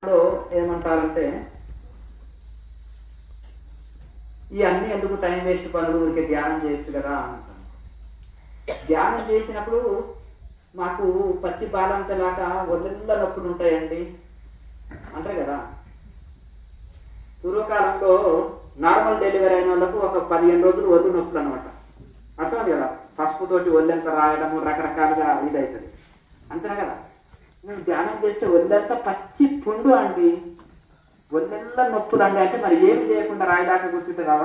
లో ఏమంటారంటే ఈ అన్ని ఎందుకు టైం వేస్ట్ పనులు ఊరికే ధ్యానం చేయొచ్చు కదా అంటారు ధ్యానం చేసినప్పుడు మాకు పచ్చి బాలంతలాగా ఒళ్ళెల్ల నొప్పులు ఉంటాయండి అంటారు కదా పూర్వకాలంలో నార్మల్ డెలివరీ అయిన వాళ్ళకు ఒక పదిహేను రోజులు ఒళ్ళు నొప్పులు అనమాట అర్థమైంది కదా పసుపు తోటి ఒళ్ళెంత రాయడము రకరకాలుగా ఇది అవుతుంది అంతేనా కదా మేము ధ్యానం చేస్తే ఒళ్ళంతా పచ్చి పుండు అండి ఒళ్ళెల్లా నొప్పులు అండి అంటే మరి ఏమి చేయకుండా రాయిదాకా కూర్చుంటే కావా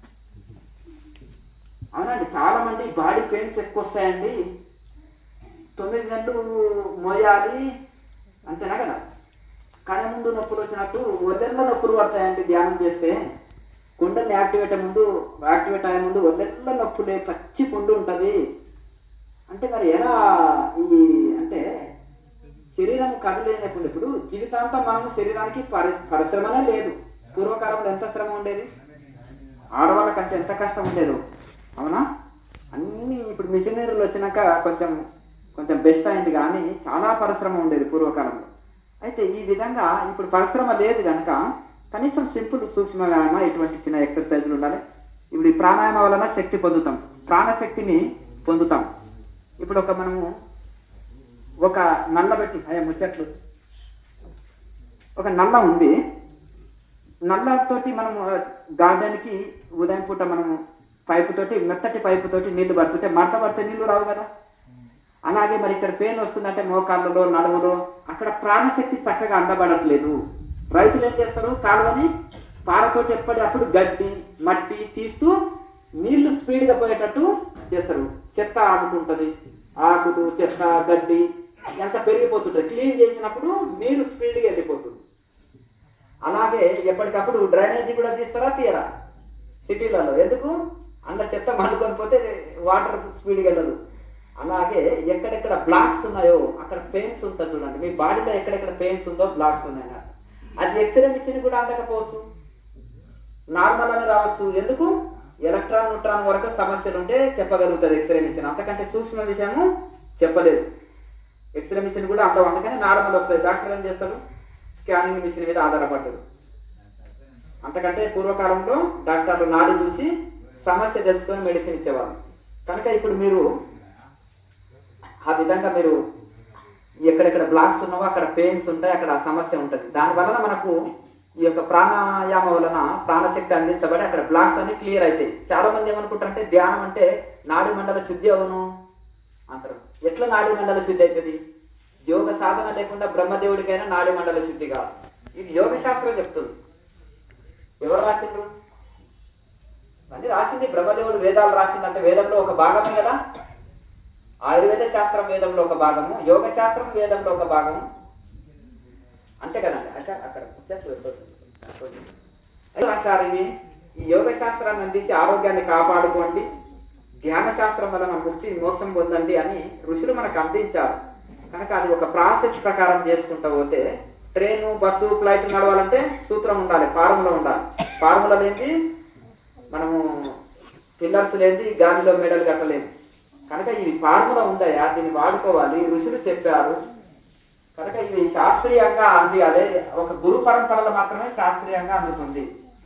అవునండి చాలా మంది బాడీ పెయిన్స్ ఎక్కువ వస్తాయండి తొమ్మిది గంటలు మోయాలి అంతేనా కదా కళ్ళ ముందు నొప్పులు వచ్చినట్టు ఒళ్ళెల్ల నొప్పులు పడతాయండి ధ్యానం చేస్తే కుండల్ని యాక్టివేట్ అయ్యే ముందు యాక్టివేట్ అయ్యే ముందు ఒళ్ళెల్ల నొప్పులే పచ్చి పుండు ఉంటుంది అంటే మరి ఎలా ఈ అంటే శరీరం కదలేనప్పుడు ఇప్పుడు జీవితాంతం మనం శరీరానికి పరి పరిశ్రమనే లేదు పూర్వకాలంలో ఎంత శ్రమ ఉండేది ఆడవాళ్ళకి అంటే ఎంత కష్టం ఉండేది అవునా అన్ని ఇప్పుడు మిషనరీలు వచ్చినాక కొంచెం కొంచెం బెస్ట్ అయింది కానీ చాలా పరిశ్రమ ఉండేది పూర్వకాలంలో అయితే ఈ విధంగా ఇప్పుడు పరిశ్రమ లేదు కనుక కనీసం సింపుల్ సూక్ష్మ వ్యాయామ ఇటువంటి చిన్న ఎక్సర్సైజులు ఉండాలి ఇప్పుడు ఈ ప్రాణాయామ వలన శక్తి పొందుతాం ప్రాణశక్తిని పొందుతాం ఇప్పుడు ఒక మనము ఒక నల్ల పెట్టి అయ్యా ముచ్చట్లు ఒక నల్ల ఉంది నల్లతోటి మనము గార్డెన్కి ఉదయం పూట మనము పైపు తోటి మెత్తటి పైపు తోటి నీళ్లు పడుతుంటే మడత పడితే నీళ్లు రావు కదా అలాగే మరి ఇక్కడ పెయిన్ వస్తుందంటే మోకాళ్ళలో నడుములో అక్కడ ప్రాణశక్తి చక్కగా అందబడట్లేదు రైతులు ఏం చేస్తారు కాలువని పారతోటి ఎప్పటికప్పుడు గడ్డి మట్టి తీస్తూ నీళ్లు స్పీడ్గా పోయేటట్టు చేస్తారు చెత్త ఆడుకుంటుంది ఆకులు చెత్త గడ్డి ఎంత పెరిగిపోతుంటుంది క్లీన్ చేసినప్పుడు నీరు స్పీడ్గా వెళ్ళిపోతుంది అలాగే ఎప్పటికప్పుడు డ్రైనేజీ కూడా తీస్తారా తీయరా సిటీలలో ఎందుకు అంత చెత్త మనుకొని పోతే వాటర్ స్పీడ్గా వెళ్ళదు అలాగే ఎక్కడెక్కడ బ్లాక్స్ ఉన్నాయో అక్కడ పెయిన్స్ ఉంటుంది చూడండి మీ బాడీలో ఎక్కడెక్కడ పెయిన్స్ ఉందో బ్లాక్స్ ఉన్నాయా అది ఎక్స్రే మిషన్ కూడా అందకపోవచ్చు నార్మల్ అని రావచ్చు ఎందుకు ఎలక్ట్రాన్ న్యూట్రాన్ వరకు సమస్యలు ఉంటే చెప్పగలుగుతుంది ఎక్స్రే మిషన్ అంతకంటే సూక్ష్మ విషయము చెప్పలేదు ఎక్స్రే మిషన్ కూడా అంత అందుకని నార్మల్ వస్తుంది డాక్టర్ ఏం చేస్తాడు స్కానింగ్ మిషన్ మీద ఆధారపడ్డాడు అంతకంటే పూర్వకాలంలో డాక్టర్లు నాడి చూసి సమస్య తెలుసుకొని మెడిసిన్ ఇచ్చేవాళ్ళు కనుక ఇప్పుడు మీరు ఆ విధంగా మీరు ఎక్కడెక్కడ బ్లాక్స్ ఉన్నావో అక్కడ పెయిన్స్ ఉంటాయి అక్కడ ఆ సమస్య ఉంటుంది దాని వలన మనకు ఈ యొక్క ప్రాణాయామ వలన ప్రాణశక్తి అందించబడి అక్కడ బ్లాక్స్ అన్ని క్లియర్ అవుతాయి చాలా మంది ఏమనుకుంటారంటే ధ్యానం అంటే నాడి మండల శుద్ధి అవును అంటారు ఎట్లా నాడి మండల శుద్ధి అవుతుంది యోగ సాధన లేకుండా బ్రహ్మదేవుడికైనా నాడి మండల శుద్ధి కాదు ఇది యోగ శాస్త్రం చెప్తుంది ఎవరు రాసిండ్రు మళ్ళీ రాసింది బ్రహ్మదేవుడు వేదాలు రాసిందంటే వేదంలో ఒక భాగమే కదా ఆయుర్వేద శాస్త్రం వేదంలో ఒక భాగము యోగ శాస్త్రం వేదంలో ఒక భాగము అంతే కదండి అక్కడ అక్కడ రాశారు ఇవి ఈ యోగ శాస్త్రాన్ని అందించి ఆరోగ్యాన్ని కాపాడుకోండి ధ్యాన శాస్త్రం వలన ముక్తి మోక్షం పొందండి అని ఋషులు మనకు అందించారు కనుక అది ఒక ప్రాసెస్ ప్రకారం చేసుకుంటూ పోతే ట్రైన్ బస్సు ఫ్లైట్ నడవాలంటే సూత్రం ఉండాలి ఫార్ములా ఉండాలి ఫార్ములా లేని మనము పిల్లర్స్ లేని గాలిలో మెడలు కట్టలేము కనుక ఈ ఫార్ములా ఉందయా దీన్ని వాడుకోవాలి ఋషులు చెప్పారు కనుక ఇది శాస్త్రీయంగా అంది అదే ఒక గురు పరంపరలో మాత్రమే శాస్త్రీయంగా అందుతుంది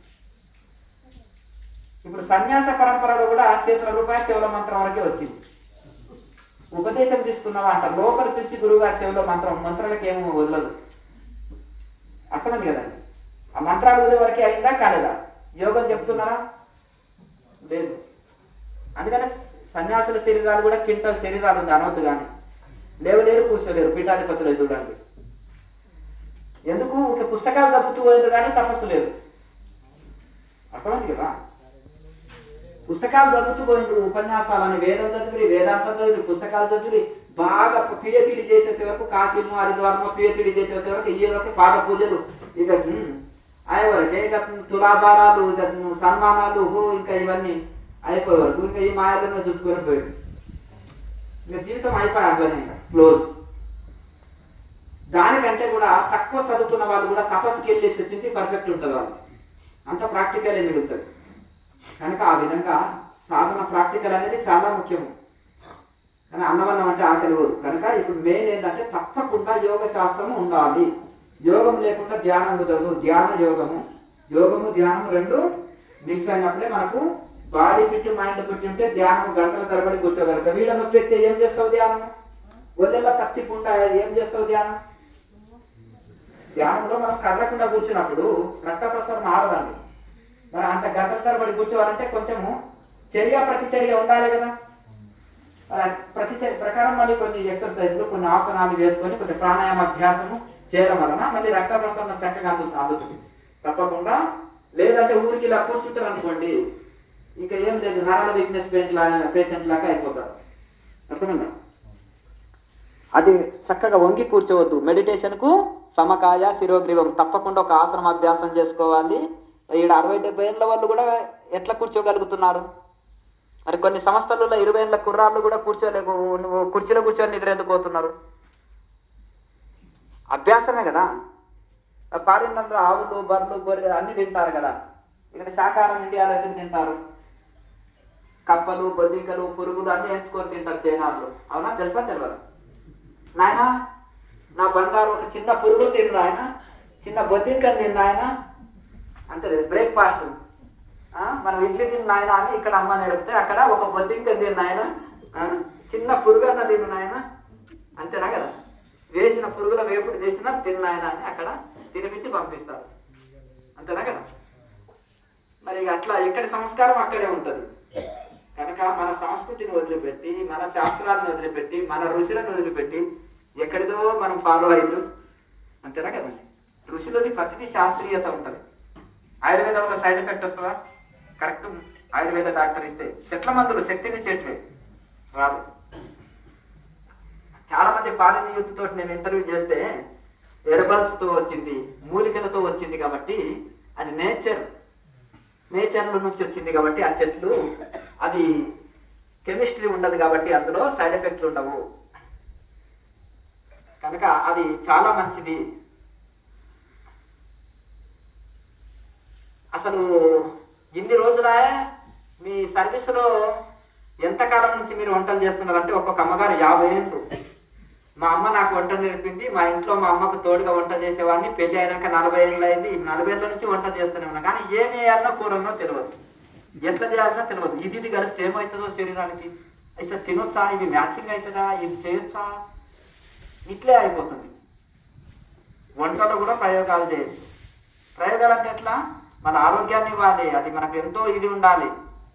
ఇప్పుడు సన్యాస పరంపరలో కూడా చేతుల రూపాయి చెవుల మంత్రం వరకే వచ్చింది ఉపదేశం తీసుకున్నావా అంట లోపల చూసి గురువు గారి చెవిలో మంత్రం మంత్రాలకు ఏమో వదలదు అర్థమైంది కదండి ఆ మంత్రాలు వదిలే వరకే అయిందా కాలేదా యోగం చెప్తున్నారా లేదు అందుకని సన్యాసుల శరీరాలు కూడా కింటల్ శరీరాలు ఉంది అనవద్దు కానీ లేవలేరు కూర్చోలేరు పీఠాధిపతులు చూడండి ఎందుకు ఒక పుస్తకాలు తప్పుతూ పోయింది కానీ తపస్సు లేదు అర్థమైంది కదా పుస్తకాలు చదువుతూ పోయింది ఉపన్యాసాలని వేదం చదివి వేదాంతం చదివి పుస్తకాలు చదివి బాగా పిహెచ్డి చేసేసే వరకు కాశీను హరిద్వారము పిహెచ్డి చేసే వచ్చే వరకు ఈ వరకు పాద పూజలు ఇక అయ్యే వరకే ఇక తులాభారాలు ఇక సన్మానాలు ఇంకా ఇవన్నీ అయిపోయే వరకు ఇంకా ఈ మాయలను చుట్టుకొని పోయాడు ఇంకా జీవితం అయిపోయి అట్లనే ఇంకా క్లోజ్ దానికంటే కూడా తక్కువ చదువుకున్న వాళ్ళు కూడా తపస్సుకి వెళ్ళేసి వచ్చింది పర్ఫెక్ట్ ఉంటుంది వాళ్ళు అంత ప్రాక్టికల్ మిగులుతుంది కనుక ఆ విధంగా సాధన ప్రాక్టికల్ అనేది చాలా ముఖ్యము కానీ అన్నవన్నం అంటే ఆకలి ఊరు కనుక ఇప్పుడు మెయిన్ ఏంటంటే తప్పకుండా యోగ శాస్త్రము ఉండాలి యోగం లేకుండా ధ్యానం కుదరదు ధ్యాన యోగము యోగము ధ్యానం రెండు మిక్స్ అయినప్పుడే మనకు బాడీ ఫిట్ మైండ్ ఫిట్ ఉంటే ధ్యానం గంటల తరబడి కూర్చోగలుగుతాం వీళ్ళ నొప్పి వస్తే ఏం చేస్తావు ధ్యానం ఒళ్ళెల్లో కచ్చిపుంటా ఏం చేస్తావు ధ్యానం ధ్యానంలో మనం కదలకుండా కూర్చున్నప్పుడు రక్త ప్రసరణ ఆడదండి మరి అంత గంటల తరబడి కూర్చోవాలంటే కొంచెము చర్య ప్రతిచర్య ఉండాలి కదా మరి ఆ ప్రతిచర్య ప్రకారం మళ్ళీ కొన్ని ఎక్సర్సైజ్లు కొన్ని ఆసనాలు వేసుకొని కొంచెం ప్రాణాయామ అభ్యాసము చేయడం వలన మళ్ళీ రక్త ప్రసరణ చక్కగా అందు అందుతుంది తప్పకుండా లేదంటే ఊరికి ఇలా కూర్చుంటారు అనుకోండి ఇంకా ఏం లేదు నరాల వీక్నెస్ పేషెంట్ లాగా అయిపోతారు అర్థమైందా అది చక్కగా వంగి కూర్చోవద్దు మెడిటేషన్ కు సమకాయ శిరోగ్రీవం తప్పకుండా ఒక ఆసనం అభ్యాసం చేసుకోవాలి ఈడ అరవై డెబ్బై ఏళ్ళ వాళ్ళు కూడా ఎట్లా కూర్చోగలుగుతున్నారు మరి కొన్ని సంస్థలలో ఇరవై ఏళ్ళ కుర్రాళ్ళు కూడా కూర్చోలేకు నువ్వు కుర్చీలో కూర్చొని నిద్ర ఎందుకు పోతున్నారు అభ్యాసమే కదా పాడినంలో ఆవులు బర్రెలు గొర్రె అన్ని తింటారు కదా ఇక్కడ శాకాహారం ఇండియాలో ఎందుకు తింటారు కప్పలు బొద్దింకలు పురుగులు అన్ని ఎంచుకొని తింటారు చైనాల్లో అవునా తెలుసా తెలియదు నాయన నా బంగారు ఒక చిన్న పురుగు తిను ఆయన చిన్న బొద్దింకలు తిన్న ఆయన అంటే బ్రేక్ఫాస్ట్ మనం ఇడ్లీ తిన్న ఆయన అని ఇక్కడ అమ్మ నేర్పితే అక్కడ ఒక బొద్దింక తిన్న ఆయన చిన్న పురుగు అన్న తిన్న ఆయన అంతేనా కదా వేసిన పురుగుల వేపుడు చేసిన తిన్న ఆయన అని అక్కడ తినిపించి పంపిస్తారు అంతేనా కదా మరి ఇక అట్లా ఎక్కడి సంస్కారం అక్కడే ఉంటది కనుక మన సంస్కృతిని వదిలిపెట్టి మన శాస్త్రాలను వదిలిపెట్టి మన ఋషులను వదిలిపెట్టి ఎక్కడిదో మనం ఫాలో అయ్యారు అంతేనా కదండి ఋషులది ప్రతిదీ శాస్త్రీయత ఉంటది ఆయుర్వేదంలో సైడ్ ఎఫెక్ట్ వస్తుందా కరెక్ట్ ఆయుర్వేద డాక్టర్ ఇస్తే చెట్ల మందులు శక్తిని చెట్లే రాదు చాలా మంది పాలిన యూత్ తోటి నేను ఇంటర్వ్యూ చేస్తే ఎరబల్స్ తో వచ్చింది మూలికలతో వచ్చింది కాబట్టి అది నేచర్ నేచర్ల నుంచి వచ్చింది కాబట్టి ఆ చెట్లు అది కెమిస్ట్రీ ఉండదు కాబట్టి అందులో సైడ్ ఎఫెక్ట్లు ఉండవు కనుక అది చాలా మంచిది అసలు ఇన్ని రోజులా మీ సర్వీసులో ఎంతకాలం నుంచి మీరు వంటలు చేస్తున్నారంటే ఒక్కొక్క అమ్మగారు యాభై ఏళ్ళు మా అమ్మ నాకు వంట నేర్పింది మా ఇంట్లో మా అమ్మకు తోడుగా వంట చేసేవాడిని పెళ్లి అయినాక నలభై ఏళ్ళు అయింది ఈ నలభై ఏళ్ళ నుంచి వంట చేస్తూనే ఉన్నా కానీ ఏమి వేయాలనో కూరలో తెలియదు ఎట్లా చేయాలనో తెలియదు ఇది ఇది కలిస్తే ఏమవుతుందో శరీరానికి ఇట్లా తినొచ్చా ఇది మ్యాచింగ్ అవుతుందా ఇది చేయొచ్చా ఇట్లే అయిపోతుంది వంటలో కూడా ప్రయోగాలు చేయొచ్చు ప్రయోగాలు అంటే ఎట్లా మన ఆరోగ్యాన్ని ఇవ్వాలి అది మనకు ఎంతో ఇది ఉండాలి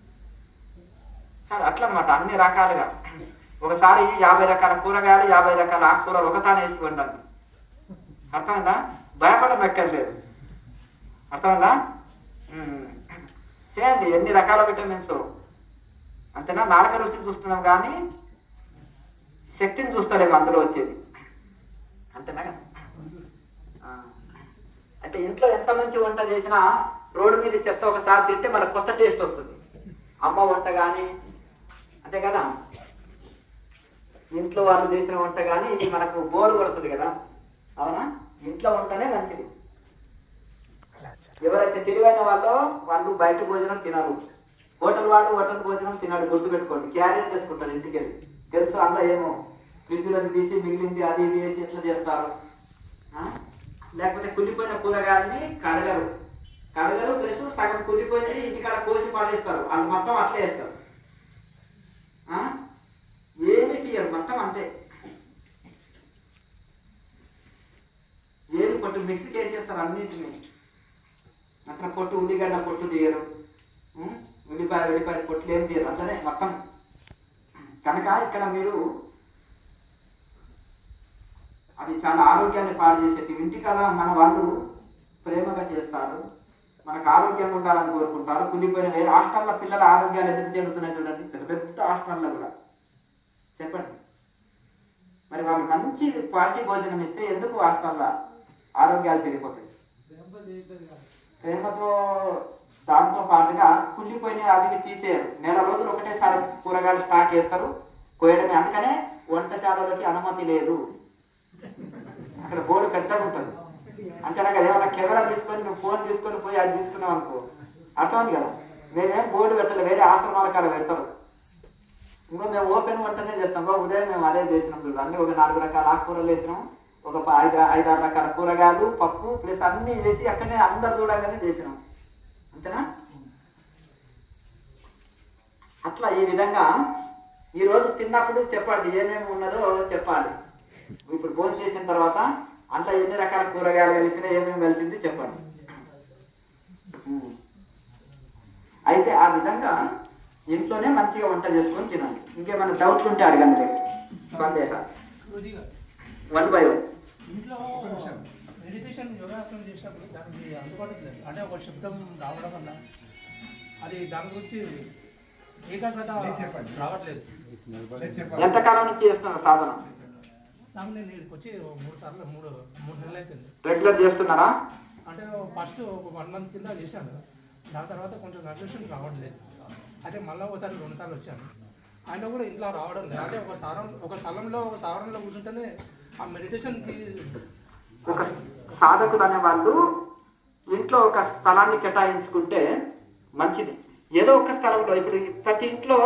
సరే అట్లా అన్నమాట అన్ని రకాలుగా ఒకసారి యాభై రకాల కూరగాయలు యాభై రకాల ఆకుకూరలు ఒకటానే వేసి వండాలి అర్థమైందా భయపడనక్కర్లేదు అర్థమైందా ఉమ్. చేయండి ఎన్ని రకాల విటమిన్స్ అంతేనా నాలుక రుచి చూస్తున్నాం కానీ శక్తిని చూస్తలేము అందులో వచ్చేది అంతేనా కదా? ఆ. అంటే ఇంట్లో ఎంత మంచి వంట చేసినా రోడ్డు మీద చెత్త ఒకసారి తింటే మనకు కొత్త టేస్ట్ వస్తుంది అమ్మ వంట కానీ అంతే కదా ఇంట్లో వాళ్ళు చేసిన వంట కానీ ఇది మనకు బోరు కొడుతుంది కదా అవునా ఇంట్లో వంటనే మంచిది ఎవరైతే తెలివైన వాళ్ళో వాళ్ళు బయట భోజనం తినరు హోటల్ వాడు హోటల్ భోజనం తినడు గుర్తు పెట్టుకోండి క్యారియర్ చేసుకుంటారు ఇంటికి వెళ్ళి తెలుసు అందులో ఏమో ఫ్రిడ్జ్లోకి తీసి మిగిలింది అది ఇది వేసి ఎట్లా చేస్తారు ఆ? లేకపోతే కుళ్ళిపోయిన కూరగాయలని కడగరు కడగరు ప్లస్ సగం కుళ్ళిపోయింది ఇంటికాడ కోసి పడేస్తారు వాళ్ళు మొత్తం అట్లే వేస్తారు ఆ? ఏమి తీయరు మొత్తం అంతే ఏమి పొట్టు మిక్సీ వేసేస్తారు అన్నింటినీ అట్లా పొట్టు ఉల్లిగడ్డ పొట్టు తీయరు ఉం? ఉల్లిపాయ వెల్లిపాయ పొట్లు ఏం తీయరు అట్లనే మొత్తం కనుక ఇక్కడ మీరు అది చాలా ఆరోగ్యాన్ని పాడు చేసేది ఇంటికాడ మన వాళ్ళు ప్రేమగా చేస్తారు మనకు ఆరోగ్యంగా ఉండాలని కోరుకుంటారు కుళ్ళిపోయిన వేరే హాస్టల్లో పిల్లల ఆరోగ్యాలు ఎందుకు చెందుతున్నాయి చూడండి పెద్ద పెద్ద హాస్టల్లో కూడా చెప్పండి మరి వాళ్ళు మంచి క్వాలిటీ భోజనం ఇస్తే ఎందుకు హాస్టల్లో ఆరోగ్యాలు పెరిగిపోతాయి ప్రేమతో దాంతో పాటుగా కుళ్ళిపోయిన అవి తీసేయరు నెల రోజులు ఒకటేసారి కూరగాయలు స్టాక్ చేస్తారు కోయడమే అందుకనే వంటశాలలోకి అనుమతి లేదు అక్కడ బోర్డు పెద్దగా ఉంటుంది అంటే నాకు ఏమన్నా కెమెరా తీసుకొని నువ్వు ఫోన్ తీసుకొని పోయి అది తీసుకున్నావు అనుకో అర్థం ఉంది కదా మేమేం బోర్డు పెట్టలే వేరే ఆశ్రమాల కాడ పెడతారు ఇంకో మేము ఓపెన్ వంటనే చేస్తాం బా ఉదయం మేము అదే చేసినాం చూడు అన్ని ఒక నాలుగు రకాల ఆకుకూరలు వేసినాం ఒక ప- ఐదు ఐదు ఆరు రకాల కూరగాయలు పప్పు ప్లస్ అన్ని వేసి అక్కడనే అందరు చూడగానే చేసినాం అంతేనా అట్లా ఈ విధంగా ఈ రోజు తిన్నప్పుడు చెప్పండి ఏమేమి ఉన్నదో చెప్పాలి ఇప్పుడు భోజనం చేసిన తర్వాత అంట్లో ఎన్ని రకాల కూరగాయలు కలిసినా ఏమేమి కలిసింది చెప్పండి ఉమ్. అయితే ఆ విధంగా ఇంట్లోనే మంచిగా వంట చేసుకొని తినండి ఇంకేమైనా డౌట్లు ఉంటే అడగండి రేపు. సందేహం గురూజీ గారు, వన్ బై వన్ ఇంట్లో మెడిటేషన్ యోగాసనం చేసినప్పుడు దానికి అందుబాటులో లేదు అంటే ఒక శబ్దం రావడం వల్ల అది దాని గురించి ఏకాగ్రత లేదు చెప్పండి. రావట్లేదు లేదు చెప్పాలి. ఎంతకాలం నుంచి చేస్తున్నారు సాధన సార్ నేను ఇక్కడికి వచ్చి ఓ మూడు సార్లు మూడు మూడు నెలలు అవుతుంది రెగ్యులర్ చేస్తున్నారా అంటే ఫస్ట్ ఒక వన్ మంత్ కింద చేశాను దాని తర్వాత కొంచెం నడిషన్ రావట్లేదు అయితే మళ్ళీ ఒకసారి రెండు సార్లు వచ్చాను ఆయన కూడా ఇంట్లో రావడం లేదు అంటే ఒక స్థలం ఒక స్థలంలో ఒక స్థావరంలో కూర్చుంటేనే ఆ మెడిటేషన్కి ఒక సాధకులు అనే వాళ్ళు ఇంట్లో ఒక స్థలాన్ని కేటాయించుకుంటే మంచిది ఏదో ఒక స్థలంలో ఇప్పుడు ప్రతి ఇంట్లో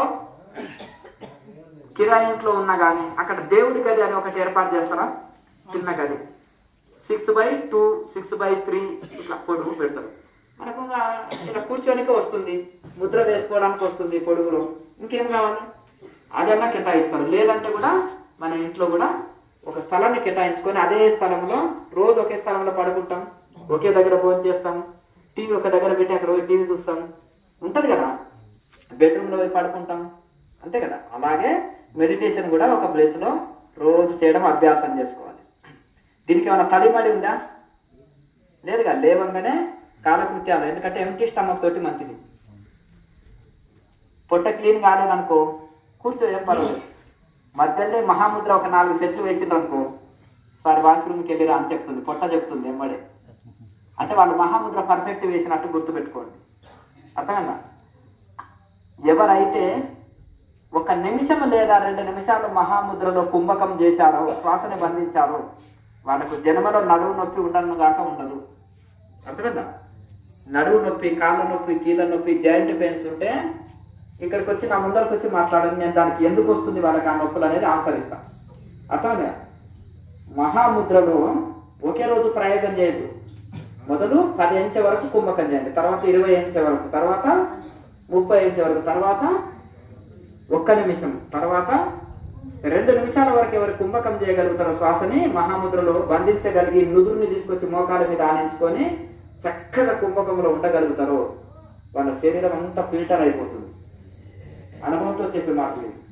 కిరాయి ఇంట్లో ఉన్నా కానీ అక్కడ దేవుడి గది అని ఒకటి ఏర్పాటు చేస్తారా చిన్న గది six by two six by three ఇట్లా పొడుగు పెడతారు మనకు ఇంకా ఇలా కూర్చోనికి వస్తుంది ముద్ర వేసుకోవడానికి వస్తుంది పొడుగులో ఇంకేం కావాలి అదన్నా కేటాయిస్తారు లేదంటే కూడా మన ఇంట్లో కూడా ఒక స్థలాన్ని కేటాయించుకొని అదే స్థలంలో రోజు ఒకే స్థలంలో పడుకుంటాం ఒకే దగ్గర భోజనం చేస్తాం టీవీ ఒక దగ్గర పెట్టి అక్కడ పోయి టీవీ చూస్తాం ఉంటది కదా బెడ్రూమ్లో పోయి పడుకుంటాం అంతే కదా అలాగే మెడిటేషన్ కూడా ఒక ప్లేస్ లో రోజు చేయడం అభ్యాసం చేసుకోవాలి దీనికి ఏమైనా తడిమడి ఉందా లేదుగా లేవంగానే కాలకృత్యాలు ఎందుకంటే ఎంటీ స్టమక్ తోటి మంచిది పొట్ట క్లీన్ కాలేదనుకో కూర్చో ఏం పర్వాలేదు మధ్యలో మహాముద్ర ఒక నాలుగు సెట్లు వేసిండ్రు అనుకో సారీ వాష్రూమ్కి వెళ్ళిరా అని చెప్తుంది పొట్ట చెప్తుంది ఎంబడే అంటే వాళ్ళు మహాముద్ర పర్ఫెక్ట్ వేసినట్టు గుర్తుపెట్టుకోండి అర్థమైందా ఎవరైతే ఒక నిమిషం లేదా రెండు నిమిషాలు మహాముద్రలో కుంభకం చేశారో శ్వాసని బంధించారో వాళ్ళకు జన్మలో నడువు నొప్పి ఉండను గాక ఉండదు అర్థమైందా నడువు నొప్పి కాళ్ళ నొప్పి కీళ్ళ నొప్పి జాయింట్ పెయిన్స్ ఉంటే ఇక్కడికి వచ్చి నా ముందరకు వచ్చి మాట్లాడండి నేను దానికి ఎందుకు వస్తుంది వాళ్ళకి ఆ నొప్పులు అనేది ఆన్సర్ ఇస్తాను అర్థమైందా మహాముద్రలో ఒకే రోజు ప్రయోగం చేయదు మొదలు పది ఇంచ వరకు కుంభకం చేయండి తర్వాత ఇరవై ఇంచ వరకు తర్వాత ముప్పై ఇంచ వరకు తర్వాత ఒక్క నిమిషం తర్వాత రెండు నిమిషాల వరకు ఎవరు కుంభకం చేయగలుగుతారో శ్వాసని మహాముద్రలో బంధించగలిగి నుదురుని తీసుకొచ్చి మోకాల మీద ఆనించుకొని చక్కగా కుంభకంలో ఉండగలుగుతారో వాళ్ళ శరీరం అంతా ఫిల్టర్ అయిపోతుంది అనుభవంతో చెప్పే మాటలు ఇవి.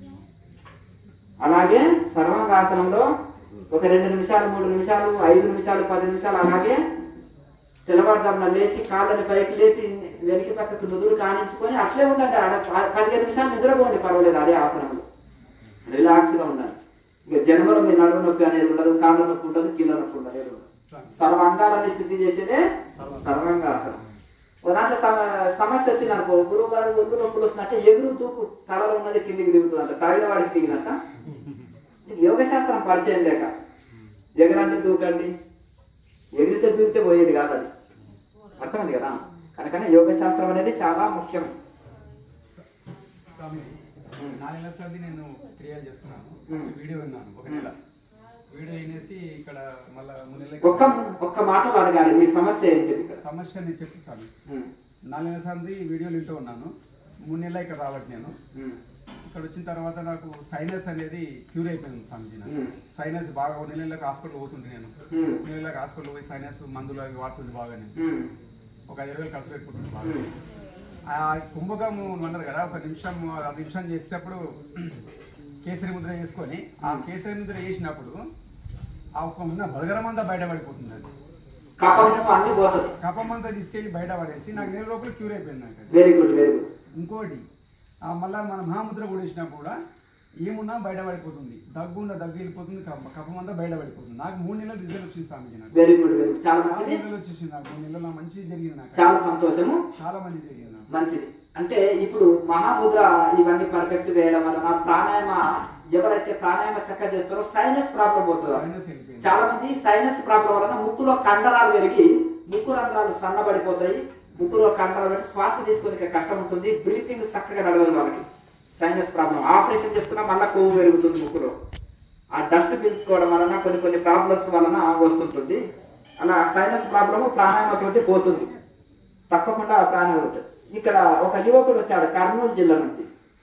అలాగే సర్వాంగాసనంలో ఒక రెండు నిమిషాలు మూడు నిమిషాలు ఐదు నిమిషాలు పది నిమిషాలు అలాగే తెల్లవారుజామున లేచి కాళ్ళని పైకి లేపి వెనక్కి పక్కకు నుదురు కానించుకొని అట్లే ఉండండి ఆడ ప- పదిహేను నిమిషాలు నిద్రపోండి పర్వాలేదు అదే ఆసనంలో రిలాక్స్ గా ఉండాలి ఇక జన్మలో మీ నడుము నొప్పి అనేది ఉండదు కాళ్ళ నొప్పి ఉండదు కీళ్ళ నొప్పి ఉండదు ఏది ఉండదు. సర్వ అంగాలన్నీ శుద్ధి చేసేదే సర్వాంగాసనం ఒక దాంట్లో సమ- సమస్య వచ్చింది అనుకో గురువు గారు ఒళ్ళు నొప్పులు వస్తుందంటే ఎగురు దూకు తలలో ఉన్నది కిందికి దిగుతుంది అంట తాగిన వాడికి దిగినట్ట యోగ శాస్త్రం పరిచయం లేక ఎగరంటే దూకండి ఎగిరితే దూకితే పోయేది కాదు అది అర్థమైంది కదా కనుకనే యోగ శాస్త్రం అనేది చాలా ముఖ్యం స్వామి నాలుగు నెలల సంది నేను క్రియాలు చేస్తున్నాను మ్మ్. వీడియో విన్నాను ఒక నెల వీడియో వినేసి ఇక్కడ మళ్ళా మూడు ఒక్క నెలలకి ఒక్క మాటలు అడగాలి మీ సమస్య ఏంటి ఇక్కడ సమస్య నేను చెప్తాను స్వామి ఉమ్, నాలుగు నెలల సంది వీడియోలు వింటూ ఉన్నాను మూడు నెలలు ఇక్కడ రావట్లేదు నేను ఉమ్, ఇక్కడ వచ్చిన తర్వాత నాకు సైనస్ అనేది క్యూర్ అయిపోయింది స్వామిజీ నాకు మ్మ్. సైనస్ బాగా ఒక నెలలకు హాస్పిటల్ పోతుంటే నేను మ్మ్. నెలలకు హాస్పిటల్ పోయి సైనస్ మందులు అవి వాడుతుంది బాగా నేను ఉమ్, ఒక ఇరవై వేలు ఖర్చు పెట్టుకుంటుంది బాగా ఉమ్, ఆ కుంభకము అన్నారు కదా ఒక నిమిషం ఆ నిమిషం చేసేటప్పుడు కేసరి ముద్ర వేసుకొని ఆ కేసరి ముద్ర వేసినప్పుడు ఆ ఒక ఉన్న బలగరం అంతా బయటపడిపోతుంది అది కపము అన్ని పోతుంది కపం అంతా తీసుకెళ్లి బయట పడేసి నాకు నెల లోపల క్యూర్ అయిపోయింది నాకు అది. వెరీ గుడ్ వెరీ గుడ్ ఇంకోటి ఆ మళ్ళా మన మహాముద్ర కూడా వేసినప్పుడు కూడా ఏమున్నా బయట పడిపోతుంది దగ్గు ఉన్న దగ్గు వెళ్ళిపోతుంది కప- కపం అంతా బయట పడిపోతుంది నాకు మూడు నెలలు రిజల్ట్ వచ్చింది స్వామిజీ నాకు వెరీ గుడ్ వెరీ గుడ్ చాలా చాలా మంచిది నెలలు వచ్చేసింది నాకు మూడు నెలలు నాకు మంచి జరిగింది నాకు చాలా సంతోషము చాలా మంచి జరిగింది నాకు మంచిది అంటే ఇప్పుడు మహాముద్ర ఇవన్నీ పర్ఫెక్ట్ వేయడం వలన ప్రాణాయామ ఎవరైతే ప్రాణాయామ చక్కగా చేస్తారో సైనస్ ప్రాబ్లం పోతుంది సైనస్ వెళ్ళిపోయింది చాలా మంది సైనస్ ప్రాబ్లం వలన ముక్కులో కండరాలు పెరిగి ముక్కు రంధ్రాలు సన్నబడిపోతాయి ముక్కులో కండరాలు పెట్టి శ్వాస తీసుకునే కష్టం ఉంటుంది బ్రీతింగ్ చక్కగా నడవదు వాళ్ళకి సైనస్ ప్రాబ్లం ఆపరేషన్ చేసుకున్నా మళ్ళీ కొవ్వు పెరుగుతుంది ముక్కులో ఆ డస్ట్ పీల్చుకోవడం వలన కొన్ని కొన్ని ప్రాబ్లమ్స్ వలన వస్తుంటుంది అలా సైనస్ ప్రాబ్లము ప్రాణాయామతోటి పోతుంది తప్పకుండా ఆ ప్రాణాయామం ఉంటుంది ఇక్కడ ఒక యువకుడు వచ్చాడు కర్నూలు జిల్లా నుంచి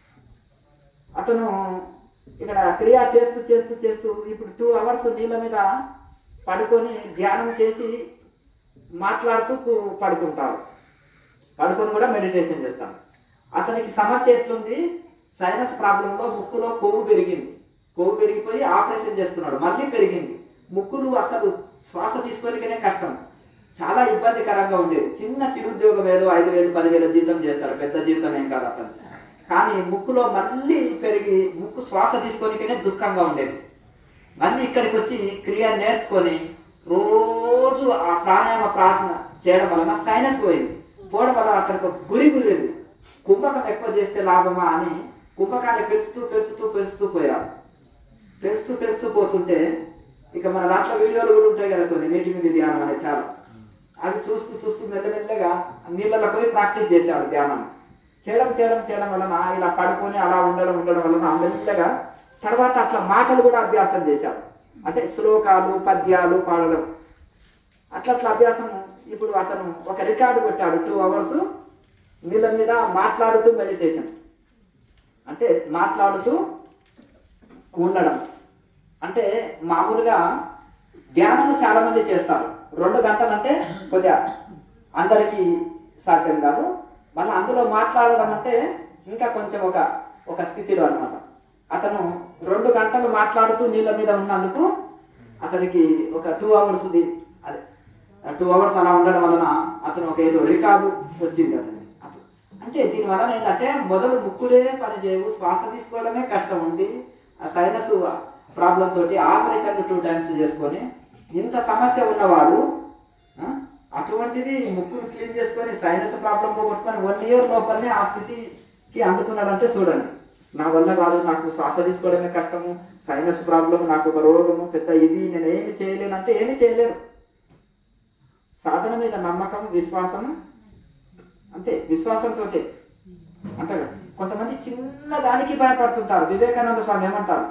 అతను ఇక్కడ క్రియ చేస్తూ చేస్తూ చేస్తూ ఇప్పుడు టూ అవర్స్ నీళ్ళ మీద పడుకొని ధ్యానం చేసి మాట్లాడుతూ కు- పడుకుంటారు పడుకొని కూడా మెడిటేషన్ చేస్తాం అతనికి సమస్య ఎట్లుంది సైనస్ ప్రాబ్లంలో ముక్కులో కొవ్వు పెరిగింది కొవ్వు పెరిగిపోయి ఆపరేషన్ చేసుకున్నాడు మళ్ళీ పెరిగింది ముక్కులు అసలు శ్వాస తీసుకోనికనే కష్టం చాలా ఇబ్బందికరంగా ఉండేది చిన్న చిరుద్యోగం ఏదో ఐదు వేలు పదివేల జీతం చేస్తాడు పెద్ద జీతం ఏం కాదు అతను కానీ ముక్కులో మళ్ళీ పెరిగి ముక్కు శ్వాస తీసుకోనికనే దుఃఖంగా ఉండేది మళ్ళీ ఇక్కడికి వచ్చి క్రియ నేర్చుకొని రోజు ఆ ప్రాణాయామ ప్రార్థన చేయడం వలన సైనస్ పోయింది పోవడం వల్ల అతనికి ఒక గురి కుదిరింది కుంభకం ఎక్కువ చేస్తే లాభమా అని కుంభకాన్ని పెంచుతూ పెంచుతూ పెంచుతూ పోయారు పెంచుతూ పెంచుతూ పోతుంటే ఇక మన దాంట్లో వీడియోలు కూడా ఉంటాయి కదా కొన్ని నీటి మీద ధ్యానం అనే చాలా అవి చూస్తూ చూస్తూ మెల్లమెల్లగా నీళ్ళలో పోయి ప్రాక్టీస్ చేసేవాడు ధ్యానం చేయడం చేయడం చేయడం వలన ఇలా పడుకొని అలా ఉండడం ఉండడం వలన మెల్లగా తర్వాత అట్లా మాటలు కూడా అభ్యాసం చేశాడు అంటే శ్లోకాలు పద్యాలు పాడడం అట్లా అట్లా అభ్యాసం ఇప్పుడు అతను ఒక రికార్డు కొట్టాడు టూ అవర్స్ నీళ్ళ మీద మాట్లాడుతూ మెడిటేషన్ అంటే మాట్లాడుతూ ఉండడం అంటే మామూలుగా ధ్యానం చాలా మంది చేస్తారు రెండు గంటలు అంటే కొద్దిగా అందరికీ సాధ్యం కాదు మళ్ళీ అందులో మాట్లాడడం అంటే ఇంకా కొంచెం ఒక ఒక స్థితిలో అన్నమాట అతను రెండు గంటలు మాట్లాడుతూ నీళ్ళ మీద ఉన్నందుకు అతనికి ఒక టూ అవర్స్ అదే టూ అవర్స్ అలా ఉండడం వలన అతను ఒక ఏదో రికార్డు వచ్చింది అతనికి అటు. అంటే దీని వలన ఏంటంటే మొదలు ముక్కులే పని చేయవు శ్వాస తీసుకోవడమే కష్టం ఉంది ఆ సైనస్ ప్రాబ్లం తోటి ఆపరేషన్ టూ టైమ్స్ చేసుకొని ఇంత సమస్య ఉన్నవాడు ఆ, అటువంటిది ముక్కును క్లీన్ చేసుకొని సైనస్ ప్రాబ్లం పోగొట్టుకొని వన్ ఇయర్ లోపలనే ఆ స్థితికి అందుకున్నాడంటే చూడండి నా వల్ల కాదు నాకు శ్వాస తీసుకోవడమే కష్టము సైనస్ ప్రాబ్లం నాకు ఒక రోగము పెద్ద ఇది నేను ఏమి చేయలేనంటే ఏమి చేయలేరు సాధన మీద నమ్మకం విశ్వాసం అంతే విశ్వాసంతో అంటారు కొంతమంది చిన్న దానికి భయపడుతుంటారు వివేకానంద స్వామి ఏమంటారు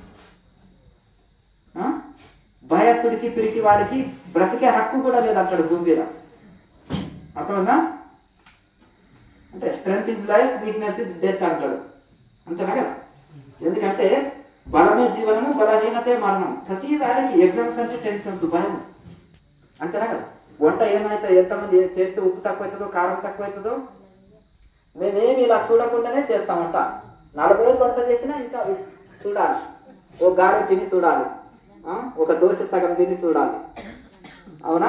ఆ? భయస్థుడికి పిరికి వాడికి బ్రతికే హక్కు కూడా లేదంటాడు భూమి మీద అర్థమైందా అంటే strength is life weakness is death అంటాడు అంతేనా కదా ఎందుకంటే బలమే జీవనము బలహీనతే మరణం ప్రతి దానికి ఎగ్జామ్స్ అంటే టెన్షన్స్ భయం అంతేనా కదా వంట ఏమైతే ఎంతమంది ఏ- చేస్తే ఉప్పు తక్కువ అవుతుందో కారం తక్కువ అవుతుందో మేమేమి ఇలా చూడకుండానే చేస్తాం వంట నలభై ఏళ్ళు వంట చేసినా ఇంకా అవి చూడాలి ఓ గారె తిని చూడాలి ఆ? ఒక దోశ సగం తిని చూడాలి అవునా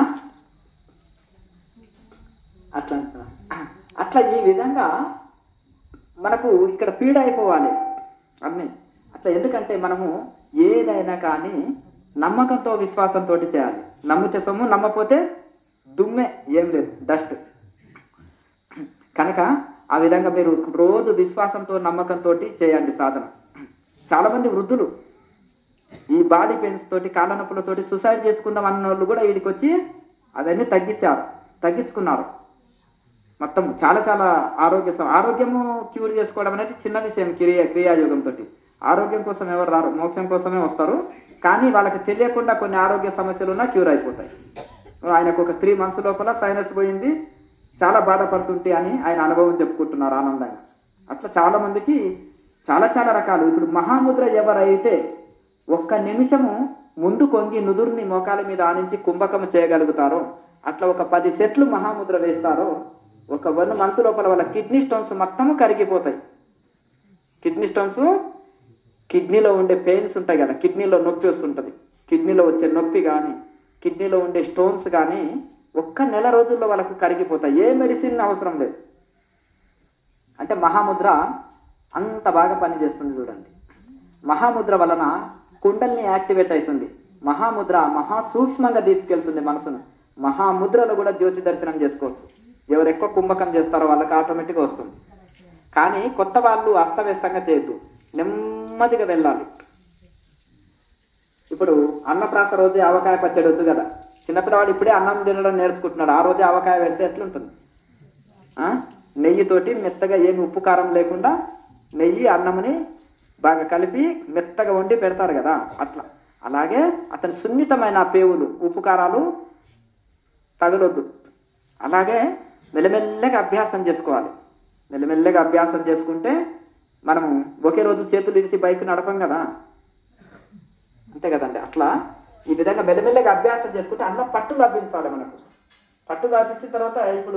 అట్లా అంటున్నా. అట్లా ఈ విధంగా మనకు ఇక్కడ పీడ అయిపోవాలి అన్నీ అట్లా ఎందుకంటే మనము ఏదైనా కానీ నమ్మకంతో విశ్వాసంతో చేయాలి నమ్మితే సొమ్ము నమ్మపోతే దుమ్మే ఏం లేదు డస్ట్ కనుక ఆ విధంగా మీరు రోజు విశ్వాసంతో నమ్మకంతో చేయండి సాధన చాలా మంది వృద్ధులు ఈ బాడీ పెయిన్స్ తోటి కాళ్ళ నొప్పులతోటి సూసైడ్ చేసుకుందాం అన్న వాళ్ళు కూడా వీడికి వచ్చి అవన్నీ తగ్గించారు తగ్గించుకున్నారు మొత్తం చాలా చాలా ఆరోగ్య సమ- ఆరోగ్యము క్యూర్ చేసుకోవడం అనేది చిన్న విషయం క్రియ క్రియాయోగంతో ఆరోగ్యం కోసం ఎవరు రారు మోక్షం కోసమే వస్తారు కానీ వాళ్ళకి తెలియకుండా కొన్ని ఆరోగ్య సమస్యలు ఉన్నా క్యూర్ అయిపోతాయి ఆయనకు ఒక త్రీ మంత్స్ లోపల సైనస్ పోయింది చాలా బాధపడుతుంటే అని ఆయన అనుభవం చెప్పుకుంటున్నారు ఆనందంగా అట్లా చాలా మందికి చాలా చాలా రకాలు ఇప్పుడు మహాముద్ర ఎవరైతే ఒక్క నిమిషము ముందు కొంగి నుదురుని మోకాల మీద ఆనించి కుంభకం చేయగలుగుతారో అట్లా ఒక పది సెట్లు మహాముద్ర వేస్తారో ఒక వన్ మంత్ లోపల వాళ్ళ కిడ్నీ స్టోన్స్ మొత్తము కరిగిపోతాయి కిడ్నీ స్టోన్స్ కిడ్నీలో ఉండే పెయిన్స్ ఉంటాయి కదా కిడ్నీలో నొప్పి వస్తుంటుంది కిడ్నీలో వచ్చే నొప్పి కానీ కిడ్నీలో ఉండే స్టోన్స్ కానీ ఒక్క నెల రోజుల్లో వాళ్ళకు కరిగిపోతాయి ఏ మెడిసిన్ అవసరం లేదు అంటే మహాముద్ర అంత బాగా పనిచేస్తుంది చూడండి మహాముద్ర వలన కుండల్ని యాక్టివేట్ అవుతుంది మహాముద్ర మహా సూక్ష్మంగా తీసుకెళ్తుంది మనసును మహాముద్రలో కూడా జ్యోతి దర్శనం చేసుకోవచ్చు ఎవరు ఎక్కువ కుంభకం చేస్తారో వాళ్ళకి ఆటోమేటిక్గా వస్తుంది కానీ కొత్త వాళ్ళు అస్తవ్యస్తంగా చేయొద్దు నెమ్మదిగా వెళ్ళాలి ఇప్పుడు అన్నప్రాస రోజే ఆవకాయ పచ్చడి వద్దు కదా చిన్నపిల్లవాడు ఇప్పుడే అన్నం తినడం నేర్చుకుంటున్నాడు ఆ రోజే ఆవకాయ పెడితే ఎట్లుంటుంది ఆ? నెయ్యితోటి మెత్తగా ఏమి ఉప్పు కారం లేకుండా నెయ్యి అన్నముని బాగా కలిపి మెత్తగా వండి పెడతారు కదా అట్లా అలాగే అతని సున్నితమైన పేవులు ఉప్పు కారాలు తగలొద్దు అలాగే మెల్లమెల్లగా అభ్యాసం చేసుకోవాలి మెల్లమెల్లగా అభ్యాసం చేసుకుంటే మనము ఒకే రోజు చేతులు ఇరిచి బైక్ నడపం కదా అంతే కదండి అట్లా ఈ విధంగా మెల్లమెల్లగా అభ్యాసం చేసుకుంటే అన్న పట్టు లభించాలి మనకు పట్టు లభించిన తర్వాత ఇప్పుడు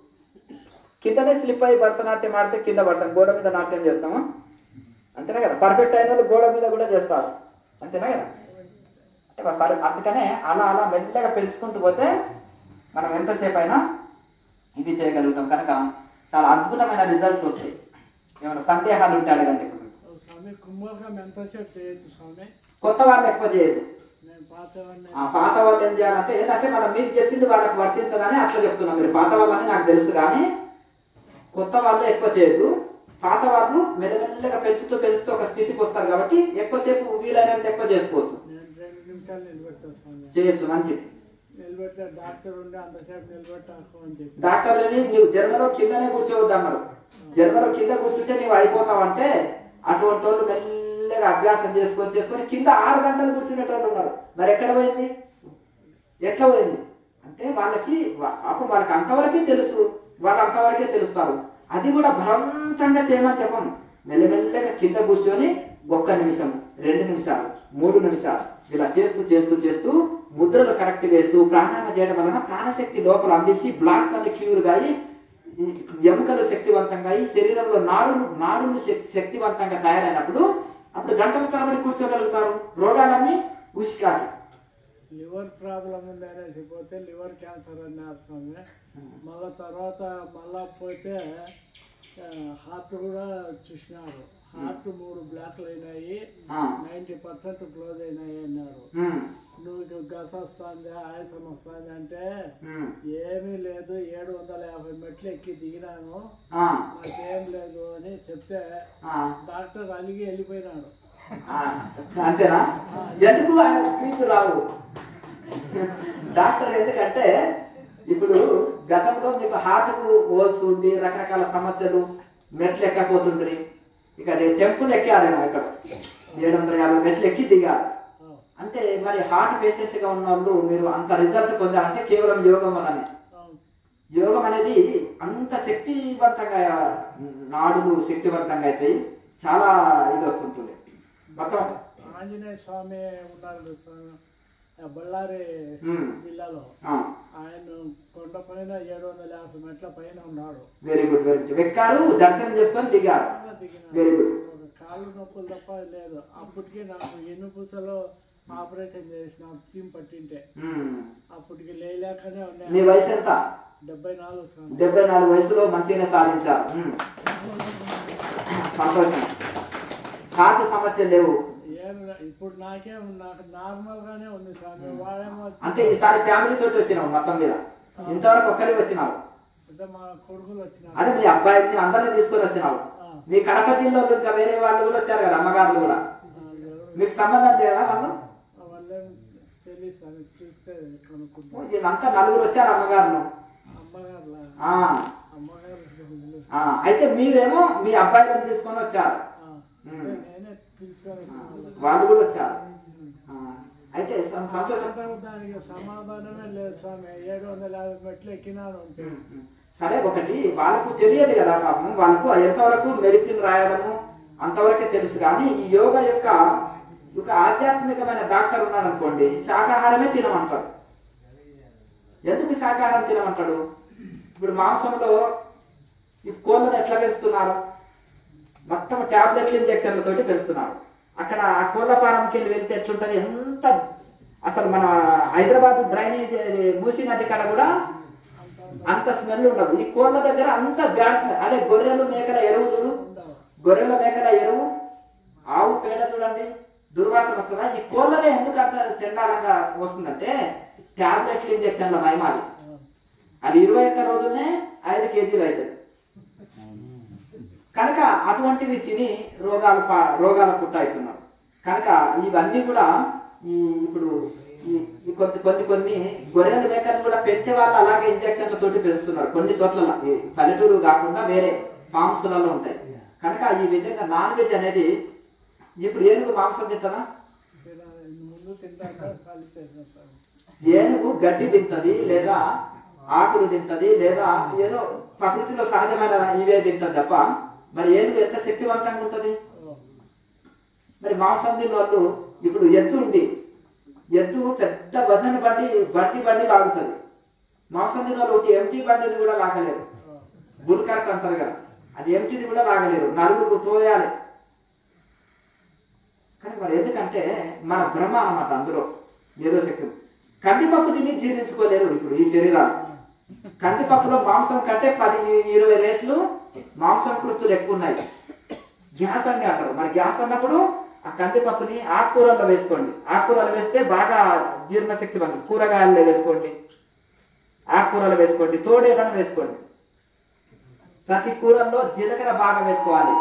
కిందనే స్లిప్ అయ్యి భరతనాట్యం ఆడితే కింద పడతాం గోడ మీద నాట్యం చేస్తాము అంతేనా కదా పర్ఫెక్ట్ అయిన వాళ్ళు గోడ మీద కూడా చేస్తారు అంతేనా కదా అంటే మరి పర్- అందుకనే అలా అలా మెల్లగా పెంచుకుంటూ పోతే మనం ఎంతసేపు అయినా ఇది చేయగలుగుతాం కనుక చాలా అద్భుతమైన రిజల్ట్స్ వస్తాయి ఏమైనా సందేహాలు ఉంటే అడగండి ఇప్పుడు స్వామి కుంభకం ఎంతసేపు చేయొచ్చు స్వామి కొత్త వాళ్ళు ఎక్కువ చేయదు నేను పాతవన్నీ ఆ పాత వాళ్ళు ఏం చేయాలంటే ఏంటంటే మనం మీరు చెప్పింది వాళ్ళకి వర్తించదని అట్లా చెప్తున్నాం మీరు పాత వాళ్ళని నాకు తెలుసు కానీ కొత్త వాళ్ళు ఎక్కువ చేయొద్దు పాత వాళ్ళు మెల్లమెల్లగా పెంచుతూ పెంచుతూ ఒక స్థితికి వస్తారు కాబట్టి ఎక్కువసేపు వీలైనంత ఎక్కువ చేసుకోవచ్చు నేను రెండు నిమిషాలు నిలబెడతాను స్వామి చేయొచ్చు మంచిది నిలబెట్టే డాక్టర్ ఉండి అంతసేపు నిలబెట్టాకు అని చెప్పి డాక్టర్లని నువ్వు జన్మలో కిందనే కూర్చోవద్దు అన్నారు జన్మలో కింద కూర్చుంటే నువ్వు అయిపోతావంటే అటువంటి వాళ్ళు మెల్లగా అభ్యాసం చేసుకొని చేసుకొని కింద ఆరు గంటలు కూర్చునేటోళ్ళు ఉన్నారు మరి ఎక్కడ పోయింది ఎట్లా పోయింది అంటే వాళ్ళకి వా- పాపం వాళ్ళకి అంతవరకే తెలుసు వాళ్ళు అంతవరకే తెలుస్తారు అది కూడా బలవంతంగా చేయమని చెప్పము మెల్లమెల్లగా కింద కూర్చొని ఒక్క నిమిషం రెండు నిమిషాలు మూడు నిమిషాలు ఇలా చేస్తూ చేస్తూ చేస్తూ ముద్రలు కరెక్ట్ వేస్తూ ప్రాణాయామం చేయడం వలన ప్రాణశక్తి లోపల అందించి బ్లాక్స్ అనే క్యూర్ అయ్యి ఈ ఎముకలు శక్తివంతంగా అయ్యి శరీరంలో నాడులు నాడులు శక్- శక్తివంతంగా తయారైనప్పుడు అప్పుడు గంటల తరబడి కూర్చోగలుగుతారు రోగాలన్నీ ఉసికాకి లివర్ ప్రాబ్లం ఉంది అనేసి పోతే లివర్ క్యాన్సర్ అన్నారు స్వామి మళ్ళా తర్వాత మళ్ళా పోతే హార్ట్ కూడా చూసినారు హార్ట్ మూడు బ్లాక్లు అయినాయి ఆ. నైంటీ పర్సెంట్ క్లోజ్ అయినాయి అన్నారు ఉమ్, నువ్వు గస వస్తుంది ఆయాసం వస్తుంది అంటే ఉమ్, ఏమీ లేదు ఏడు వందల యాభై మెట్లు ఎక్కి దిగినాను ఆ, నాకేం లేదు అని చెప్తే ఆ, డాక్టర్ అలిగి వెళ్ళిపోయినాడు ఆ, అంతేనా ఎందుకు ఆయన ఫీజు రావు డాక్టర్ ఎందుకంటే ఇప్పుడు గతంలో మీకు హార్ట్కు హోల్స్ ఉండి రకరకాల సమస్యలు మెట్లు ఎక్కకపోతుండ్రి ఇక టెంపుల్ ఎక్కారేమో ఇక్కడ ఏడు వందల యాభై మెట్లు ఎక్కి దిగారు ఆ, అంటే మరి హార్ట్ పేషెంట్ గా ఉన్న వాళ్ళు మీరు అంత రిజల్ట్ పొందారంటే కేవలం యోగం వల్లనే ఆ, యోగం అనేది అంత శక్తివంతంగా నాడులు శక్తివంతంగా అవుతాయి చాలా ఇది వస్తుంటుంది మొత్తం ఆంజనేయ స్వామి ఉన్నారు స్వామి ఆ బళ్ళారి ఉమ్, జిల్లాలో ఆ, ఆయన కొండ పైన ఏడు వందల యాభై మెట్ల పైన ఉన్నాడు వెరీ గుడ్ వెరీ గుడ్ ఎక్కారు దర్శనం చేసుకొని దిగారు బాగా దిగినాడు. వెరీ గుడ్ ఒక కాళ్ళు నొప్పులు తప్ప లేదు అప్పటికి నాకు ఎన్ని పూసలో ఆపరేషన్ చేసిన చీమ్ పట్టింటే ఉమ్. అప్పటికి లేలేకనే మీ ఉన్నాయి వయసు ఎంత డెబ్బై నాలుగు స్వామి డెబ్బై నాలుగు వయసులో మంచిగానే సాధించారు ఉమ్. సంతోషం హార్ట్ సమస్యలు లేవు ఏం లే- ఇప్పుడు నాకేం నాకు నార్మల్ గానే ఉంది స్వామి వాడేమో అంటే ఈసారి ఫ్యామిలీ తోటి వచ్చినావు మొత్తం మీద ఇంతవరకు ఒక్కరికి వచ్చినావు అంటే మా కొడుకులు వచ్చినారు అదే మీ అబ్బాయిని అందరినీ తీసుకొని వచ్చినావు ఆ, మీ కడప జిల్లాలో ఇంకా వేరే వాళ్ళు కూడా వచ్చారు కదా అమ్మగారులు కూడా ఆ, ఎవరు- మీకు సంబంధం లేదా వాళ్ళు వాళ్ళేం తెలియదు స్వామి చూస్తే కనుక్కుంటా వీళ్ళంతా నలుగురు వచ్చారు అమ్మగారులు అమ్మగారు ఆ, అమ్మగారు తెలుసు. ఆ, అయితే మీరేమో మీ అబ్బాయిలను తీసుకొని వచ్చారు ఆ, ఉమ్. అంటే నేనే తీసుకొని ఆ, వచ్చిన వాళ్ళు కూడా వచ్చారు వాళ్ళని. ఆ, అయితే సం- సంతోషం అంతా దానికి సమాధానమే లేదు స్వామి ఏడు వందల యాభై మెట్లు ఎక్కినాను అంటే ఉమ్, ఉమ్. సరే ఒకటి వాళ్ళకు తెలియదు కదా పాపం వాళ్ళకు ఎంతవరకు మెడిసిన్ రాయడము అంతవరకే తెలుసు కానీ ఈ యోగ యొక్క ఒక ఆధ్యాత్మికమైన డాక్టర్ ఉన్నాడు అనుకోండి శాకాహారమే తినమంటాడు ఎందుకు శాకాహారం తినమంటాడు ఇప్పుడు మాంసంలో ఈ కోళ్ళను ఎట్లా పెంచుతున్నారు మొత్తం టాబ్లెట్లు ఇంజక్షన్లతోటి పెంచుతున్నారు అక్కడ ఆ కోళ్ళ ఫారంకి వెళ్ళి వెళ్తే ఎట్లుంటది ఎంత అసలు మన హైదరాబాద్ డ్రైనేజ్ మూసీ నది కాడ కూడా అంత స్మెల్ ఉండదు ఈ కోళ్ళ దగ్గర అంత బ్యాడ్ స్మెల్ అదే గొర్రెలు మేకల ఎరువు చూడు ఉండవు గొర్రెల మేకల ఎరువు ఆవు పేడ చూడండి దుర్వాసన వస్తుందా ఈ కోళ్ళనే ఎందుకు అంత చండాలంగా వస్తుందంటే టాబ్లెట్లు ఇంజక్షన్ల మహిమాలి అది ఇరవై ఒక్క రోజులనే ఐదు కేజీలు అవుతుంది కనుక అటువంటివి తిని రోగాలు పా- రోగాల పుట్ట అవుతున్నారు కనుక ఇవన్నీ కూడా ఈ ఇప్పుడు ఈ ఈ కొన్ని కొన్ని కొన్ని గొర్రెల మేకలు కూడా పెంచే వాళ్ళు అలాగే ఇంజక్షన్ల తోటి పెంచుతున్నారు కొన్ని చోట్ల ఈ పల్లెటూరు కాకుండా వేరే ఫామ్స్లలో ఉంటాయి కనుక ఈ విధంగా నాన్ వెజ్ అనేది ఇప్పుడు ఏనుగు మాంసం తింటదా తినాలి. ముందు తింటాక కలిపేసేస్తారు ఏనుగు గడ్డి తింటది లేదా ఆకులు తింటది లేదా ఏదో ప్రకృతిలో సహజమైన ఇవే తింటది తప్ప మరి ఏనుగు ఎంత శక్తివంతంగా ఉంటది మరి మాంసం తిన్న వాళ్ళు ఇప్పుడు ఎత్తు ఉంది ఎత్తు పెద్ద వజన బండి బట్టి బండి లాగుతుంది మాంసం తిన్న వాళ్ళు ఒకటి ఎంటీ బండిని కూడా లాగలేరు బుల్కాట్ అంటారు కదా అది ఎంటీని కూడా లాగలేరు నలుగురు తోయాలి కానీ మరి ఎందుకంటే మన భ్రమ అన్నమాట అందులో ఏదో శక్తి కందిపప్పు తిని జీర్ణించుకోలేరు ఇప్పుడు ఈ శరీరాలు కందిపప్పులో మాంసం కంటే పది ఇరవై రేట్లు మాంసం కృతులు ఎక్కువ ఉన్నాయి గ్యాస్ అని అంటారు మరి గ్యాస్ అన్నప్పుడు ఆ కందిపప్పుని ఆకుకూరల్లో వేసుకోండి ఆకుకూరలు వేస్తే బాగా జీర్ణశక్తి పడుతుంది కూరగాయల్లో వేసుకోండి ఆకుకూరలు వేసుకోండి తోడు ఏదైనా వేసుకోండి ప్రతి కూరల్లో జీలకర్ర బాగా వేసుకోవాలి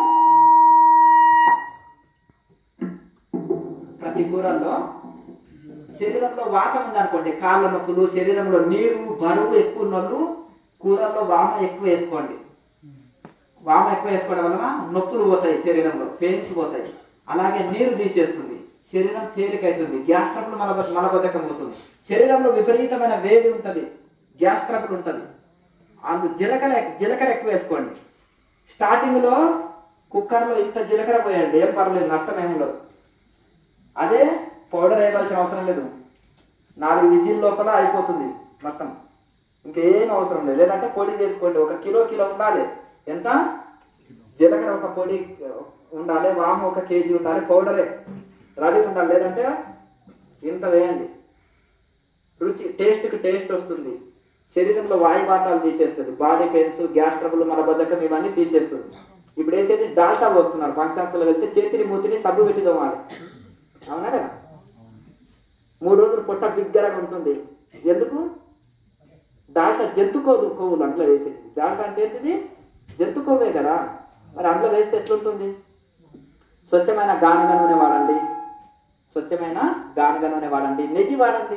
ప్రతి కూరల్లో శరీరంలో వాతం ఉందనుకోండి కాళ్ళ నొప్పులు శరీరంలో నీరు బరువు ఎక్కువ ఉన్నోళ్ళు కూరల్లో వామ ఎక్కువ వేసుకోండి వామ ఎక్కువ వేసుకోవడం వలన నొప్పులు పోతాయి శరీరంలో పెయిన్స్ పోతాయి అలాగే నీరు తీసేస్తుంది శరీరం తేలికైతుంది గ్యాస్ ట్రబుల్ మల మలబద్ధకం అవుతుంది శరీరంలో విపరీతమైన వేడి ఉంటుంది గ్యాస్ ట్రబుల్ ఉంటుంది అందు జీలకర్ర జీలకర్ర ఎక్కువ వేసుకోండి స్టార్టింగ్లో కుక్కర్లో ఇంత జీలకర్ర పోయండి ఏం పర్లేదు నష్టం ఏమి ఉండదు అదే పౌడర్ వేయవలసిన అవసరం లేదు నాలుగు విజిల్ లోపల అయిపోతుంది మొత్తం ఇంకేం అవసరం లేదు లేదంటే పొడి చేసుకోండి ఒక కిలో కిలో ఉండాలి ఎంత జీలకర్ర ఒక పొడి ఉండాలి వాము ఒక కేజీ ఉండాలి పౌడరే రెడీ ఉండాలి లేదంటే ఇంత వేయండి రుచి టేస్ట్కి టేస్ట్ వస్తుంది శరీరంలో వాయువాతాలు తీసేస్తుంది బాడీ పెయిన్స్ గ్యాస్ ట్రబుల్ మలబద్ధకం ఇవన్నీ తీసేస్తుంది ఇప్పుడు వేసేది డాల్టా వస్తున్నారు ఫంక్షన్స్లో వెళ్తే చేతిని మూతిని సబ్బు పెట్టి తోమాలి అవునా కదా మూడు రోజులు పొట్ట బిగ్గరగా ఉంటుంది ఎందుకు డాల్టా జంతు కొవ్వు కొవ్వులు అందులో వేసేది డాల్టా అంటే ఏంటిది జంతు కొవ్వే కదా మరి అందులో వేస్తే ఎట్లుంటుంది స్వచ్ఛమైన గానుగ నూనె వాడండి స్వచ్ఛమైన గానుగ నూనె వాడండి నెయ్యి వాడండి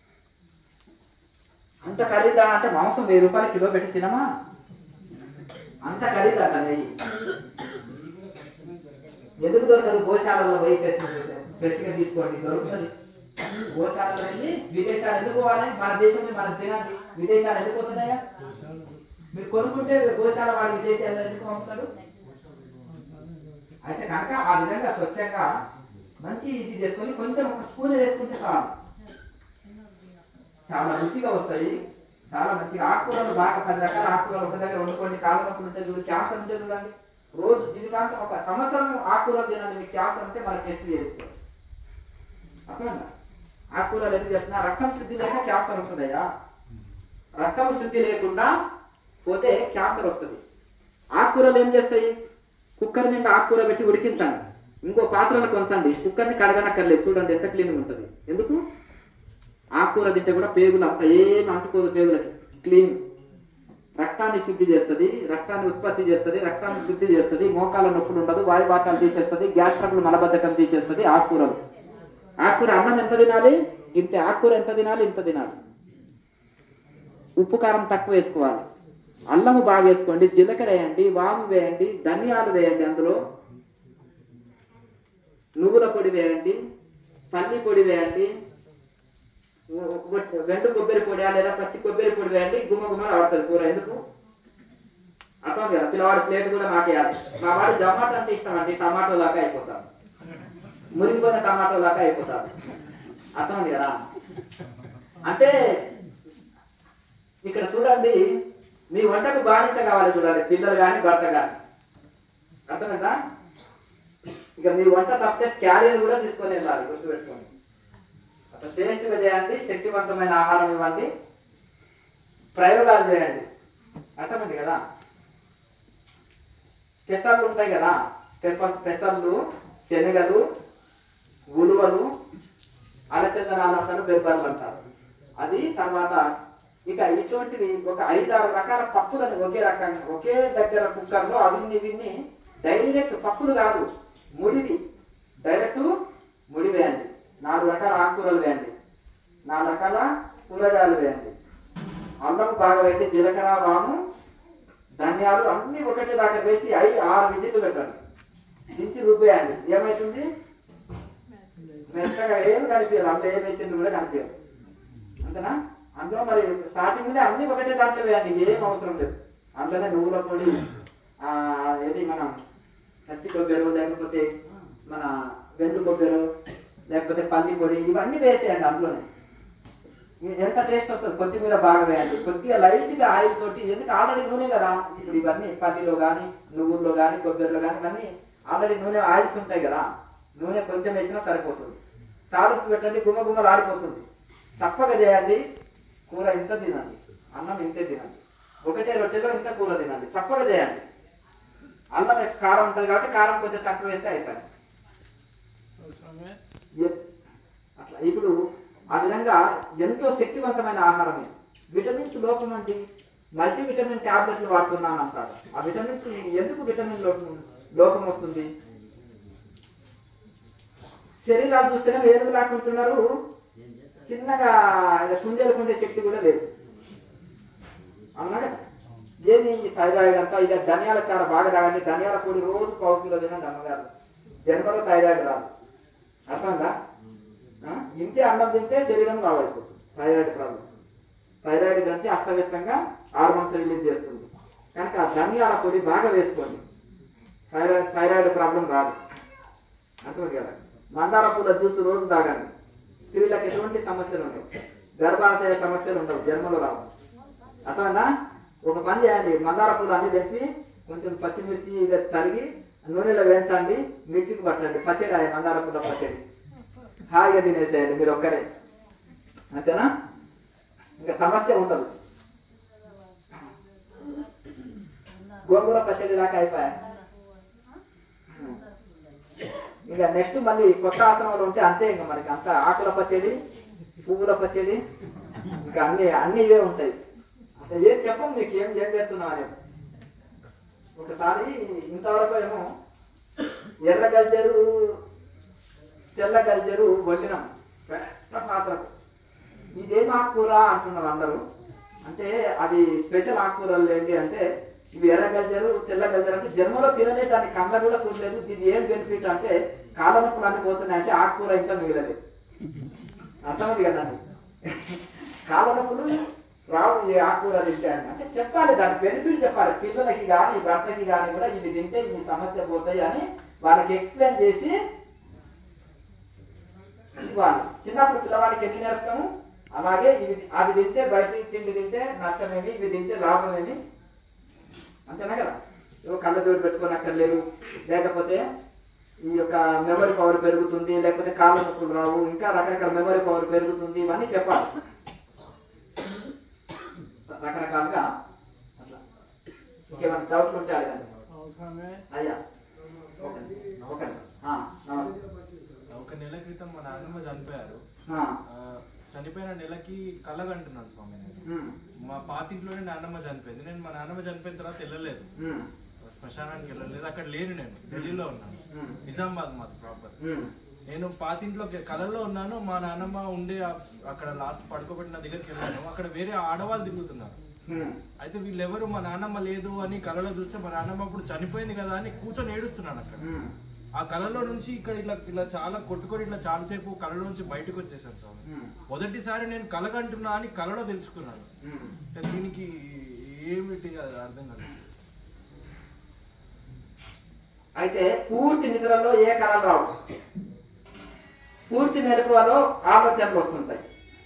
అంత ఖరీదా అంటే మాంసం వెయ్యి రూపాయలు కిలో పెట్టి తినమా అంత ఖరీదా అంట నెయ్యి ఎందుకు దొరకదు గోశాలలో పోయి ఫ్రెష్గా తీసుకోండి దొరుకుతుంది గోశాలలో వెళ్ళి విదేశాలు ఎందుకు పోవాలి మన దేశం మనం తినండి విదేశాలు ఎందుకు పోతున్నాయా మీరు కొనుక్కుంటే గోశాల వాడి విదేశాలు ఎందుకు పంపుతారు అయితే కనుక ఆ విధంగా స్వచ్ఛంగా మంచి ఇది చేసుకొని కొంచెం ఒక స్పూన్ వేసుకుంటే చాలు చాలా రుచిగా వస్తాయి చాలా మంచిగా ఆకుకూరలు బాగా పది రకాల ఆకుకూరలు ఒక దగ్గర వండుకోండి కాళ్ళ నొప్పులు ఉంటే చూడు క్యాన్సర్ ఉంటే చూడండి రోజు జీవితాంతం ఒక సంవత్సరం ఆకుకూరలు తినండి మీకు క్యాన్సర్ ఉంటే మనకి టెస్ట్ చేసుకోండి అర్థమైందా ఆకుకూరలు ఎందుకు చేస్తున్నా రక్తం శుద్ధి లేక క్యాన్సర్ వస్తుందయ్యా రక్తం శుద్ధి లేకుండా పోతే క్యాన్సర్ వస్తుంది ఆకుకూరలు ఏం చేస్తాయి కుక్కర్ నిండా ఆకుకూర పెట్టి ఉడికించండి ఇంకో పాత్రలో కొంచండి కుక్కర్ని కడగనక్కర్లేదు చూడండి ఎంత క్లీన్ ఉంటుంది ఎందుకు ఆకుకూర తింటే కూడా పేగులు అంత ఏం అంటుకోదు పేగులకి క్లీన్ రక్తాన్ని శుద్ధి చేస్తుంది రక్తాన్ని ఉత్పత్తి చేస్తుంది రక్తాన్ని శుద్ధి చేస్తుంది మోకాల నొప్పులు ఉండదు వాయువాతాలు తీసేస్తుంది గ్యాస్ ట్రబుల్ మలబద్ధకం తీసేస్తుంది ఆకుకూరలు ఆకుకూర అన్నం ఎంత తినాలి ఇంత ఆకుకూర ఎంత తినాలి ఇంత తినాలి ఉప్పు కారం తక్కువ వేసుకోవాలి అల్లము బాగా వేసుకోండి జీలకర్ర వేయండి వాము వేయండి ధనియాలు వేయండి అందులో నువ్వుల పొడి వేయండి పల్లి పొడి వేయండి వెండు కొబ్బరి పొడి లేదా పచ్చి కొబ్బరి పొడి వేయండి గుమ్మ గుమ్మ ఆడుతుంది కూర ఎందుకు అర్థం కదా పిల్లవాడి ప్లేట్ కూడా నాకేయాలి మా వాడు జమాటో అంటే ఇష్టం అండి టమాటో లాగా అయిపోతాడు మురిగిపోయిన టమాటో లాగా అయిపోతాడు అర్థం కదా అంటే ఇక్కడ చూడండి మీ వంటకు బానిస కావాలి చూడండి పిల్లలు కానీ భర్త కానీ అర్థమైందా ఇక మీ వంట తప్పితే క్యారియర్ కూడా తీసుకొని వెళ్ళాలి గుర్తుపెట్టుకోండి అట్లా టేస్ట్గా చేయండి శక్తివంతమైన ఆహారం ఇవ్వండి ప్రయోగాలు చేయండి అర్థమైంది కదా పెసర్లు ఉంటాయి కదా పెప్ప పెసర్లు శనగలు ఉలువలు అలచందనాలు అంటారు బెబ్బర్లు అంటారు అది తర్వాత ఇక ఇటువంటివి ఒక ఐదారు రకాల పప్పులను ఒకే రకంగా ఒకే దగ్గర కుక్కర్లో అవిన్ని విన్ని డైరెక్ట్ పప్పులు కాదు ముడివి డైరెక్ట్ ముడి వేయండి నాలుగు రకాల ఆకుకూరలు వేయండి నాలుగు రకాల కూరగాయలు వేయండి అల్లం బాగా వేయండి జీలకర్ర వాము ధనియాలు అన్ని ఒకటి దాకా వేసి ఐదు ఆరు విజిట్లు పెట్టండి దించి రుబ్బేయండి ఏమవుతుంది మెత్తగా ఏం కనిపించదు అందులో ఏం వేసింది కూడా కనిపించదు అంతేనా అందులో మరి స్టార్టింగ్ లో అన్ని ఒకటే దాంట్లో వేయండి ఏం అవసరం లేదు అందులోనే నువ్వుల పొడి ఆ, ఏది మనం పచ్చి కొబ్బరి లేకపోతే మన వెండు కొబ్బరి లేకపోతే పల్లి పొడి ఇవన్నీ వేసేయండి అందులోనే ఇది ఎంత టేస్ట్ వస్తుంది కొత్తిమీర బాగా వేయండి కొద్దిగా లైట్ గా ఆయిల్ తోటి ఎందుకు ఆల్రెడీ నూనె కదా ఇప్పుడు ఇవన్నీ పల్లిలో కానీ నువ్వుల్లో కానీ కొబ్బరిలో కానీ ఇవన్నీ ఆల్రెడీ నూనె ఆయిల్స్ ఉంటాయి కదా నూనె కొంచెం వేసినా సరిపోతుంది తాలింపు పెట్టండి గుమ్మ గుమ్మలు ఆడిపోతుంది చప్పగా చేయండి కూర ఇంత తినండి అన్నం ఇంతే తినండి ఒకటే రొట్టెలో ఇంత కూర తినండి చప్పగా చేయండి అల్లం వేసి కారం ఉంటుంది కాబట్టి కారం కొంచెం తక్కువ వేస్తే అయిపోయింది అవసరమే ఎ- అట్లా ఇప్పుడు ఆ విధంగా ఎంతో శక్తివంతమైన ఆహారం ఇది విటమిన్స్ లోపం అండి మల్టీ విటమిన్ టాబ్లెట్లు వాడుతున్నాను అంటారు ఆ విటమిన్స్ ఎందుకు విటమిన్ లోపం లోపం వస్తుంది శరీరాలు చూస్తేనే వేరుగా లాక్కుంటున్నారు చిన్నగా కుండేలు కుండే శక్తి కూడా లేదు అవునా కదా? ఏమి ఈ థైరాయిడ్ అంతా ఇక ధనియాల చార బాగా తాగండి ధనియాల పొడి రోజు పావు కిలో తినండి అమ్మగారు జన్మలో థైరాయిడ్ రాదు అర్థంగా ఆ? ఇంతే అన్నం తింటే శరీరం రావైపోతుంది థైరాయిడ్ ప్రాబ్లం థైరాయిడ్ గ్రంథి అస్తవ్యస్తంగా హార్మోన్స్ రిలీజ్ చేస్తుంది కనుక ఆ ధనియాల పొడి బాగా వేసుకోండి థైరాయిడ్ థైరాయిడ్ ప్రాబ్లం రాదు అర్థం కదా మందార పూల జ్యూస్ రోజు తాగండి స్త్రీలకు ఎటువంటి సమస్యలు ఉండవు గర్భాశయ సమస్యలు ఉండవు జన్మలో రావు అర్థమైందా ఒక పని చేయండి మందార పూలు అన్ని తెప్పి కొంచెం పచ్చిమిర్చి ఇది తరిగి నూనెలో వేయించండి మిక్సీకి పట్టండి పచ్చడి అది మందార పూల పచ్చడి హాయిగా తినేసేయండి మీరు ఒక్కరే అంతేనా ఇంకా సమస్య ఉండదు గోంగూర పచ్చడి దాకా అయిపోయా ఇంకా నెక్స్ట్ మళ్ళీ కొత్త ఆశ్రమాలు ఉంటే అంతే ఇంకా మనకి అంత ఆకుల పచ్చడి పువ్వుల పచ్చడి ఇంకా అన్ని అన్ని ఇవే ఉంటాయి అసలు ఏం చెప్పం నీకు ఏం ఏం చేస్తున్నావు అనేది ఒకసారి ఇంతవరకు ఏమో ఎర్ర గల్జరు తెల్ల గల్జరు వండినాం పెద్ద పాత్రకు ఇదేం ఆకుకూర అంటున్నారు అందరూ అంటే అవి స్పెషల్ ఆకుకూరలు ఏంటి అంటే ఇవి ఎర్ర గల్జరు తెల్ల గల్జరు అంటే జన్మలో తినలే దాని కళ్ళ కూడా చూడలేదు ఇది ఏం బెనిఫిట్ అంటే కాళ్ళ నొప్పులు అన్ని పోతున్నాయి అంటే ఆకుకూర ఇంకా మిగలలేదు అర్థమైంది కదండి కాళ్ళ నొప్పులు రావు ఈ ఆకుకూర తింటే అని అంటే చెప్పాలి దాని బెనిఫిట్ చెప్పాలి పిల్లలకి కానీ భర్తకి కానీ కూడా ఇది తింటే ఈ సమస్య పోతాయి అని వాళ్ళకి ఎక్స్ప్లెయిన్ చేసి ఇవ్వాలి చిన్నప్పుడు పిల్లవాడికి ఎన్ని నేర్పుతాము అలాగే ఇవి అది తింటే బయట తిండి తింటే నష్టమేమి ఇవి తింటే లాభమేమి అంతేనా కదా ఏవో కళ్ళ జోడు పెట్టుకోనక్కర్లేదు లేకపోతే ఈ యొక్క మెమరీ పవర్ పెరుగుతుంది లేకపోతే కాళ్ళ నొప్పులు రావు ఇంకా రకరకాల మెమరీ పవర్ పెరుగుతుంది ఇవన్నీ చెప్పాలి రకరకాలుగా అట్లా ఇంకేమైనా డౌట్లు ఉంటే అడగండి అవసరమే అయ్యా ఓకే ఓకే ఆ, నమస్తే ఒక నెల క్రితం మా నాన్నమ్మ చనిపోయారు ఆ, ఆ, చనిపోయిన నెలకి కలగంటున్నాను స్వామి నేను ఉమ్, మా పాతింట్లోనే నాన్నమ్మ చనిపోయింది నేను మా నాన్నమ్మ చనిపోయిన తర్వాత వెళ్ళలేదు ఉమ్, శ్మశానానికి వెళ్ళలేదు అక్కడ లేను నేను ఢిల్లీలో ఉన్నాను ఉమ్, నిజామాబాద్ మాది ప్రాపర్ ఉమ్, నేను పాతింట్లో కళల్లో ఉన్నాను మా నాన్నమ్మ ఉండే ఆ- అక్కడ లాస్ట్ పడుకోబెట్టిన దగ్గరికి వెళ్ళాను అక్కడ వేరే ఆడవాళ్ళు తిరుగుతున్నారు ఉమ్, అయితే వీళ్ళెవరు మా నాన్నమ్మ లేదు అని కళలో చూస్తే మా నాన్నమ్మ అప్పుడు చనిపోయింది కదా అని కూర్చొని ఏడుస్తున్నాను అక్కడ ఉమ్, ఆ కళలో నుంచి ఇక్కడ ఇట్లా ఇలా చాలా కొట్టుకొని ఇట్లా చాలాసేపు కళలో నుంచి బయటకు వచ్చేసాను స్వామి ఉమ్, మొదటిసారి నేను కలగంటున్నా అని కళలో తెలుసుకున్నాను ఉమ్. అంటే దీనికి ఏమిటి అది అర్థం కాలేదు అయితే పూర్తి నిద్రలో ఏ కళలు రావు పూర్తి మెలకువలో ఆలోచనలు వస్తుంటాయి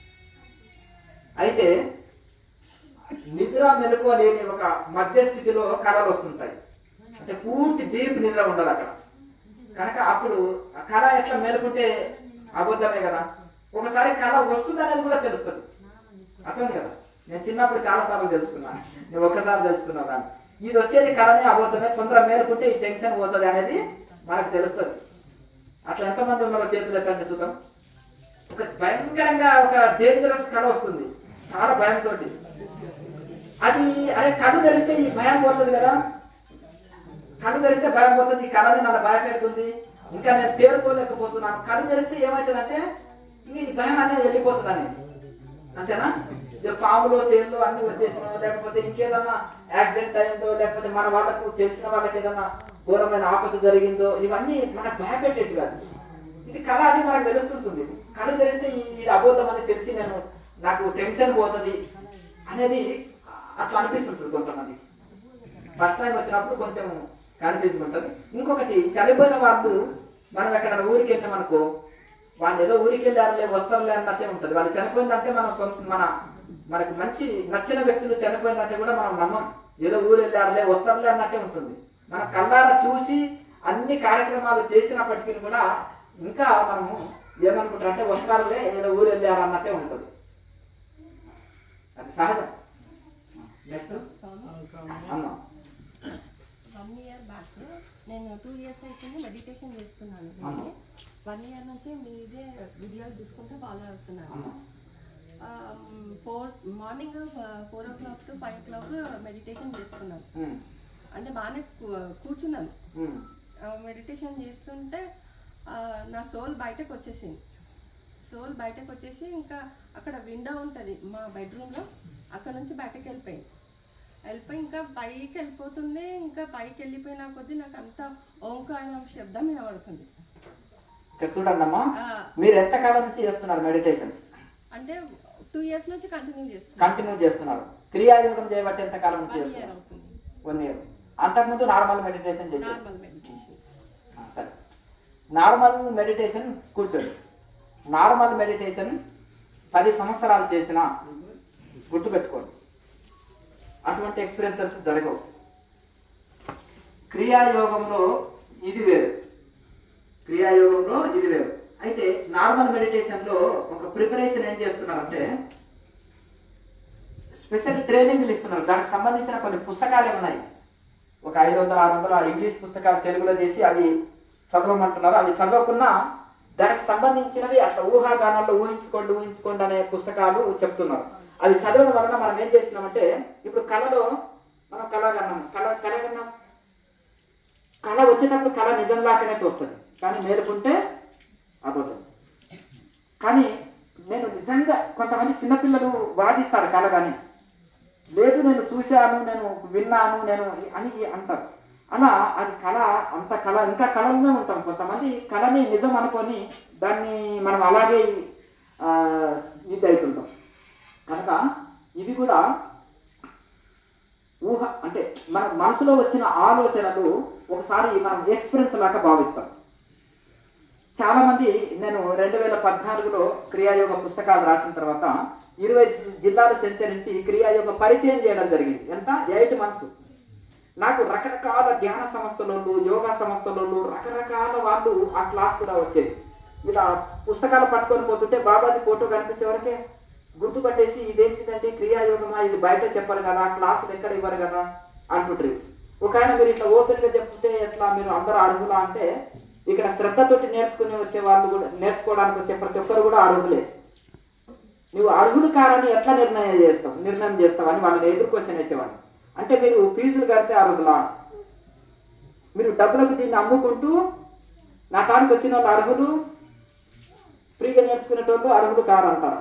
అయితే నిద్ర మెలకువ లేని ఒక మధ్య స్థితిలో కళలు వస్తుంటాయి అంటే పూర్తి డీప్ నిద్ర ఉండదు అక్కడ కనుక అప్పుడు ఆ కళ ఎట్లా మేలుకుంటే అబద్ధమే కదా ఒకసారి కళ వస్తుందనేది కూడా తెలుస్తుంది అర్థమైంది కదా నేను చిన్నప్పుడు చాలా సార్లు తెలుసుకున్నాను నేను ఒక్కసారి తెలుసుకున్నా దాన్ని ఇది వచ్చేది కళనే అబద్ధమే తొందర మేలుకుంటే ఈ టెన్షన్ పోతుంది అనేది మనకు తెలుస్తుంది అట్లా ఎంతమంది ఉన్నారో చేతులు ఎత్తండి సుఖం ఒక భయంకరంగా ఒక డేంజరస్ కళ వస్తుంది చాలా భయంతో అది అరే కళ్ళు తెరిస్తే ఈ భయం పోతుంది కదా కళ్ళు తెరిస్తే భయం పోతుంది ఈ కళని నన్ను భయపెడుతుంది ఇంకా నేను తేరుకోలేకపోతున్నాను కళ్ళు తెరిస్తే ఏమవుతుందంటే ఇంక ఈ భయం అనేది వెళ్ళిపోతుంది అనేది అంతేనా ఇక పాములు తేళ్ళు అన్ని వచ్చేసినా లేకపోతే ఇంకేదన్నా యాక్సిడెంట్ అయిందో లేకపోతే మన వాళ్ళకు తెలిసిన వాళ్ళకి ఏదన్నా ఘోరమైన ఆపద జరిగిందో ఇవన్నీ మనకు భయపెట్టేది కాదు ఇది కళ అది మనకు తెలుస్తుంటుంది కళ తెలిస్తే ఈ- ఇది అబోధం అని తెలిసి నేను నాకు టెన్షన్ పోతుంది అనేది అట్లా అనిపిస్తుంటుంది కొంతమంది ఫస్ట్ టైం వచ్చినప్పుడు కొంచెం కన్ఫ్యూజ్ ఉంటుంది ఇంకొకటి చనిపోయిన వాళ్ళు మనం ఎక్కడ ఊరికి వెళ్ళాం అనుకో వాళ్ళు ఏదో ఊరికి వెళ్ళారులే వస్తారులే అన్నట్టే ఉంటుంది వాళ్ళు చనిపోయిందంటే మనం సొంత మన మనకు మంచి నచ్చిన వ్యక్తులు చనిపోయినట్టే కూడా మనం నమ్మం ఏదో ఊరు వెళ్ళారులే వస్తారులే అన్నట్టే ఉంటుంది మన కళ్ళారా చూసి అన్ని కార్యక్రమాలు చేసినప్పటికీ కూడా ఇంకా మనము ఏమనుకుంటారంటే వస్తారులే ఏదో ఊరు వెళ్ళారు అన్నట్టే ఉంటుంది అది సహజం నెక్స్ట్ అమ్మా వన్ ఇయర్ బ్యాక్ నేను టూ ఇయర్స్ అయిపోయింది మెడిటేషన్ చేస్తున్నాను అవును. వన్ ఇయర్ నుంచి మీదే వీడియోలు చూసుకుంటూ ఫాలో అవుతున్నాను అమ్మా four morning four o'clock to five o'clock meditation చేస్తున్నాను ఉమ్, అంటే బాగానే కూ- కూర్చున్నాను ఉమ్, మెడిటేషన్ చేస్తుంటే ఆ, నా సోల్ బయటకు వచ్చేసింది సోల్ బయటకు వచ్చేసి ఇంకా అక్కడ విండో ఉంటుంది మా బెడ్రూమ్లో అక్కడ నుంచి బయటకు వెళ్ళిపోయింది వెళ్ళిపోయి ఇంకా పైకి వెళ్ళిపోతుంది ఇంకా పైకి వెళ్ళిపోయిన కొద్దీ నాకు అంత ఓంకారం శబ్దం వినబడుతుంది ఇక్కడ చూడండి అమ్మా ఆ, మీరు ఎంత కాలం నుంచి చేస్తున్నారు మెడిటేషన్ అంటే టూ ఇయర్స్ నుంచి కంటిన్యూ చేస్తున్నాను కంటిన్యూ చేస్తున్నారు క్రియాయోగం చేయబట్టి ఎంత కాలం నుంచి వన్ ఇయర్ చేస్తున్నారు అవుతుంది వన్ ఇయర్ అంతకుముందు నార్మల్ మెడిటేషన్ చేశారు నార్మల్ మెడిటేషన్ ఆ, సరే నార్మల్ మెడిటేషన్ కూర్చోండి నార్మల్ మెడిటేషన్ పది సంవత్సరాలు చేసిన గుర్తుపెట్టుకోండి అటువంటి ఎక్స్పీరియన్సెస్ జరగవు క్రియాయోగంలో ఇది వేరు క్రియాయోగంలో ఇది వేరు అయితే నార్మల్ మెడిటేషన్ లో ఒక ప్రిపరేషన్ ఏం చేస్తున్నారంటే స్పెషల్ ట్రైనింగ్లు ఇస్తున్నారు దానికి సంబంధించిన కొన్ని పుస్తకాలు ఉన్నాయి ఒక ఐదు వందల ఆరు వందల ఇంగ్లీష్ పుస్తకాలు తెలుగులో చేసి అవి చదవమంటున్నారు అవి చదవకున్నా దానికి సంబంధించినవి అట్లా ఊహాగానాల్లో ఊహించుకోండి ఊహించుకోండి అనే పుస్తకాలు చెప్తున్నారు అది చదవడం వలన మనం ఏం చేస్తున్నామంటే ఇప్పుడు కళలో మనం కళ కన్నాం కళ కళ కన్నాం కళ వచ్చేటప్పుడు కళ నిజంలాగానే వస్తుంది కానీ మేలుకుంటే అబద్ధం కానీ నేను నిజంగా కొంతమంది చిన్నపిల్లలు వాదిస్తారు కళ కానీ లేదు నేను చూశాను నేను విన్నాను నేను అని అంటారు అలా అది కళ అంత కళ ఇంకా కళలోనే ఉంటాం కొంతమంది కళని నిజం అనుకొని దాన్ని మనం అలాగే ఆ, ఇది అవుతుంటాం కనుక ఇది కూడా ఊహ అంటే మన మనసులో వచ్చిన ఆలోచనలు ఒకసారి మనం ఎక్స్పీరియన్స్ లాగా భావిస్తాం చాలా మంది నేను రెండు వేల పద్నాలుగులో క్రియాయోగ పుస్తకాలు రాసిన తర్వాత ఇరవై జిల్లాలు సంచరించి క్రియాయోగ పరిచయం చేయడం జరిగింది ఎంత ఎయిట్ మంత్స్ నాకు రకరకాల ధ్యాన సంస్థలలో యోగా సంస్థలలో రకరకాల వాళ్ళు ఆ క్లాస్ కూడా వచ్చేది ఇలా పుస్తకాలు పట్టుకొని పోతుంటే బాబాది ఫోటో కనిపించే వరకే గుర్తుపట్టేసి ఇదేంటిదంటే క్రియాయోగమా ఇది బయట చెప్పరు కదా క్లాసులు ఎక్కడ ఇవ్వరు కదా అంటుంటారు ఒక ఆయన మీరు ఇట్లా ఓపెన్ గా చెప్తే ఎట్లా మీరు అందరూ అర్హులా అంటే ఇక్కడ శ్రద్ధతోటి నేర్చుకుని వచ్చే వాళ్ళు కూడా నేర్చుకోవడానికి వచ్చే ప్రతి ఒక్కరు కూడా అర్హులే నువ్వు అర్హులు కారని ఎట్లా నిర్ణయం చేస్తావు నిర్ణయం చేస్తావు అని వాళ్ళని ఎదురు క్వశ్చన్ వేసేవాళ్ళు అంటే మీరు ఫీజులు కడితే అర్హులా మీరు డబ్బులకు దీన్ని అమ్ముకుంటూ నా కాడికి వచ్చిన వాళ్ళు అర్హులు ఫ్రీగా నేర్చుకునేటోళ్ళు అర్హులు కారంటారు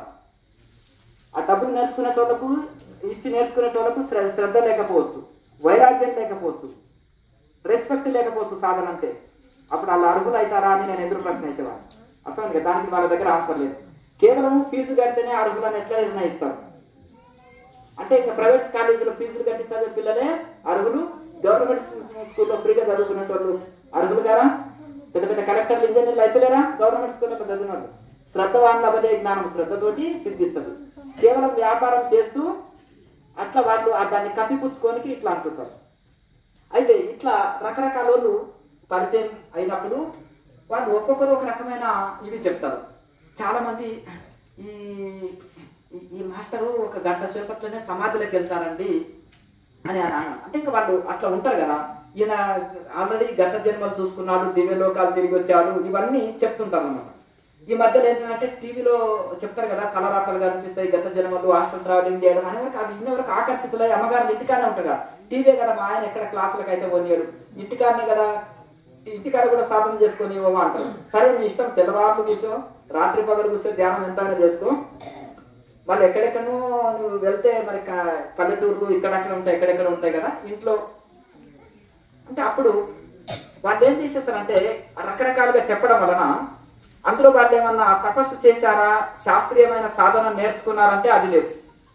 ఆ డబ్బులు నేర్చుకునేటోళ్ళకు ఇచ్చి నేర్చుకునేటోళ్ళకు శ్ర- శ్రద్ధ లేకపోవచ్చు వైరాగ్యం లేకపోవచ్చు రెస్పెక్ట్ లేకపోవచ్చు సాధన అంటే అప్పుడు వాళ్ళు అర్హులు అవుతారా అని నేను ఎదురు ప్రశ్న వేసేవాడిని అర్థమైంది కదా దానికి వాళ్ళ దగ్గర ఆన్సర్ లేదు కేవలం ఫీజు కడితేనే అర్హులని ఎట్లా నిర్ణయిస్తారు అంటే ఇంకా ప్రైవేట్ కాలేజీలో ఫీజులు కట్టి చదివే పిల్లలే అర్హులు గవర్నమెంట్ స్కూల్లో ఫ్రీగా చదువుకునే వాళ్ళు అర్హులు గారా పెద్ద పెద్ద కలెక్టర్లు ఇంజనీర్లు అయితేలేరా గవర్నమెంట్ స్కూల్లో చదివిన వాళ్ళు శ్రద్ధవాన్ లభదే జ్ఞానం శ్రద్ధతోటి సిద్ధిస్తుంది కేవలం వ్యాపారం చేస్తూ అట్లా వాళ్ళు ఆ దాన్ని కప్పిపుచ్చుకోనికి ఇట్లా అంటుంటారు అయితే ఇట్లా రకరకాల వాళ్ళు పరిచయం అయినప్పుడు వాళ్ళు ఒక్కొక్కరు ఒక రకమైన ఇవి చెప్తారు చాలా మంది ఈ ఈ- ఈ మాస్టరు ఒక గంట సేపట్లోనే సమాధిలోకి వెళ్తారండి అని అని అన్నాడు. అంటే ఇంకా వాళ్ళు అట్లా ఉంటారు కదా ఈయన ఆల్రెడీ గత జన్మలు చూసుకున్నాడు దివ్య లోకాలు తిరిగి వచ్చాడు ఇవన్నీ చెప్తుంటారు అన్నమాట ఈ మధ్యలో ఏంటంటే టీవీలో చెప్తారు కదా తలరాతలు కనిపిస్తాయి గత జన్మలు హాస్టల్ ట్రావెలింగ్ చేయడం అని వరకు అవి ఇన్ని వరకు ఆకర్షితులై అమ్మగారు ఇంటికానే ఉంటారు కదా టీవీ కదా మా ఆయన ఎక్కడ క్లాసులకు అయితే పోనీయడు ఇంటికాడనే కదా ఇంటికాడ కూడా సాధన చేసుకొని ఇవ్వమా అంటారు సరే నీ ఇష్టం తెల్లవారులు కూర్చో రాత్రి పగలు కూర్చో ధ్యానం ఎంతైనా చేసుకో వాళ్ళు ఎక్కడెక్కడో నువ్వు వెళ్తే మరి క- పల్లెటూర్లు ఇక్కడక్కడ ఉంటాయి ఎక్కడెక్కడ ఉంటాయి కదా ఇంట్లో అంటే అప్పుడు వాళ్ళు ఏం చేసేస్తారంటే రకరకాలుగా చెప్పడం వలన అందులో వాళ్ళు ఏమన్నా తపస్సు చేశారా శాస్త్రీయమైన సాధన నేర్చుకున్నారంటే అది లేదు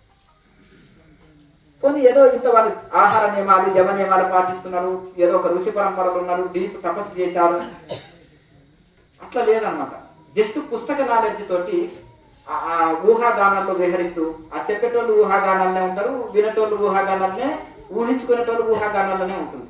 పోనీ ఏదో ఇంత వాళ్ళు ఆహార నియమాలు యమ నియమాలు పాటిస్తున్నారు ఏదో ఒక ఋషి పరంపరలు ఉన్నారు డీప్ తపస్సు చేశారు అట్లా లేదనమాట జస్ట్ పుస్తక నాలెడ్జ్ తోటి ఆ- ఆ ఊహాగానాల్లో విహరిస్తూ ఆ చెప్పేటోళ్ళు ఊహాగానాలనే ఉంటారు వినేటోళ్ళు ఊహాగానాలనే ఊహించుకునేటోళ్ళు ఊహాగానాలనే ఉంటుంది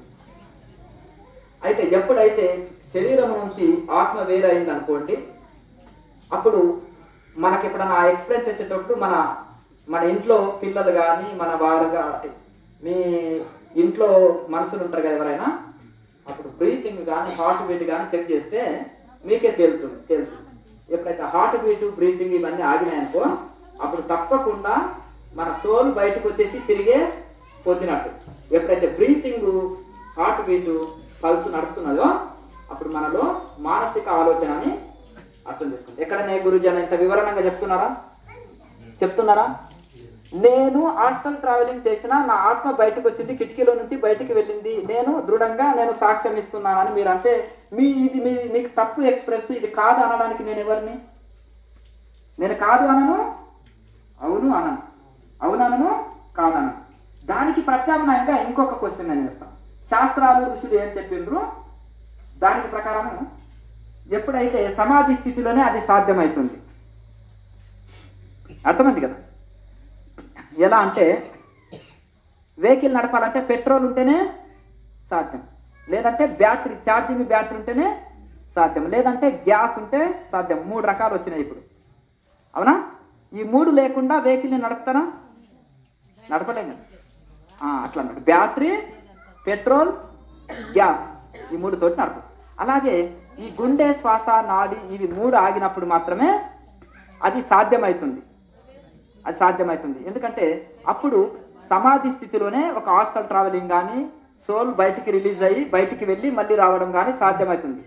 అయితే ఎప్పుడైతే శరీరం నుంచి ఆత్మ వేరైంది అనుకోండి అప్పుడు మనకి ఎప్పుడైనా ఆ ఎక్స్పీరియన్స్ వచ్చేటప్పుడు మన మన ఇంట్లో పిల్లలు కానీ మన వారు కానీ మీ ఇంట్లో మనుషులు ఉంటారు కదా ఎవరైనా అప్పుడు బ్రీతింగ్ కానీ హార్ట్ బీట్ కానీ చెక్ చేస్తే మీకే తెలుస్తుంది తెలుస్తుంది ఎప్పుడైతే హార్ట్ బీట్ బ్రీతింగ్ ఇవన్నీ ఆగినాయనుకో అప్పుడు తప్పకుండా మన సోల్ బయటకు వచ్చేసి తిరిగే పొందినట్టు ఎప్పుడైతే బ్రీతింగ్ హార్ట్ బీట్ పల్స్ నడుస్తున్నదో అప్పుడు మనలో మానసిక ఆలోచన అని అర్థం చేసుకుంది ఎక్కడనే గురుజీ అని ఇంత వివరణంగా చెప్తున్నారా చెప్తున్నారా నేను హాస్టల్ ట్రావెలింగ్ చేసిన నా ఆత్మ బయటకు వచ్చింది కిటికీలో నుంచి బయటికి వెళ్ళింది నేను దృఢంగా నేను సాక్ష్యం ఇస్తున్నానని మీరు అంటే మీ ఇది మీ మీకు తప్పు ఎక్స్ప్రెస్ ఇది కాదు అనడానికి నేను ఎవరిని నేను కాదు అనను అవును అనను అవునను కాదను దానికి ప్రత్యామ్నాయంగా ఇంకొక క్వశ్చన్ నేను ఇస్తాను శాస్త్రాలు ఋషులు ఏం చెప్పిండ్రు దానికి ప్రకారము ఎప్పుడైతే సమాధి స్థితిలోనే అది సాధ్యమవుతుంది అర్థమైంది కదా ఎలా అంటే వెహికల్ నడపాలంటే పెట్రోల్ ఉంటేనే సాధ్యం లేదంటే బ్యాటరీ ఛార్జింగ్ బ్యాటరీ ఉంటేనే సాధ్యం లేదంటే గ్యాస్ ఉంటే సాధ్యం మూడు రకాలు వచ్చినాయి ఇప్పుడు అవునా ఈ మూడు లేకుండా వెహికల్ని నడుపుతారా నడపలేం కదా ఆ, అట్లా అన్నమాట బ్యాటరీ పెట్రోల్ గ్యాస్ ఈ మూడు తోటి నడప అలాగే ఈ గుండె శ్వాస నాడి ఇవి మూడు ఆగినప్పుడు మాత్రమే అది సాధ్యమవుతుంది అది సాధ్యమవుతుంది ఎందుకంటే అప్పుడు సమాధి స్థితిలోనే ఒక హాస్టల్ ట్రావెలింగ్ కానీ సోల్ బయటికి రిలీజ్ అయ్యి బయటికి వెళ్ళి మళ్ళీ రావడం కానీ సాధ్యమవుతుంది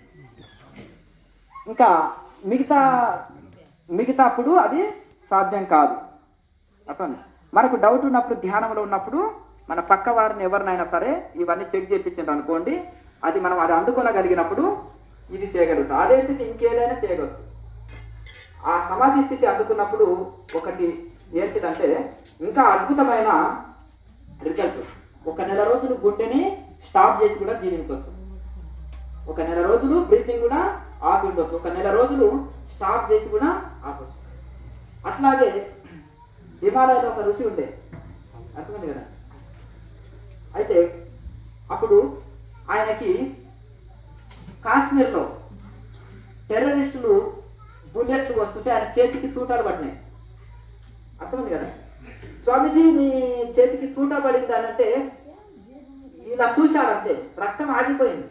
ఇంకా మిగతా మిగతా అప్పుడు అది సాధ్యం కాదు అర్థం మనకు డౌట్ ఉన్నప్పుడు ధ్యానంలో ఉన్నప్పుడు మన పక్క వారిని ఎవరినైనా సరే ఇవన్నీ చెక్ చేయించింది అనుకోండి అది మనం అది అందుకోనగలిగినప్పుడు ఇది చేయగలుగుతాం అదే స్థితి ఇంకేదైనా చేయగలుగుతాం ఆ సమాధి స్థితి అందుకున్నప్పుడు ఒకటి ఏంటిదంటే ఇంకా అద్భుతమైన రిజల్ట్ ఒక నెల రోజులు గుండెని స్టాప్ చేసి కూడా జీవించవచ్చు ఒక నెల రోజులు బ్రీతింగ్ కూడా ఆపి ఉండొచ్చు ఒక నెల రోజులు స్టాప్ చేసి కూడా ఆపవచ్చు అట్లాగే హిమాలయాలో ఒక ఋషి ఉండే అర్థమైంది కదా అయితే అప్పుడు ఆయనకి కాశ్మీర్లో టెర్రరిస్టులు బుల్లెట్లు వస్తుంటే ఆయన చేతికి తూటాలు పడినాయి అర్థమైంది కదా స్వామీజీ మీ చేతికి తూట పడింది అని అంటే ఇలా చూశాడు అంతే రక్తం ఆగిపోయింది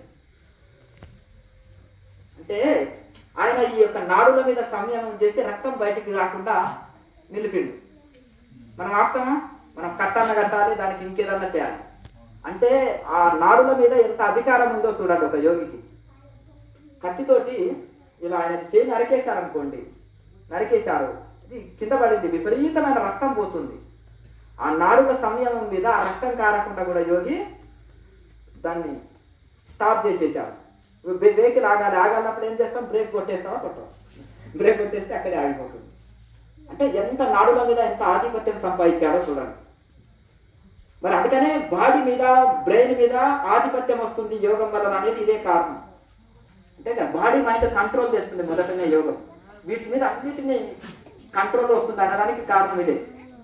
అంటే ఆయన ఈ యొక్క నాడుల మీద సంయమం చేసి రక్తం బయటికి రాకుండా నిలిపిండు మనం ఆపుతామా మనం కట్టన్న కట్టాలి దానికి ఇంకేదన్నా చేయాలి అంటే ఆ నాడుల మీద ఎంత అధికారం ఉందో చూడండి ఒక యోగికి కత్తితోటి ఇలా ఆయన చేయి నరికేశారు అనుకోండి నరికేశారు ఇది కింద పడింది విపరీతమైన రక్తం పోతుంది ఆ నాడుల సంయమం మీద ఆ రక్తం కారకుండా కూడా యోగి దాన్ని స్టాప్ చేసేసారు వే- వెహికల్ ఆగాలి ఆగాలన్నప్పుడు ఏం చేస్తాం బ్రేక్ కొట్టేస్తామా కొట్టం బ్రేక్ కొట్టేస్తే అక్కడే ఆగిపోతుంది అంటే ఎంత నాడుల మీద ఎంత ఆధిపత్యం సంపాదించాడో చూడండి మరి అందుకనే బాడీ మీద బ్రెయిన్ మీద ఆధిపత్యం వస్తుంది యోగం వల్ల అనేది ఇదే కారణం అంతే కదా బాడీ మైండ్ కంట్రోల్ చేస్తుంది మొదటనే యోగం వీటి మీద అన్నిటినీ కంట్రోల్ వస్తుంది అనడానికి కారణం ఇదే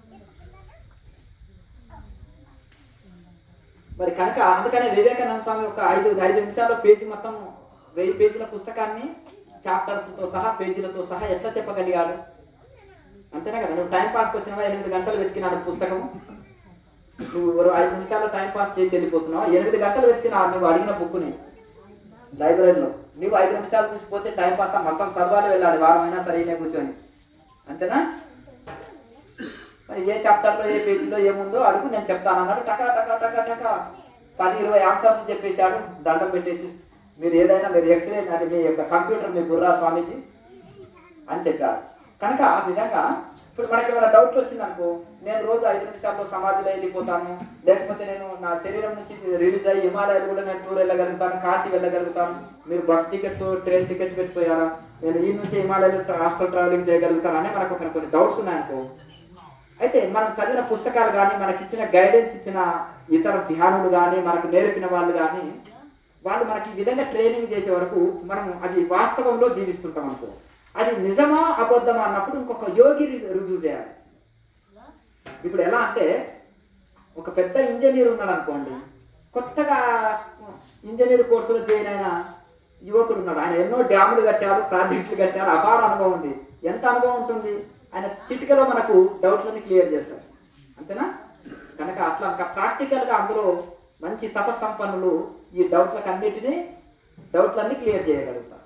మరి కనుక అందుకనే వివేకానంద స్వామి ఒక ఐదు ఐదు నిమిషాల్లో పేజీ మొత్తం వెయ్యి పేజీల పుస్తకాన్ని చాప్టర్స్ తో సహా పేజీలతో సహా ఎట్లా చెప్పగలిగాడు అంతేనా కదా నువ్వు టైం పాస్కి వచ్చినావా ఎనిమిది గంటలు వెతికినాడు పుస్తకం నువ్వు ఒక ఐదు నిమిషాల్లో టైం పాస్ చేసి వెళ్ళిపోతున్నావు ఎనిమిది గంటలు వెతికినా నువ్వు అడిగిన బుక్ని లైబ్రరీలో నువ్వు ఐదు నిమిషాలు చూసిపోతే టైం పాస్ మొత్తం చదవాలి వెళ్ళాలి వారం అయినా సరే ఈయనే కూర్చొని అంతేనా మరి ఏ చాప్టర్లో ఏ పేజీలో ఏముందో అడుగు నేను చెప్తాను అన్నాడు టకా టకా టకా టకా పది ఇరవై ఆన్సర్లు చెప్పేశాడు దండం పెట్టేసి మీరు ఏదైనా మీరు ఎక్స్రే అది మీ యొక్క కంప్యూటర్ మీ బుర్రా స్వామీజీ అని చెప్పాడు కనుక ఆ విధంగా ఇప్పుడు మనకి ఏమైనా డౌట్ వచ్చింది అనుకో నేను రోజు ఐదు నిమిషాల్లో సమాధిలో వెళ్ళిపోతాను లేకపోతే నేను నా శరీరం నుంచి రిలీజ్ అయ్యి హిమాలయాలు కూడా నేను టూర్ వెళ్ళగలుగుతాను కాశీ వెళ్ళగలుగుతాను మీరు బస్ టికెట్ ట్రైన్ టికెట్ పెట్టిపోయారా నేను ఈ నుంచి హిమాలయాలు హాస్టల్ ట్రావెలింగ్ చేయగలుగుతాను అని మనకు ఒక కొన్ని డౌట్స్ ఉన్నాయనుకో అయితే మనం చదివిన పుస్తకాలు కానీ మనకి ఇచ్చిన గైడెన్స్ ఇచ్చిన ఇతర ధ్యానులు కానీ మనకు నేర్పిన వాళ్ళు కానీ వాళ్ళు మనకి ఈ విధంగా ట్రైనింగ్ చేసే వరకు మనం అది వాస్తవంలో జీవిస్తుంటాం అనుకో అది నిజమా అబద్ధమా అన్నప్పుడు ఇంకొక యోగి రు- రుజువు చేయాలి ఇప్పుడు ఎలా అంటే ఒక పెద్ద ఇంజనీర్ ఉన్నాడు అనుకోండి కొత్తగా ఇంజనీర్ కోర్సులో జాయిన్ అయిన యువకుడు ఉన్నాడు ఆయన ఎన్నో డ్యాములు కట్టాడు ప్రాజెక్టులు కట్టాడు అపార అనుభవం ఉంది ఎంత అనుభవం ఉంటుంది ఆయన చిటికలో మనకు డౌట్లని క్లియర్ చేస్తారు అంతేనా కనుక అట్లా ప్రాక్టికల్ గా అందులో మంచి తపస్సంపన్నులు ఈ డౌట్లకు అన్నిటినీ డౌట్లన్నీ క్లియర్ చేయగలుగుతారు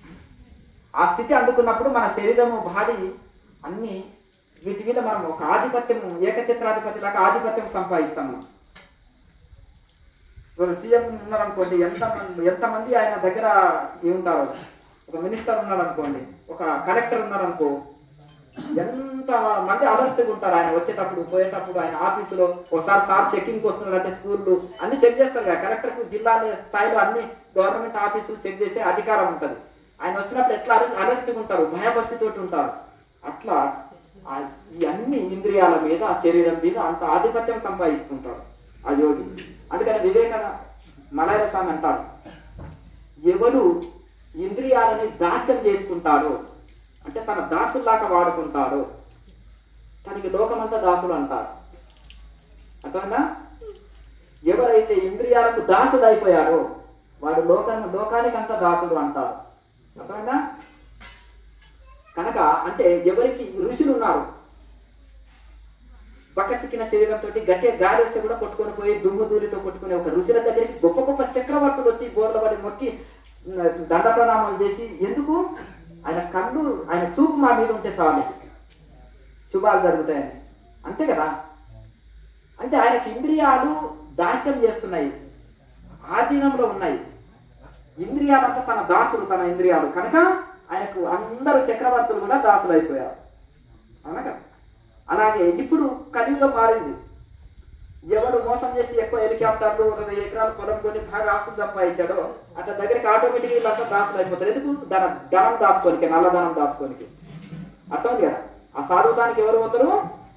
ఆ స్థితి అందుకున్నప్పుడు మన శరీరము బాడీ అన్ని వీటి మీద మనం ఒక ఆధిపత్యం ఏకచిత్రాధిపత్యం ఆధిపత్యం సంపాదిస్తాం మనం ఇప్పుడు సీఎం ఉన్నారనుకోండి ఎంత మంది ఎంతమంది ఆయన దగ్గర ఉంటారో ఒక మినిస్టర్ ఉన్నాడు అనుకోండి ఒక కలెక్టర్ ఉన్నారనుకో ఎంత మంది అలర్ట్గా ఉంటారు ఆయన వచ్చేటప్పుడు పోయేటప్పుడు ఆయన ఆఫీసులో ఒకసారి సార్ చెకింగ్ వస్తున్నాడు అంటే స్కూళ్ళు అన్ని చెక్ చేస్తారు కదా కలెక్టర్కు జిల్లా స్థాయిలో అన్ని గవర్నమెంట్ ఆఫీసులు చెక్ చేసే అధికారం ఉంటుంది ఆయన వచ్చినప్పుడు ఎట్లా అలర్ట్గా ఉంటారు భయభక్తితోటి ఉంటారు అట్లా ఆ ఈ అన్ని ఇంద్రియాల మీద ఆ శరీరం మీద అంత ఆధిపత్యం సంపాదిస్తుంటారు ఆ యోగి అందుకని వివేకాన మలయాళ స్వామి అంటారు ఎవడు ఇంద్రియాలని దాస్యం చేసుకుంటాడో అంటే తన దాసుల్లాగా వాడుకుంటాడు తనకి లోకమంతా దాసులు అంటారు అర్థమైందా ఎవరైతే ఇంద్రియాలకు దాసుడు అయిపోయాడో వాడు లోకం లోకానికి అంతా దాసుడు అంటారు అర్థమైందా కనుక అంటే ఎవరికి ఋషులు ఉన్నారు పక్క చిక్కిన శరీరంతో గట్టిగా గాలి వస్తే కూడా కొట్టుకొని పోయి దుమ్ము దూరితో కొట్టుకునే ఒక ఋషుల దగ్గరికి గొప్ప గొప్ప చక్రవర్తులు వచ్చి బోర్ల పడి మొక్కి ఉమ్, దండ ప్రణామాలు చేసి ఎందుకు ఆయన కళ్ళు ఆయన చూపు మా మీద ఉంటే చాలు శుభాలు జరుగుతాయని అంతే కదా అంటే ఆయనకి ఇంద్రియాలు దాస్యం చేస్తున్నాయి ఆధీనంలో ఉన్నాయి ఇంద్రియాలంతా తన దాసులు తన ఇంద్రియాలు కనుక ఆయనకు అందరు చక్రవర్తులు కూడా దాసులు అయిపోయారు అవునా కదా అలాగే ఇప్పుడు కలియుగం మారింది ఎవరు మోసం చేసి ఎక్కువ హెలికాప్టర్లు ఒక వెయ్యి ఎకరాలు పొలం కొని బాగా ఆస్తులు సంపాదించాడో అతని దగ్గరికి ఆటోమేటిక్గా వీళ్ళంతా దాసులు అయిపోతారు ఎందుకు ధన ధనం దాచుకోనికి నల్లధనం దాచుకోనికి అర్థమైంది కదా ఆ సాధుతానికి ఎవరు పోతారు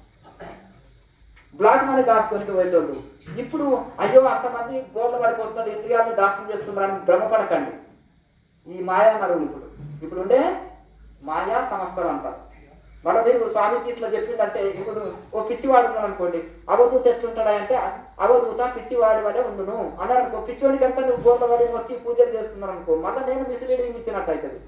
బ్లాక్ మనీ దాచుకోనికి పోయేటోళ్ళు ఇప్పుడు అయ్యో అంతమంది గోర్లు పడిపోతున్నాడు ఇంద్రియాలను దాసం చేస్తున్నారని భ్రమపడకండి ఈ మాయా నరువులు ఇప్పుడు ఇప్పుడు ఉండే మాయా సంస్థలు అంటారు మన మీరు స్వామీజీ ఇట్లా చెప్పిందంటే ఇప్పుడు ఓ పిచ్చివాడు ఉన్నాడు అనుకోండి అవధూత ఎట్లుంటాడా అంటే అవధూత పిచ్చివాడి వలె ఉండును అన్నారు అనుకో పిచ్చోడికి అంతా నువ్వు గోర్ల పడి వచ్చి పూజలు చేస్తున్నాను అనుకో మళ్ళీ నేను మిస్లీడింగ్ ఇచ్చినట్టు అవుతుంది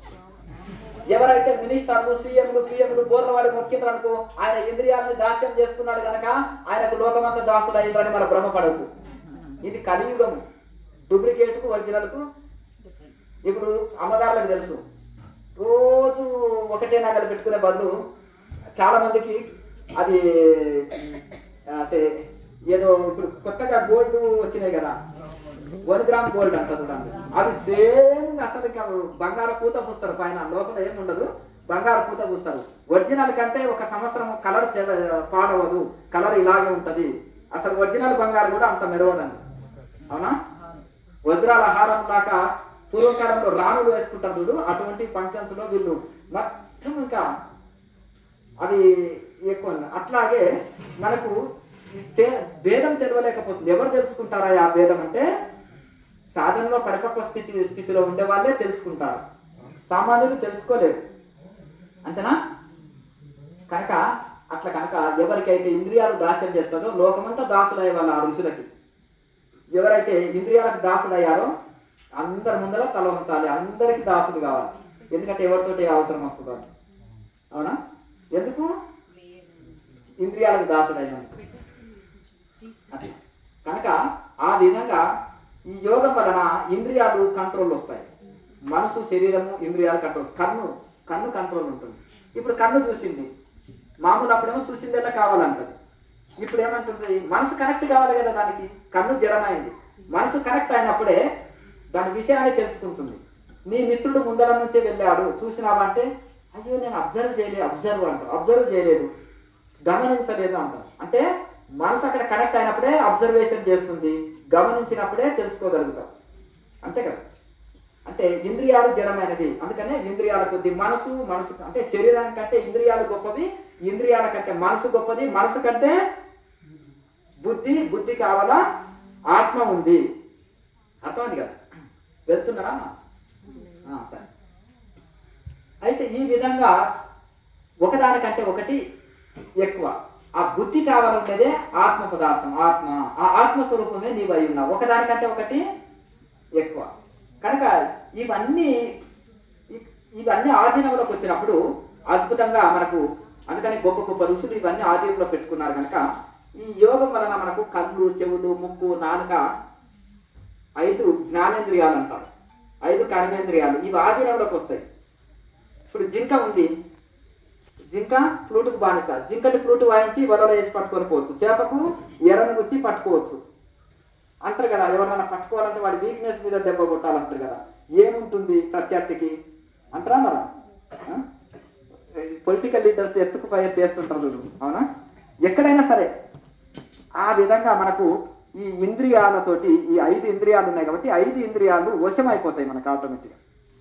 ఎవరైతే మినిస్టర్లు సీఎంలు పిఎంలు బోర్ల వాడి మొక్కిండ్రు అనుకో ఆయన ఇంద్రియాలను దాస్యం చేసుకున్నాడు గనక ఆయనకు లోకమంతా దాసుడు అయిందని మన భ్రమపడద్దు ఇది కలియుగం డూప్లికేట్ కు ఒరిజినల్ కు ఇప్పుడు అమ్మగారులకు తెలుసు రోజు ఒకటే నగలు పెట్టుకునే బదులు చాలా మందికి అది అంటే ఏదో ఇప్పుడు కొత్తగా గోల్డ్ వచ్చినాయి కదా వన్ గ్రామ్ గోల్డ్ అంటారు చూడండి అది సేమ్ అసలు ఇంకా బంగారు పూత పూస్తారు పైన లోపల ఏమి ఉండదు బంగారు పూత పూస్తారు ఒరిజినల్ కంటే ఒక సంవత్సరం కలర్ పాడవదు కలర్ ఇలాగే ఉంటది అసలు ఒరిజినల్ బంగారు కూడా అంత మెరవదండి అవునా వజ్రాల హారం లాగా పూర్వకాలంలో రాణులు వేసుకుంటారు చూడు అటువంటి ఫంక్షన్స్ లో వీళ్ళు మొత్తం ఇంకా అది ఎక్కువ అట్లాగే మనకు తే- భేదం తెలియలేకపోతుంది ఎవరు తెలుసుకుంటారా ఆ భేదం అంటే సాధనలో పరిపక్వ స్థితి స్థితిలో ఉండే వాళ్ళే తెలుసుకుంటారు సామాన్యులు తెలుసుకోలేరు అంతేనా కనుక అట్లా కనుక ఎవరికైతే ఇంద్రియాలు దాస్యం చేస్తుందో లోకమంతా దాసులయ్యే వాళ్ళ ఆ ఋషులకి ఎవరైతే ఇంద్రియాలకు దాసుడయ్యారో అందరి ముందర తల ఉంచాలి అందరికి దాసుడు కావాలి ఎందుకంటే ఎవరితోటి అవసరం వస్తుందో అవునా ఎందుకు ఇంద్రియాలకు దాసుడైన అట్లా కనుక ఆ విధంగా ఈ యోగం వలన ఇంద్రియాలు కంట్రోల్ వస్తాయి మనసు శరీరము ఇంద్రియాలు కంట్రోల్ కన్ను కన్ను కంట్రోల్ ఉంటుంది ఇప్పుడు కన్ను చూసింది మామూలు అప్పుడేమో చూసిందేలా కావాలంటది ఇప్పుడు ఏమంటుంది మనసు కనెక్ట్ కావాలి కదా దానికి కన్ను జడమైంది మనసు కనెక్ట్ అయినప్పుడే దాని విషయాన్ని తెలుసుకుంటుంది నీ మిత్రుడు ముందర నుంచే వెళ్ళాడు చూసినావా అంటే అయ్యో నేను అబ్జర్వ్ చేయలేదు అబ్జర్వ్ అంటారు అబ్జర్వ్ చేయలేదు గమనించలేదు అంటారు అంటే మనసు అక్కడ కనెక్ట్ అయినప్పుడే అబ్జర్వేషన్ చేస్తుంది గమనించినప్పుడే తెలుసుకోగలుగుతాం అంతే కదా అంటే ఇంద్రియాలు జడమైనవి అందుకనే ఇంద్రియాల కొద్ది మనసు మనసు అంటే శరీరానికంటే ఇంద్రియాలు గొప్పవి ఇంద్రియాల కంటే మనసు గొప్పది మనసు కంటే బుద్ధి బుద్ధి కావాలా ఆత్మ ఉంది అర్థమైంది కదా వెళ్తున్నారా అమ్మా? ఆ, సరే అయితే ఈ విధంగా ఒకదానికంటే ఒకటి ఎక్కువ ఆ బుద్ధి కావాలంటేదే ఆత్మ పదార్థం ఆత్మ ఆ ఆత్మ స్వరూపమే నీవు అయి ఉన్నావు ఒకదానికంటే ఒకటి ఎక్కువ కనుక ఇవన్నీ ఇ- ఇవన్నీ ఆధీనంలోకి వచ్చినప్పుడు అద్భుతంగా మనకు అందుకని గొప్ప గొప్ప ఋషులు ఇవన్నీ ఆధీనంలో పెట్టుకున్నారు కనుక ఈ యోగం వలన మనకు కళ్ళు చెవులు ముక్కు నాలుక ఐదు జ్ఞానేంద్రియాలు అంటారు ఐదు కర్మేంద్రియాలు ఇవి ఆధీనంలోకి వస్తాయి ఇప్పుడు జింక ఉంది జింక ఫ్లూటుకు బానిస జింకని ఫ్లూట్ వాయించి వలలో వేసి పట్టుకొని పోవచ్చు చేపకు ఎర్రని గుచ్చి పట్టుకోవచ్చు అంటారు కదా ఎవరైనా పట్టుకోవాలంటే వాడి వీక్నెస్ మీద దెబ్బ కొట్టాలంటారు కదా ఏముంటుంది ప్రత్యర్థికి అంటారా మరా పొలిటికల్ లీడర్స్ ఎత్తుకు పై చేస్తుంటారు చూడు అవునా ఎక్కడైనా సరే ఆ విధంగా మనకు ఈ ఇంద్రియాలతోటి ఈ ఐదు ఇంద్రియాలు ఉన్నాయి కాబట్టి ఐదు ఇంద్రియాలు వశమైపోతాయి మనకు ఆటోమేటిక్గా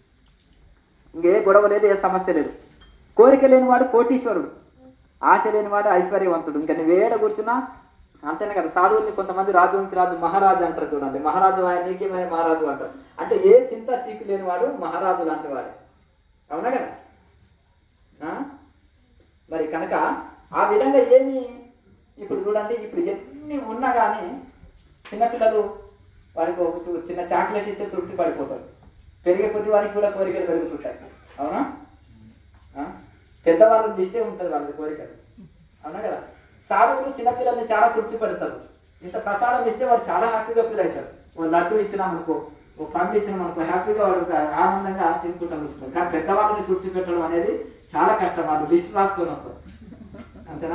ఇంకే గొడవ లేదు ఏ సమస్య లేదు కోరిక లేనివాడు కోటీశ్వరుడు ఆశ లేనివాడు ఐశ్వర్యవంతుడు ఇంకా నువ్వు ఏడ కూర్చున్నా అంతేనే కదా సాధువుల్ని కొంతమంది రాజుకి రాజు మహారాజు అంటారు చూడండి మహారాజు ఆయన నీకేమైన మహారాజు అంటారు అంటే ఏ చింత చీకు లేనివాడు మహారాజు లాంటి వాడు అవునా కదా ఆ? మరి కనుక ఆ విధంగా ఏమి ఇప్పుడు చూడండి ఇప్పుడు ఎన్ని ఉన్నా కానీ చిన్నపిల్లలు వాడికి ఒక చి- చిన్న చాక్లెట్ ఇస్తే తృప్తి పడిపోతారు పెరిగే కొద్ది వాడికి కూడా కోరికలు పెరుగుతుంటాయి అవునా ఆ? పెద్దవాళ్ళ దిష్టే ఉంటుంది వాళ్ళ కోరికలు అవునా కదా సాధువులు చిన్నపిల్లల్ని చాలా తృప్తి పడతారు ఇంత ప్రసాదం ఇస్తే వాడు చాలా హ్యాపీగా ఫీల్ అవుతారు ఓ లడ్డు ఇచ్చినామనుకో ఓ పండు ఇచ్చినామనుకో హ్యాపీగా వాడు ఒక ఆనందంగా తినుకుంటాం వస్తుంది కానీ పెద్దవాళ్ళని తృప్తి పెట్టడం అనేది చాలా కష్టం వాళ్ళు లిస్ట్ రాసుకొని వస్తారు అంతేనా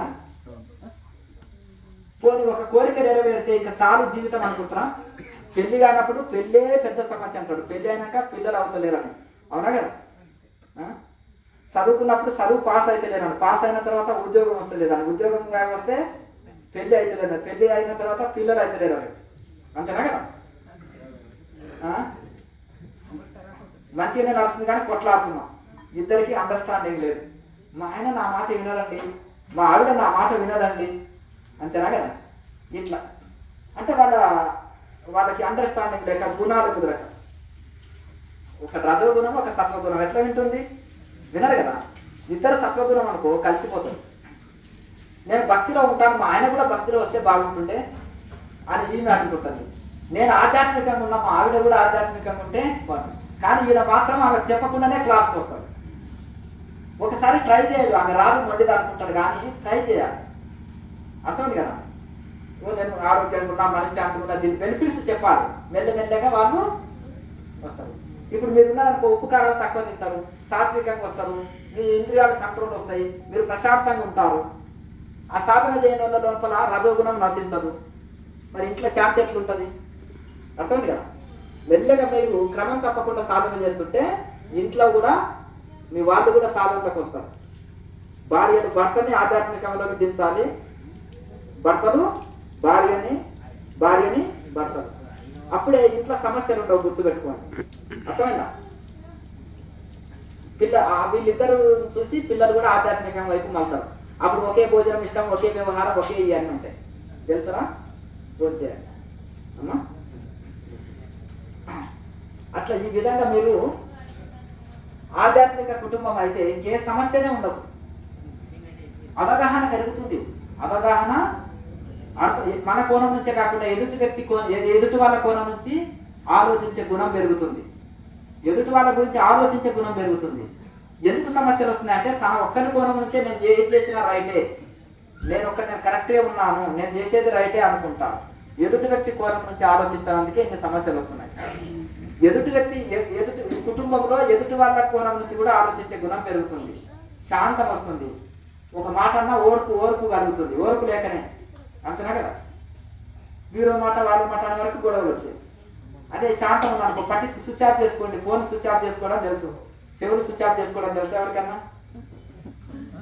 పోనీ ఒక కోరిక నెరవేరితే ఇంకా చాలు జీవితం అనుకుంటారా పెళ్లి కానప్పుడు పెళ్ళే పెద్ద సమస్య అంటాడు పెళ్లి అయినాక పిల్లలు అవుతలేరని అవునా కదా ఆ? చదువుకున్నప్పుడు చదువు పాస్ అయితే లేదని పాస్ అయిన తర్వాత ఉద్యోగం వస్తలేదని ఉద్యోగం కాక వస్తే పెళ్లి అయితే లేదని పెళ్లి అయిన తర్వాత పిల్లలు అయితే లేరని అంతేనా కదా ఆ? మంచిగానే నడుస్తుంది కానీ కొట్లాడుతున్నాం ఇద్దరికి అండర్స్టాండింగ్ లేదు మా ఆయన నా మాట వినాలండి మా ఆవిడ నా మాట వినదండి అంతేనా కదా ఇట్లా అంటే వాళ్ళ వాళ్ళకి అండర్స్టాండింగ్ లేక గుణాలు కుదరక ఒక రజోగుణం ఒక సత్వగుణం ఎట్లా వింటుంది వినరు కదా ఇద్దరు సత్వగుణం అనుకో కలిసిపోతుంది నేను భక్తిలో ఉంటాను మా ఆయన కూడా భక్తిలో వస్తే బాగుంటుండే అని ఈమె అనుకుంటుంది నేను ఆధ్యాత్మికంగా ఉన్నా మా ఆవిడ కూడా ఆధ్యాత్మికంగా ఉంటే బాగుంటుంది కానీ ఈయన మాత్రం ఆమె చెప్పకుండానే క్లాస్కి వస్తాడు ఒకసారి ట్రై చేయడు ఆమె రాదు మొండిది అనుకుంటాడు కానీ ట్రై చేయాలి అర్థమైంది కదా ఓ నేను ఆరోగ్యంగా ఉన్నా మనశ్శాంతిగా ఉన్నా దీని బెనిఫిట్స్ చెప్పాలి మెల్లమెల్లగా వాళ్ళు వస్తారు ఇప్పుడు మీరు ఉన్నారనుకో ఉప్పు కారాలు తక్కువ తింటారు సాత్వికంగా వస్తారు మీ ఇంద్రియాల కంట్రోల్ వస్తాయి మీరు ప్రశాంతంగా ఉంటారు ఆ సాధన చేయని వాళ్ళ లోపల రజోగుణం నశించదు మరి ఇంట్లో శాంతి ఎట్లుంటుంది అర్థమైంది కదా మెల్లగా మీరు క్రమం తప్పకుండా సాధన చేస్తుంటే ఇంట్లో కూడా మీ వాళ్ళు కూడా సాధనలోకి వస్తారు భార్యను భర్తని ఆధ్యాత్మికంలోకి దించాలి భర్తలు భార్యని భార్యని భర్తలు అప్పుడే ఇంట్లో సమస్యలు ఉండవు గుర్తుపెట్టుకోండి అర్థమైందా పిల్ల ఆ వీళ్ళిద్దరు చూసి పిల్లలు కూడా ఆధ్యాత్మికం వైపు మళ్తారు అప్పుడు ఒకే భోజనం ఇష్టం ఒకే వ్యవహారం ఒకే ఇవన్నీ ఉంటాయి తెలుసరా భోజనం చేయండి అమ్మా అట్లా ఈ విధంగా మీరు ఆధ్యాత్మిక కుటుంబం అయితే ఇంకే సమస్యనే ఉండదు అవగాహన పెరుగుతుంది అవగాహన అర్థ- మన కోణం నుంచే కాకుండా ఎదుటి వ్యక్తి కోణం ఎ- ఎదుటి వాళ్ళ కోణం నుంచి ఆలోచించే గుణం పెరుగుతుంది ఎదుటి వాళ్ళ గురించి ఆలోచించే గుణం పెరుగుతుంది ఎందుకు సమస్యలు వస్తున్నాయి అంటే తన ఒక్కరి కోణం నుంచే నేను ఏది చేసినా రైటే నేను ఒక్క నేను కరెక్టే ఉన్నాను నేను చేసేది రైటే అనుకుంటా ఎదుటి వ్యక్తి కోణం నుంచి ఆలోచించడానికి ఇన్ని సమస్యలు వస్తున్నాయి ఎదుటి వ్యక్తి ఎ- ఎదుటి కుటుంబంలో ఎదుటి వాళ్ళ కోణం నుంచి కూడా ఆలోచించే గుణం పెరుగుతుంది శాంతం వస్తుంది ఒక మాట అన్నా ఓర్పు ఓర్పు కలుగుతుంది ఓర్పు లేకనే అంతేనా కదా వీరో మాట వాళ్ళ మాట అనే వరకు గొడవలు వచ్చాయి అదే శాంతం ఉన్నాను పట్టి స్విచ్ ఆఫ్ చేసుకోండి ఫోన్ స్విచ్ ఆఫ్ చేసుకోవడం తెలుసు చెవులు స్విచ్ ఆఫ్ చేసుకోవడం తెలుసు ఎవరికన్నా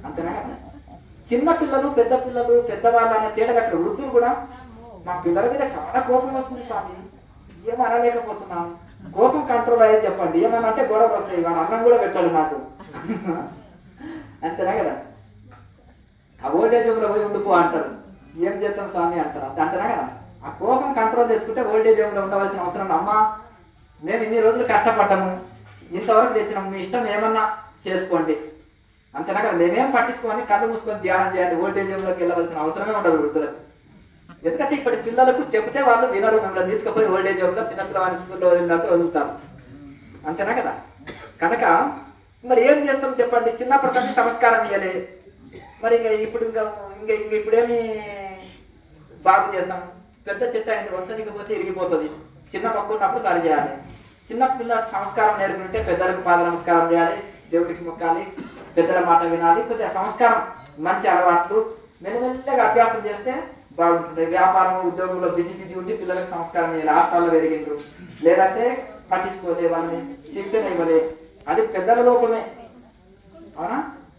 అంతేనా కదా చిన్న పిల్లలు పెద్ద పిల్లలు పెద్దవాళ్ళు అనే తేడా అక్కడ వృద్ధులు కూడా మా పిల్లల మీద చాలా కోపం వస్తుంది స్వామి ఏం అనలేకపోతున్నాం కోపం కంట్రోల్ అయ్యేది చెప్పండి ఏమన్నా అంటే గొడవలు వస్తాయి వాడు అన్నం కూడా పెట్టాడు నాకు అంతేనా కదా ఆ ఓల్డేజ్ హోమ్లో పోయి ఉండిపో అంటారు ఏం చేస్తాం స్వామి అంటారు అంతే- అంతేనా కదా ఆ కోపం కంట్రోల్ తెచ్చుకుంటే ఓల్డేజ్ హోమ్లో ఉండవలసిన అవసరం లేదు. అమ్మా మేము ఇన్ని రోజులు కష్టపడ్డాము ఇంతవరకు తెచ్చినాము మీ ఇష్టం ఏమన్నా చేసుకోండి అంతేనా కదా మేమేం పట్టించుకొని కళ్ళు మూసుకొని ధ్యానం చేయాలి ఓల్డేజ్ హోమ్లోకి వెళ్ళవలసిన అవసరమే ఉండదు వృద్ధులకు ఎందుకంటే ఇప్పటి పిల్లలకు చెబితే వాళ్ళు వినరు మిమ్మల్ని తీసుకుపోయి ఓల్డేజ్ హోమ్లో చిన్నపిల్లవాని స్కూల్లో వదిలినట్టు వదులుతారు అంతేనా కదా కనుక మరి ఏం చేస్తాం చెప్పండి చిన్నప్పటి నుంచి సంస్కారం ఇవ్వాలి మరి ఇంకా ఇప్పుడు ఇంకా ఇంకా ఇంక ఇప్పుడేమి బాగు చేస్తాం పెద్ద చెట్టు అయింది వంచనికపోతే ఇరిగిపోతుంది చిన్న మొక్క ఉన్నప్పుడు సరి చేయాలి చిన్న పిల్ల సంస్కారం నేర్పుకుంటే పెద్దలకు పాద నమస్కారం చేయాలి దేవుడికి మొక్కాలి పెద్దల మాట వినాలి కొద్దిగా సంస్కారం మంచి అలవాట్లు మెల్లమెల్లగా అభ్యాసం చేస్తే బాగుంటుంది వ్యాపారం ఉద్యోగంలో బిజీ బిజీ ఉండి పిల్లలకు సంస్కారం చేయాలి హాస్టల్లో పెరిగిండ్రు లేదంటే పట్టించుకోలే వాళ్ళని శిక్షణ ఇవ్వలే అది పెద్దల లోపమే అవునా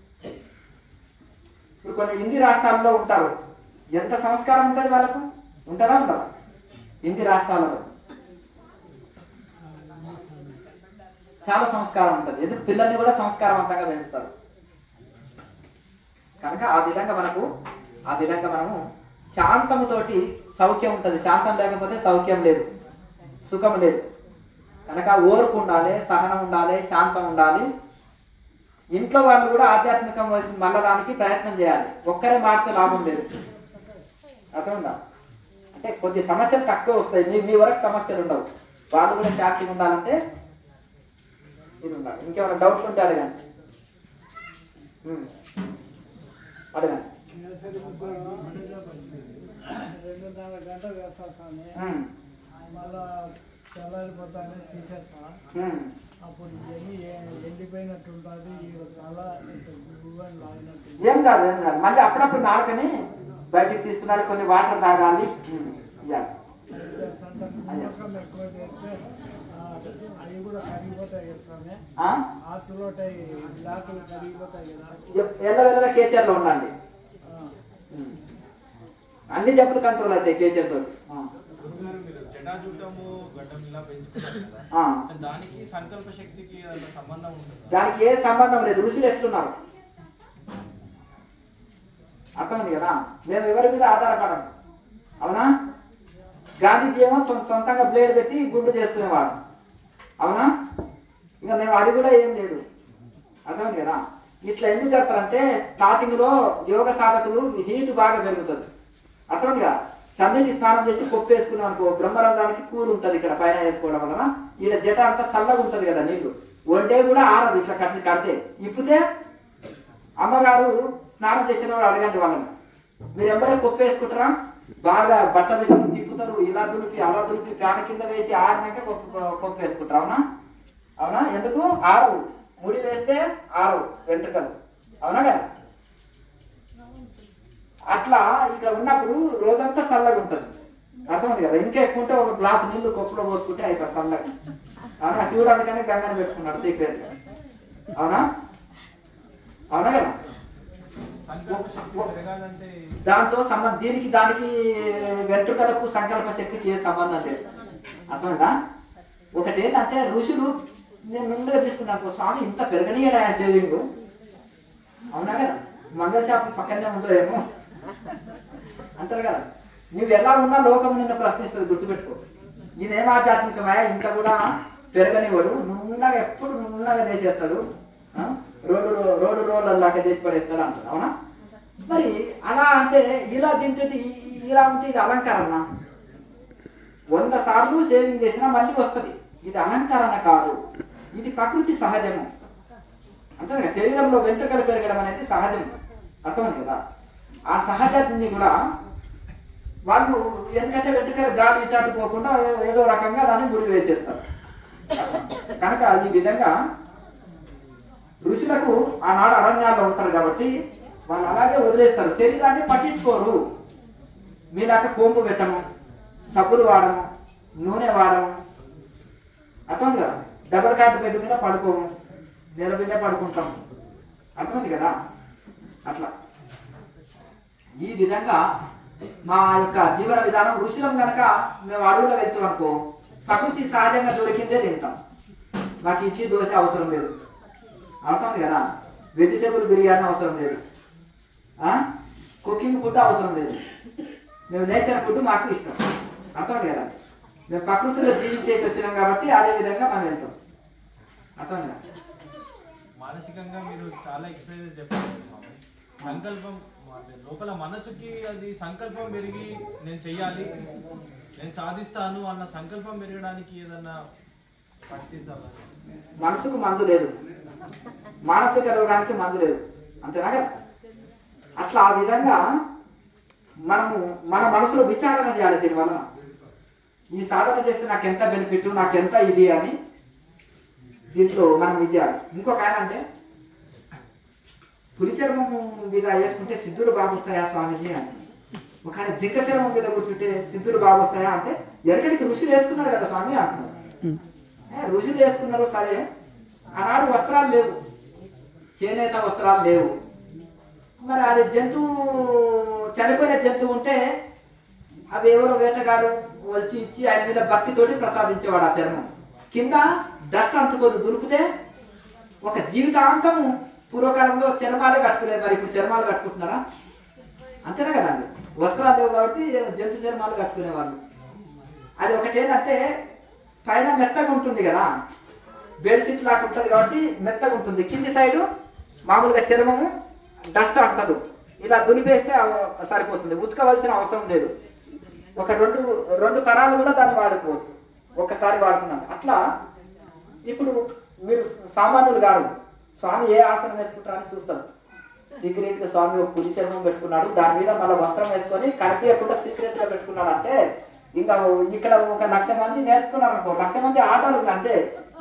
ఇప్పుడు కొన్ని హిందీ రాష్ట్రాల్లో ఉంటారు ఎంత సంస్కారం ఉంటుంది వాళ్ళకు ఉంటుందా ఉండదా హిందీ రాష్ట్రాలలో చాలా సంస్కారం ఉంటుంది ఎందుకు పిల్లల్ని కూడా సంస్కారవంతంగా పెంచుతారు కనుక ఆ విధంగా మనకు ఆ విధంగా మనము శాంతముతోటి సౌఖ్యం ఉంటుంది శాంతం లేకపోతే సౌఖ్యం లేదు సుఖం లేదు కనుక ఓర్పు ఉండాలి సహనం ఉండాలి శాంతం ఉండాలి ఇంట్లో వాళ్ళు కూడా ఆధ్యాత్మికం వైపు మళ్ళడానికి ప్రయత్నం చేయాలి ఒక్కరే మారితే లాభం లేదు అర్థమైందా అంటే కొద్ది సమస్యలు తక్కువ వస్తాయి మీ మీ వరకు సమస్యలు ఉండవు వాళ్ళు కూడా శాంతిగా ఉండాలంటే ఇది ఉండాలి ఇంకేమైనా డౌట్స్ ఉంటే అడగండి ఉమ్. అడగండి కేసరి ముద్దలు రెండున్నర గంట వేస్తా స్వామి ఉమ్. మళ్ళా తెల్లారిపోతానే తీసేస్తా ఉమ్. అప్పుడు ఇవన్నీ ఏ- ఎండిపోయినట్టు ఉంటుంది ఈ తల ఇంత గువ్వని లాగినట్టు ఏం కాదు ఏం కాదు మళ్ళీ అప్పుడప్పుడు నాలుకని బయటికి తీస్తున్నారు కొన్ని వాటర్ తాగాలి ఉమ్. ఇయ్యాలి. నమ్మకం ఎక్కువ చేస్తే ఆ, అవి కూడా కరిగిపోతాయి కదా స్వామి ఆ? ఆకులోటాయి బ్లాకులు కరిగిపోతాయి కదా ఎ- ఎల్ల వెళ్ళ కేచర్లో ఉండండి ఆ. ఉమ్. అన్ని జబ్బులు కంట్రోల్ అవుతాయి కేచర్ తోటి ఆ. గురుగారు మీరు జటాజూటము గడ్డం ఇలా పెంచుకున్నారు కదా ఆ. దానికి సంకల్ప శక్తికి ఏదైనా సంబంధం ఉంటుంది దానికి ఏ సంబంధం లేదు ఋషులు ఎట్లున్నారు అర్థమైంది కదా మేము ఎవరి మీద ఆధారపడం అవునా గాంధీజీ ఏమో సొ- సొంతంగా బ్లేడ్ పెట్టి గుండు చేసుకునేవాడు అవునా ఇంకా మేము అది కూడా ఏం లేదు అర్థమైంది కదా ఇట్లా ఎందుకు చేస్తారంటే స్టార్టింగ్ లో యోగ సాధకులు హీట్ బాగా పెరుగుతుంది అర్థమైంది కదా చన్నీటి స్నానం చేసి కొప్పు వేసుకున్నాం అనుకో బ్రహ్మరంధ్రానికి కూల్ ఉంటుంది ఇక్కడ పైన వేసుకోవడం వలన ఈడ జట అంతా చల్లగా ఉంటుంది కదా నీళ్లు ఒంటే కూడా ఆరదు ఇట్లా కట్టి కడితే ఇప్పుతే అమ్మగారు స్నానం చేసిన వాడు అడగండి వాళ్ళని మీరు ఎంబడే కొప్పు వేసుకుంటారా బాగా బట్ట పెట్టి తిప్పుతారు ఇలా దులిపి అలా దులిపి ఫ్యాన్ కింద వేసి ఆరినాక కొప్పు కొప్పు వేసుకుంటారు అవునా అవునా ఎందుకు ఆరు ముడి వేస్తే ఆరు వెంట్రుకలు అవునా కదా అట్లా ఇక్కడ ఉన్నప్పుడు రోజంతా చల్లగా ఉంటుంది అర్థమైంది కదా ఇంకా ఎక్కువ ఉంటే ఒక గ్లాస్ నీళ్లు కొప్పులో పోసుకుంటే అయిపోయి చల్లగా అవునా శివుడు అందుకని గంగని పెట్టుకున్నాడు సీక్రెట్ అవునా అవునా కదా సంకల్ప శక్తి పెరగాలంటే దాంతో సంబంధం దీనికి దానికి వెంట్రుకలకు సంకల్ప శక్తికి ఏ సంబంధం లేదు అర్థమైందా ఒకటి ఏంటంటే ఋషులు నేను ముందుగా తీసుకున్నాను స్వామి ఇంత పెరగనీయడా సేవింగ్ అవునా కదా మంగళ షాప్ పక్కనే ఉందో ఏమో అంటారు కదా నువ్వు ఎలా ఉన్నా లోకం నిన్ను ప్రశ్నిస్తుంది గుర్తుపెట్టుకో ఈయన ఏం ఆధ్యాత్మికమా ఇంత కూడా పెరగనివాడు నున్నగా ఎప్పుడు నున్నగా చేసేస్తాడు ఆ? రోడ్డు రో- రోడ్డు రోడ్లలాగా చేసి పడేస్తాడు అంటాడు అవునా మరి అలా అంటే ఇలా తింటే ఈ- ఇలా ఉంటే ఇది అలంకరణ వంద సార్లు సేవింగ్ చేసినా మళ్ళీ వస్తది ఇది అలంకరణ కాదు ఇది ప్రకృతి సహజము అంటే కదా, శరీరంలో వెంట్రుకలు పెరగడం అనేది సహజం అర్థమైంది కదా ఆ సహజాన్ని కూడా వాళ్ళు ఎందుకంటే వెంట్రుకలు గాలి ఇటాటు పోకుండా ఏ- ఏదో రకంగా దాన్ని గురి వేసేస్తారు కనుక ఈ విధంగా ఋషులకు ఆనాడు అరణ్యాల్లో ఉంటారు కాబట్టి వాళ్ళు అలాగే వదిలేస్తారు శరీరాన్ని పట్టించుకోరు మీలాక కోంపు పెట్టము సబ్బులు వాడము నూనె వాడము అర్థమైంది కదా డబల్ కాట్ బెడ్ మీద పడుకోము నెల మీద పడుకుంటాం అర్థమైంది కదా అట్లా ఈ విధంగా మా యొక్క జీవన విధానం రుచులం గనక మేము అడవుల్లో వెళ్తున్నాం అనుకో ప్రకృతి సహజంగా దొరికిందే తింటాం మాకు ఇడ్లీ దోశ అవసరం లేదు అవసరం ఉంది కదా వెజిటేబుల్ బిర్యానీ అవసరం లేదు ఆ? కుకింగ్ ఫుడ్ అవసరం లేదు మేము నేచర్ ఫుడ్ మాకు ఇష్టం అర్థమైంది కదా మేము ప్రకృతిలో జీవించేసి వచ్చినాం కాబట్టి అదే విధంగా మనం వెళ్తాం అర్థమైంది కదా మానసికంగా మీరు చాలా ఎక్సర్సైజెస్ చెప్పారు స్వామి. సంకల్పం అంటే లోపల మనసుకి అది సంకల్పం పెరిగి నేను చెయ్యాలి నేను సాధిస్తాను అన్న సంకల్పం పెరగడానికి ఏదన్నా ప్రాక్టీస్ అవ్వాలి మనసుకు మందు లేదు మానసిక రోగానికి మందు లేదు అంతేనా కదా అట్లా ఆ విధంగా మనము మన మనసులో విచారణ చేయాలి దీనివల్ల ఈ సాధన చేస్తే నాకు ఎంత బెనిఫిట్ నాకు ఎంత ఇది అని దీంట్లో మనం ఇది చేయాలి ఇంకొక ఆయన అంటే పులి చర్మం మీద వేసుకుంటే సిద్ధులు బాగొస్తాయా స్వామీజీ అని ఒక ఆయన జింక చర్మం మీద కూర్చుంటే సిద్ధులు బాగొస్తాయా అంటే ఎక్కడికి ఋషులు వేసుకున్నారు కదా స్వామి అంటున్నారు ఏ, ఋషులు వేసుకున్నారు సరే ఆనాడు వస్త్రాలు లేవు చేనేత వస్త్రాలు లేవు మరి అది జంతువు చనిపోయిన జంతువు ఉంటే అవి ఎవరో వేటగాడు వచ్చి ఇచ్చి ఆయన మీద భక్తితోటి ప్రసాదించేవాడు ఆ చర్మం కింద డస్ట్ అంటుకోదు దురికితే ఒక జీవితాంతం పూర్వకాలంలో చర్మాలే కట్టుకునేది మరి ఇప్పుడు చర్మాలు కట్టుకుంటున్నారా అంతేనా కదండి వస్త్రాలు లేవు కాబట్టి జంతు చర్మాలు కట్టుకునేవాళ్ళు అది ఒకటి ఏంటంటే పైన మెత్తగా ఉంటుంది కదా బెడ్షీట్ లాగా ఉంటుంది కాబట్టి మెత్తగా ఉంటుంది కింది సైడు మామూలుగా చర్మము డస్ట్ అంటదు ఇలా దులిపేస్తే అవ- సరిపోతుంది ఉతకవలసిన అవసరం లేదు ఒక రెండు రెండు తరాలు కూడా దాన్ని వాడుకోవచ్చు ఒకసారి వాడుతున్నాం అట్లా ఇప్పుడు మీరు సామాన్యులు కాదు స్వామి ఏ ఆసనం వేసుకుంటారని చూస్తాం సీక్రెట్ గా స్వామి ఒక పులి చర్మం పెట్టుకున్నాడు దాని మీద మళ్ళీ వస్త్రం వేసుకొని కనిపించకుండా సీక్రెట్ గా పెట్టుకున్నాడు అంటే ఇంకా ఇక్కడ ఒక లక్ష మంది నేర్చుకున్నారు అనుకో లక్ష మంది ఆటలు ఉంది అంతే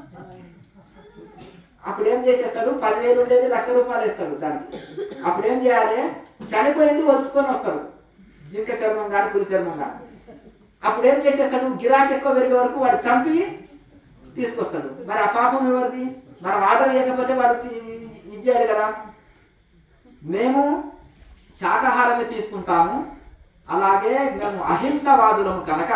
అప్పుడు ఏం చేసేస్తాడు పదివేలు ఉండేది లక్ష రూపాయలు వేస్తాడు దానికి అప్పుడు ఏం చేయాలి చనిపోయింది వలుచుకొని వస్తాడు జింక చర్మం కానీ పులి చర్మం కానీ అప్పుడు ఏం చేసేస్తాడు గిరాకీ ఎక్కువ పెరిగే వరకు వాడు చంపి తీసుకొస్తాడు మరి ఆ పాపం ఎవరిది మనం ఆర్డర్ వేయకపోతే వాడు తీ- ఇచ్చాడు కదా మేము శాకాహారమే తీసుకుంటాము అలాగే మేము అహింసవాదులము కనుక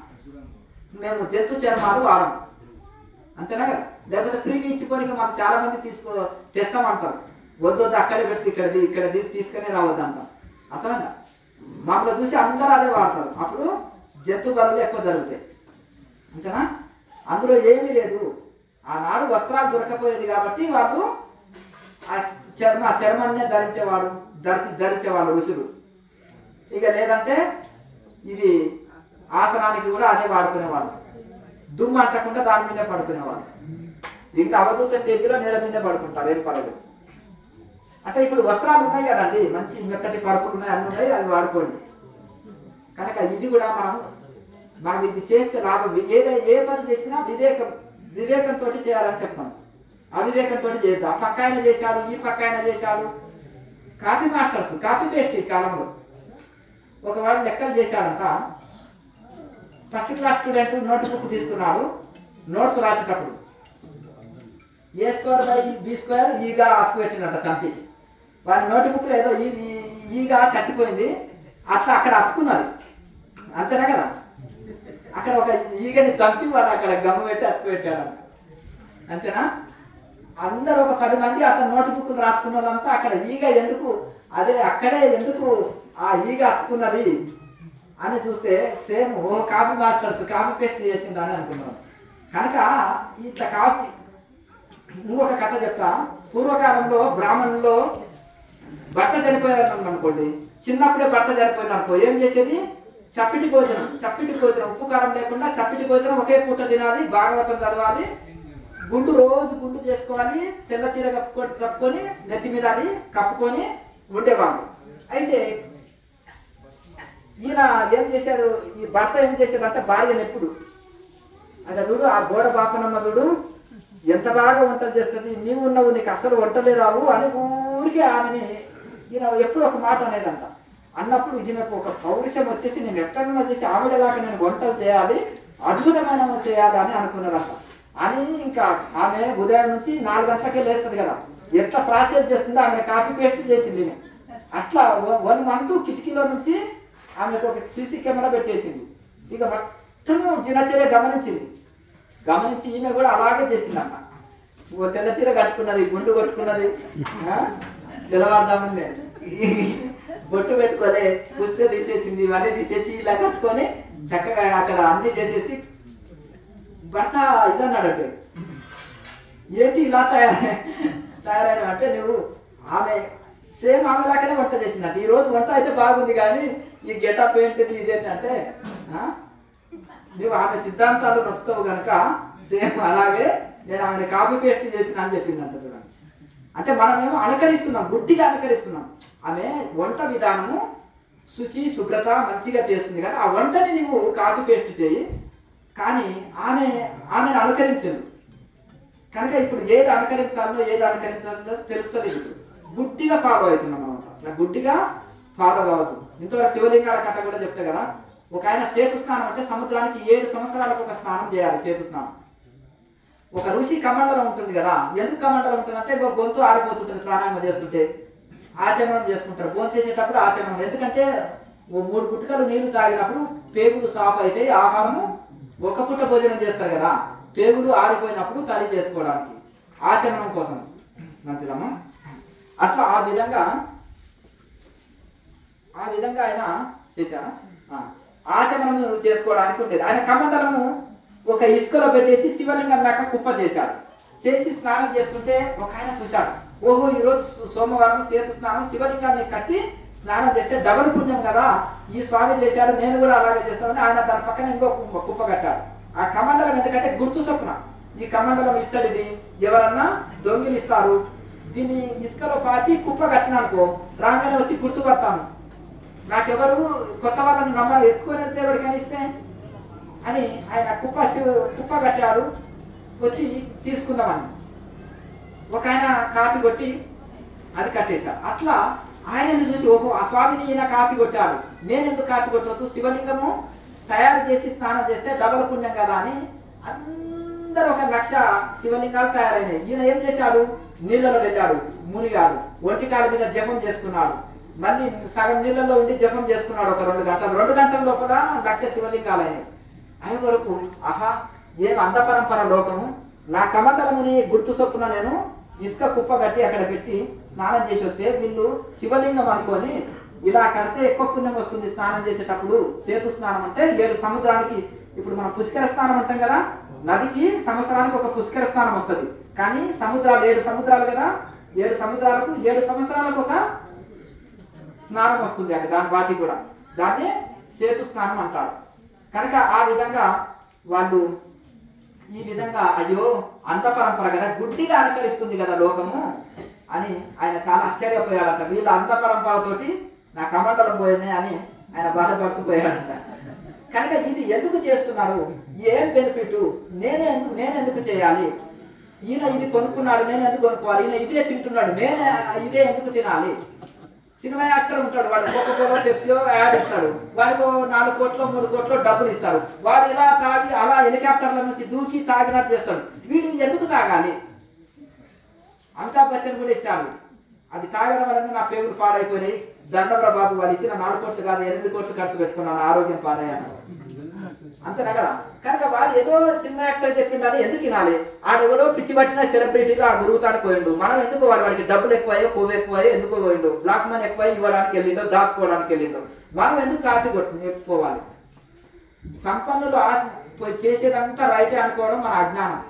మేము జంతు చర్మాలు వాడము అంతేనా కదా లేకపోతే ఫ్రీగా ఇచ్చిపోయి మాకు చాలా మంది తీసుకో తెస్తామంటారు వద్దు వద్దు అక్కడే పెట్టి ఇక్కడది ఇక్కడది తీసుకునే రావద్దు అంటాం అర్థమైందా మమ్మల్ని చూసి అందరూ అదే వాడతారు అప్పుడు జంతు బలులు ఎక్కువ జరుగుతాయి అంతేనా అందులో ఏమీ లేదు ఆనాడు వస్త్రాలు దొరకపోయేది కాబట్టి వాళ్ళు ఆ చర్మ ఆ చర్మాన్నే ధరించేవాడు ధరించి ధరించేవాళ్ళు ఋషులు ఇక లేదంటే ఇవి ఆసనానికి కూడా అదే వాడుకునేవాళ్ళు దుమ్ము అంటకుండా దాని మీదే పడుకునేవాళ్ళు ఇంకా అవధూత స్టేజ్లో నేల మీదే పడుకుంటారు ఏం పర్వాలేదు అంటే ఇప్పుడు వస్త్రాలు ఉన్నాయి కదండి మంచి మెత్తటి పరుపులు ఉన్నాయి అన్ని ఉన్నాయి అవి వాడుకోండి కనుక ఇది కూడా మనం మనం ఇది చేస్తే లాభం ఏదే ఏ పని చేసినా వివేకం వివేకంతో చేయాలని చెప్తాం అవివేకంతో చేద్దాం ఆ పక్క ఆయన చేశాడు ఈ పక్క ఆయన చేశాడు కాపీ మాస్టర్స్ కాపీ పేస్ట్ ఈ కాలంలో ఒకవాడు లెక్కలు చేశాడంట first class student note book తీసుకున్నాడు నోట్స్ రాసేటప్పుడు A square by B square ఈగా అతుకు పెట్టినట్ట చంపి వాడి నోట్ బుక్లో ఏదో ఈ ఈ- ఈగా చచ్చిపోయింది అట్లా అక్కడ అతుకున్నది అంతేనా కదా అక్కడ ఒక ఈగని చంపి వాడు అక్కడ గమ్ము పెట్టి అతుకు పెట్టాడు అంతేనా అందరూ ఒక పది మంది అతను నోట్ బుక్లు రాసుకున్న వాళ్ళంతా అక్కడ ఈగ ఎందుకు అదే అక్కడే ఎందుకు ఆ ఈగ అతుకున్నది అని చూస్తే సేమ్ ఓ కాపీ మాస్టర్స్ కాపీ పేస్ట్ చేసిండు అని అనుకున్నాం కనుక ఇట్లా కాపీ ఇంకొక కథ చెప్తా పూర్వకాలంలో బ్రాహ్మణుల్లో భర్త చనిపోయారు అనుకోండి చిన్నప్పుడే భర్త చనిపోయింది అనుకో ఏం చేసేది చప్పిటి భోజనం చప్పిటి భోజనం ఉప్పు కారం లేకుండా చప్పిటి భోజనం ఒకే పూట తినాలి భాగవతం చదవాలి గుండు రోజు గుండు చేసుకోవాలి తెల్ల చీర కప్పుకొని కప్పుకొని నెత్తి మీద అది కప్పుకొని ఉండేవాళ్ళు అయితే ఈయన ఏం చేశారు ఈ భర్త ఏం చేశారంటే భార్యను ఎప్పుడు అది చూడు ఆ గోడ బాపనమ్మ చూడు ఎంత బాగా వంటలు చేస్తుంది నీవు ఉన్నావు నీకు అసలు వంటలే రావు అని ఊరికి ఆమెని ఈయన ఎప్పుడు ఒక మాట అనేదంట అన్నప్పుడు ఈమెకు ఒక పౌరుషం వచ్చేసి నేను ఎక్కడన్నా చేసి ఆవిడలాగా నేను వంటలు చేయాలి అద్భుతమైన చేయాలి అని అనుకున్నదంట అని ఇంకా ఆమె ఉదయం నుంచి నాలుగు గంటలకే లేస్తుంది కదా ఎట్లా ప్రాసెస్ చేస్తుందో ఆమె కాపీ పేస్ట్ చేసింది ఈమె. అట్లా వన్ మంత్ కిటికీలో నుంచి ఆమెకు ఒక సీసీ కెమెరా పెట్టేసింది ఇక మొత్తం దినచర్య గమనించింది గమనించి ఈమె కూడా అలాగే చేసింది అమ్మ ఓ తెల్ల చీర కట్టుకున్నది గుండు కొట్టుకున్నది ఆ? తెల్లవారుదామని బొట్టు పెట్టుకొని పుస్తే తీసేసింది ఇవన్నీ తీసేసి ఇలా కట్టుకొని చక్కగా అక్కడ అన్ని చేసేసి భర్త ఇదన్నాడు ఏంటి ఇలా తయారై తయారైన అంటే నువ్వు ఆమె సేమ్ ఆమె లాగానే వంట చేసిందట ఈ రోజు వంట అయితే బాగుంది కానీ ఈ గెటప్ ఏంటిది ఇదేంటి అంటే ఆ? నువ్వు ఆమె సిద్ధాంతాలు నచ్చుతావు కనుక సేమ్ అలాగే నేను ఆమెను కాపీ పేస్ట్ చేసిన అని చెప్పింది అంట చూడండి అంటే మనమేమో అనుకరిస్తున్నాం గుడ్డిగా అనుకరిస్తున్నాం ఆమె వంట విధానము శుచి శుభ్రత మంచిగా చేస్తుంది కానీ ఆ వంటని నువ్వు కాపీ పేస్ట్ చేయి కానీ ఆమె ఆమెను అనుకరించదు కనుక ఇప్పుడు ఏది అనుకరించాలో ఏది అనుకరించాలో తెలుస్తలేదు గుడ్డిగా ఫాలో అవుతున్నాం అనమాట అట్లా గుడ్డిగా ఫాలో కావద్దు ఇంతవరకు శివలింగాల కథ కూడా చెప్తా కదా ఒక ఆయన సేతు స్నానం అంటే సముద్రానికి ఏడు సంవత్సరాలకు ఒక స్నానం చేయాలి సేతు స్నానం ఒక ఋషి కమండలం ఉంటుంది కదా ఎందుకు కమండలం ఉంటుంది అంటే ఒక గొంతు ఆరిపోతుంటుంది ప్రాణాయామం చేస్తుంటే ఆచమనం చేసుకుంటారు భోజనం చేసేటప్పుడు ఆచమనం ఎందుకంటే ఓ మూడు గుట్టకలు నీళ్లు తాగినప్పుడు పేగులు సాఫ్ అయితే ఆహారము ఒక పుట్ట భోజనం చేస్తారు కదా పేగులు ఆరిపోయినప్పుడు తడి చేసుకోవడానికి ఆచమనం కోసం మంచిదమ్మా అట్లా ఆ విధంగా ఆ విధంగా ఆయన చేశారా ఆ, ఆచమనం చేసుకోవడానికి ఉండేది ఆయన కమండలము ఒక ఇసుకలో పెట్టేసి శివలింగం దాకా కుప్ప చేశాడు చేసి స్నానం చేస్తుంటే ఒక ఆయన చూశాడు ఓహో ఈ రోజు సో- సోమవారం సేతు స్నానం శివలింగాన్ని కట్టి స్నానం చేస్తే డబల్ పుణ్యం కదా ఈ స్వామి చేశాడు నేను కూడా అలాగే చేస్తానని ఆయన దాని పక్కన ఇంకో కుప్ప కుప్ప కట్టాడు ఆ కమండలం ఎందుకంటే గుర్తు చొప్పున ఈ కమండలం ఇత్తడిది ఎవరన్నా దొంగిలిస్తారు దీన్ని ఇసుకలో పాతి కుప్ప కట్టినానుకో రాగానే వచ్చి గుర్తుపడతాను నాకెవరు కొత్త వాళ్ళని నమ్మ ఎత్తుకొని వెళ్తే ఎవరికైనా ఇస్తే అని ఆయన కుప్ప శివ- కుప్ప కట్టాడు వచ్చి తీసుకుందామని ఒక ఆయన కాపీ కొట్టి అది కట్టేశాడు అట్లా ఆయనను చూసి ఓహో ఆ స్వామిని ఈయన కాపీ కొట్టాడు నేను ఎందుకు కాపీ కొట్టవచ్చు శివలింగము తయారు చేసి స్నానం చేస్తే డబల్ పుణ్యం కదా అని అందరూ ఒక లక్ష శివలింగాలు తయారైనాయి ఈయన ఏం చేశాడు నీళ్ళలో వెళ్ళాడు మునిగాడు ఒంటికాల మీద జపం చేసుకున్నాడు మళ్ళీ సగం నీళ్ళలో ఉండి జపం చేసుకున్నాడు ఒక రెండు గంటలు రెండు గంటల లోపల లక్ష శివలింగాలు అయినాయి అయ్యే వరకు ఆహా ఏం అంధపరంపర లోకము నా కమండలముని గుర్తు చొప్పున నేను ఇసుక కుప్ప కట్టి అక్కడ పెట్టి స్నానం చేసి వస్తే వీళ్ళు శివలింగం అనుకొని ఇలా కడితే ఎక్కువ పుణ్యం వస్తుంది స్నానం చేసేటప్పుడు సేతు స్నానం అంటే ఏడు సముద్రానికి ఇప్పుడు మనం పుష్కర స్నానం అంటాం కదా నదికి సంవత్సరానికి ఒక పుష్కర స్నానం వస్తుంది కానీ సముద్రాలు ఏడు సముద్రాలు కదా ఏడు సముద్రాలకు ఏడు సంవత్సరాలకు ఒక స్నానం వస్తుంది అది దాని వాటి కూడా దాన్ని సేతు స్నానం అంటారు కనుక ఆ విధంగా వాళ్ళు ఈ విధంగా అయ్యో అంత పరంపర కదా గుడ్డిగా అనుకరిస్తుంది కదా లోకము అని ఆయన చాలా ఆశ్చర్యపోయాడట వీళ్ళ అంత పరంపరతోటి నా కమండలం పోయినాయి అని ఆయన బాధపడుతూ పోయాడంట కనుక ఇది ఎందుకు చేస్తున్నారు ఏం బెనిఫిట్ నేనే ఎందుకు నేను ఎందుకు చేయాలి ఈయన ఇది కొనుక్కున్నాడు నేను ఎందుకు కొనుక్కోవాలి ఈయన ఇదే తింటున్నాడు నేనే ఇదే ఎందుకు తినాలి సినిమా యాక్టర్ ఉంటాడు వాడు కోకో కోలో పెప్సీలో యాడ్ ఇస్తాడు వాడికి ఓ నాలుగు కోట్లు మూడు కోట్లు డబ్బులు ఇస్తారు వాడు ఇలా తాగి అలా హెలికాప్టర్ల నుంచి దూకి తాగినట్టు చేస్తాడు వీడు ఎందుకు తాగాలి అమితాబ్ బచ్చన్ కూడా ఇచ్చాడు అది తాగడం వలన నా పేగులు పాడైపోయినాయి దండంలో బాబు వాడు ఇచ్చిన నాలుగు కోట్లు కాదు ఎనిమిది కోట్లు ఖర్చు పెట్టుకున్నాను ఆరోగ్యం పాడయ్యాను అంతేనా కదా కనుక వాడు ఏదో సినిమా యాక్టర్ చెప్పిండని ఎందుకు వినాలి ఆడెవడో పిచ్చి పట్టిన సెలబ్రిటీలు ఆ గురుగుతాడు పోయిండు మనం ఎందుకు వాడు వాడికి డబ్బులు ఎక్కువయ్యో కొవ్వు ఎక్కువయ్యో ఎందుకు పోయిండు బ్లాక్ మనీ ఎక్కువ ఇవ్వడానికి వెళ్ళిండో దాచుకోవడానికి వెళ్ళిండో మనం ఎందుకు కాపీ కొట్టు ఎక్కువాలి సంపన్నులు ఆ పోయి చేసేదంతా రైటే అనుకోవడం మన అజ్ఞానం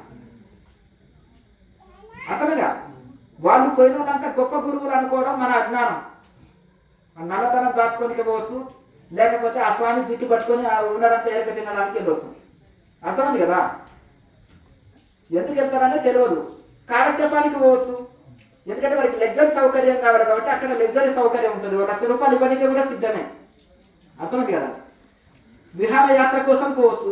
అర్థమేగా వాళ్ళు పోయిన వాళ్ళంతా గొప్ప గురువులు అనుకోవడం మన అజ్ఞానం ఆ నల్లతనం దాచుకోనికి పోవచ్చు లేకపోతే ఆ స్వామి జుట్టు పట్టుకొని ఆ ఉన్నదంతా ఏరక తినడానికి వెళ్ళవచ్చు అర్థమైంది కదా ఎందుకు వెళ్తారనే తెలియదు కాలక్షేపానికి పోవచ్చు ఎందుకంటే వాడికి లగ్జరీ సౌకర్యం కావాలి కాబట్టి అక్కడ లగ్జరీ సౌకర్యం ఉంటుంది ఒక లక్ష రూపాయలు ఇవ్వడానికి కూడా సిద్ధమే అర్థమైంది కదా విహారయాత్ర కోసం పోవచ్చు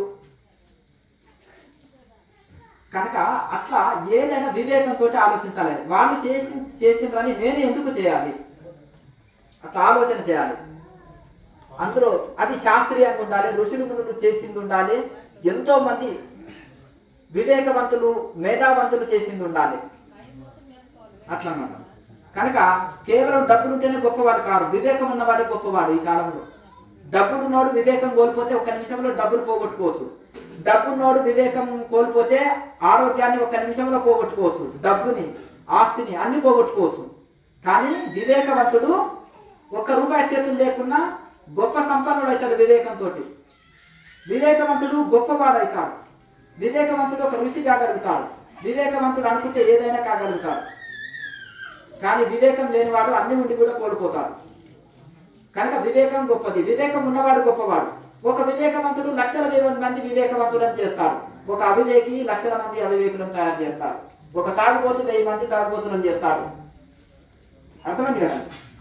కనుక అట్లా ఏదైనా వివేకంతో ఆలోచించాలి వాళ్ళు చేసి చేసిందని నేను ఎందుకు చేయాలి అట్లా ఆలోచన చేయాలి అందులో అది శాస్త్రీయంగా ఉండాలి ఋషులు మునులు చేసింది ఉండాలి ఎంతో మంది వివేకవంతులు మేధావంతులు చేసింది ఉండాలి అట్లా అన్నమాట కనుక కేవలం డబ్బులు ఉంటేనే గొప్పవాడు కాదు వివేకం ఉన్నవాడే గొప్పవాడు ఈ కాలంలో డబ్బులున్నోడు వివేకం కోల్పోతే ఒక నిమిషంలో డబ్బులు పోగొట్టుకోవచ్చు డబ్బున్నోడు వివేకం కోల్పోతే ఆరోగ్యాన్ని ఒక నిమిషంలో పోగొట్టుకోవచ్చు డబ్బుని ఆస్తిని అన్ని పోగొట్టుకోవచ్చు కానీ వివేకవంతుడు ఒక్క రూపాయి చేతులు లేకున్నా గొప్ప సంపన్నుడు అవుతాడు వివేకంతో వివేకవంతుడు గొప్పవాడవుతాడు వివేకవంతుడు ఒక ఋషి కాగలుగుతాడు వివేకవంతుడు అనుకుంటే ఏదైనా కాగలుగుతాడు కానీ వివేకం లేనివాడు అన్ని ఉండి కూడా కోల్పోతాడు కనుక వివేకం గొప్పది వివేకం ఉన్నవాడు గొప్పవాడు ఒక వివేకవంతుడు లక్షల వేల మంది వివేకవంతులను చేస్తాడు ఒక అవివేకి లక్షల మంది అవివేకులను తయారు చేస్తాడు ఒక తాగుబోతు వెయ్యి మంది తాగుబోతులను చేస్తాడు అర్థమైంది కదా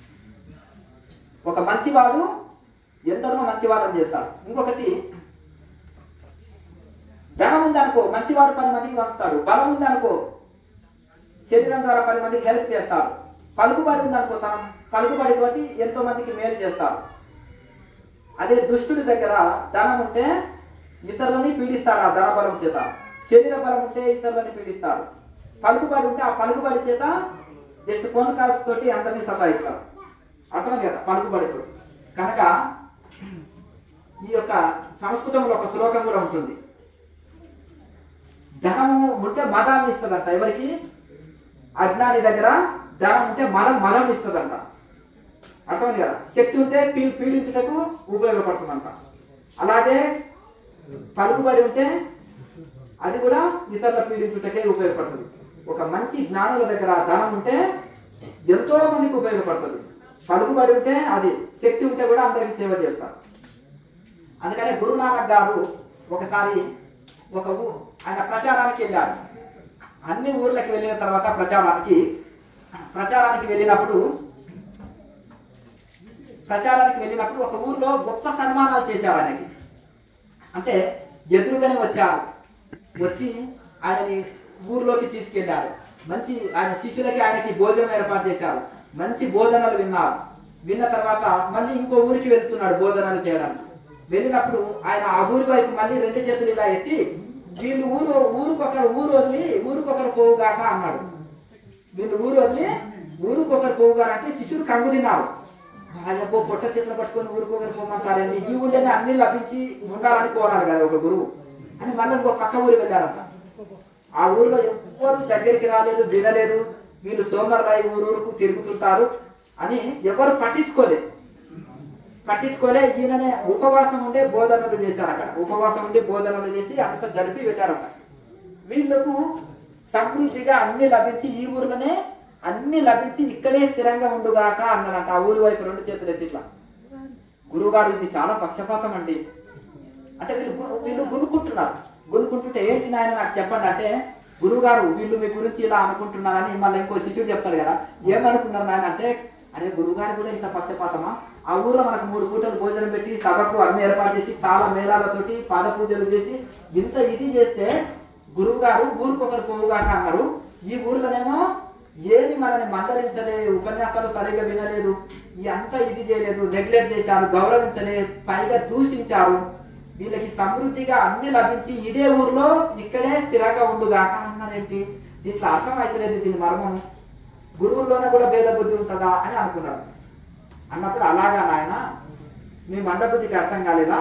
ఒక మంచివాడు ఎందరో మంచివాళ్ళని చేస్తాడు ఇంకొకటి ధనం ఉందనుకో మంచివాడు పది మందికి పంచుతాడు బలం ఉందనుకో శరీరం ద్వారా పది మందికి హెల్ప్ చేస్తారు పలుకుబడి ఉందనుకో తన పలుకుబడి తోటి ఎంతో మందికి మేలు చేస్తారు అదే దుష్టుడి దగ్గర ధనం ఉంటే ఇతరులని పీడిస్తాడు ఆ ధన బలం చేత శరీర బలం ఉంటే ఇతరులని పీడిస్తాడు పలుకుబడి ఉంటే ఆ పలుకుబడి చేత జస్ట్ ఫోన్ కాల్స్ తోటి అందరినీ సతాయిస్తాడు అర్థమైంది కదా పలుకుబడితో కనుక ఈ యొక్క సంస్కృతంలో ఒక శ్లోకం కూడా ఉంటుంది ధనము ఉంటే మదాన్ని ఇస్తుందంట ఎవరికి అజ్ఞాని దగ్గర ధనం ఉంటే మలం మలం ఇస్తుందంట అర్థమైంది కదా శక్తి ఉంటే పీ పీడించుటకు ఉపయోగపడుతుందంట అలాగే పలుకుబడి ఉంటే అది కూడా ఇతరుల పీడించుటకే ఉపయోగపడుతుంది ఒక మంచి జ్ఞానుల దగ్గర ధనం ఉంటే ఎంతో మందికి ఉపయోగపడుతుంది పలుకుబడి ఉంటే అది శక్తి ఉంటే కూడా అందరికి సేవ చేస్తారు అందుకనే గురునానక్ గారు ఒకసారి ఒక ఊ ఆయన ప్రచారానికి వెళ్ళారు అన్ని ఊర్లకు వెళ్ళిన తర్వాత ప్రచారానికి ప్రచారానికి వెళ్ళినప్పుడు ప్రచారానికి వెళ్ళినప్పుడు ఒక ఊర్లో గొప్ప సన్మానాలు చేశారు ఆయనకి అంటే ఎదురుగానే వచ్చారు వచ్చి ఆయనని ఊర్లోకి తీసుకెళ్లారు మంచి ఆయన శిష్యులకి ఆయనకి భోజనం ఏర్పాటు చేశారు మంచి బోధనలు విన్నారు విన్న తర్వాత మళ్ళీ ఇంకో ఊరికి వెళ్తున్నాడు బోధనలు చేయడానికి వెళ్ళినప్పుడు ఆయన ఆ ఊరి వైపు మళ్ళీ రెండు చేతులు ఇలా ఎత్తి వీళ్ళు ఊరు ఊరికొకరు ఊరు వదిలి ఊరికొకరు పోవుగాక అన్నాడు వీళ్ళు ఊరు వదిలి ఊరికొకరు పోవుగాక అంటే శిష్యుడు కంగు తిన్నారు ఆయన పో పొట్ట చేతులు పట్టుకొని ఊరికొకరు పోమంటారండి ఈ ఊళ్ళోనే అన్ని లభించి ఉండాలని కోరారు కదా ఒక గురువు అని మళ్ళీ ఇంకో పక్క ఊరు వెళ్ళారంట ఆ ఊర్లో ఎవ్వరు దగ్గరికి రాలేదు వినలేదు వీళ్ళు సోమర్రాయి ఊరూరుకు తిరుగుతుంటారు అని ఎవరు పట్టించుకోలేదు పట్టించుకోలే ఈయననే ఉపవాసం ఉండే బోధనలు చేశారు అక్కడ ఉపవాసం ఉండి బోధనలు చేసి అంత జరిపి వెళ్ళారు అక్కడ వీళ్ళకు సమృద్ధిగా అన్ని లభించి ఈ ఊర్లోనే అన్ని లభించి ఇక్కడే స్థిరంగా ఉండుగాక అన్నాడంట ఆ ఊరి వైపు రెండు చేతులు ఎత్తి ఇట్లా గురువుగారు ఇది చాలా పక్షపాతం అండి అంటే వీళ్ళు గు- వీళ్ళు గునుకుంటున్నారు గునుకుంటుంటే ఏంటి నాయన నాకు చెప్పండి అంటే గురువు గారు వీళ్ళు మీ గురించి ఇలా అనుకుంటున్నారని మళ్ళీ ఇంకో శిష్యుడు చెప్తారు కదా ఏమనుకున్నారు నాయన అంటే అరే గురువు గారు కూడా ఇంత పక్షపాతమా ఆ ఊర్లో మనకు మూడు పూటలు భోజనం పెట్టి సభకు అన్ని ఏర్పాటు చేసి తాళ మేళాలతోటి పాద పూజలు చేసి ఇంత ఇది చేస్తే గురువు గారు ఊరికొకరు పోవుగాక అన్నారు ఈ ఊర్లోనేమో ఏమి మనల్ని మందలించలేదు ఉపన్యాసాలు సరిగ్గా వినలేదు ఈ అంతా ఇది చేయలేదు నెగ్లెక్ట్ చేశారు గౌరవించలేదు పైగా దూషించారు వీళ్ళకి సమృద్ధిగా అన్ని లభించి ఇదే ఊర్లో ఇక్కడే స్థిరంగా ఉండుగాక అన్నారేంటి దీంట్లో అర్థం అవుతలేదు దీని మర్మం గురువుల్లోనే కూడా భేద బుద్ధి ఉంటుందా అని అనుకున్నాడు అన్నప్పుడు అలాగా నాయన మీ మందబుద్ధికి అర్థం కాలేదా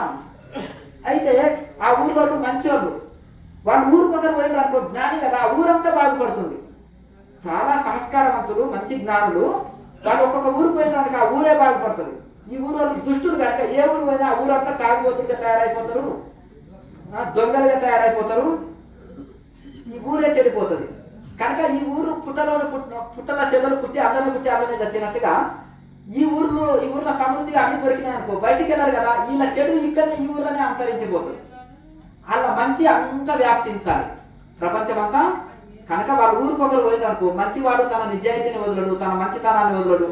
అయితే ఆ ఊర్లో మంచి వాళ్ళు వాళ్ళు ఊరికొకరు పోయిన అనుకో జ్ఞాని కదా ఆ ఊరంతా బాగుపడుతుంది చాలా సంస్కారవంతులు మంచి జ్ఞానులు వాళ్ళు ఒక్కొక్క ఊరికి పోయినానికి ఆ ఊరే బాగుపడుతుంది ఈ ఊరు వాళ్ళు దుష్టులు కనుక ఏ ఊరు పోయినా ఆ ఊరంతా తాగిపోతులుగా తయారైపోతారు ఆ, దొంగలుగా తయారైపోతారు ఈ ఊరే చెడిపోతుంది కనుక ఈ ఊరు పుట్టలోనే పుట్టిన పుట్టల చెదలు పుట్టి అల్లనే పుట్టి అల్లనే చచ్చినట్టుగా ఈ ఊర్లో ఈ ఊర్లో సమృద్ధిగా అన్ని దొరికినాయి అనుకో బయటికి వెళ్ళారు కదా వీళ్ళ చెడు ఇక్కడనే ఈ ఊర్లోనే అంతరించిపోతుంది వాళ్ళ మంచి అంతా వ్యాప్తించాలి ప్రపంచం అంతా కనుక వాళ్ళ ఊరికొకరు పోయింది అనుకో మంచివాడు తన నిజాయితీని వదలడు తన మంచితనాన్ని వదలడు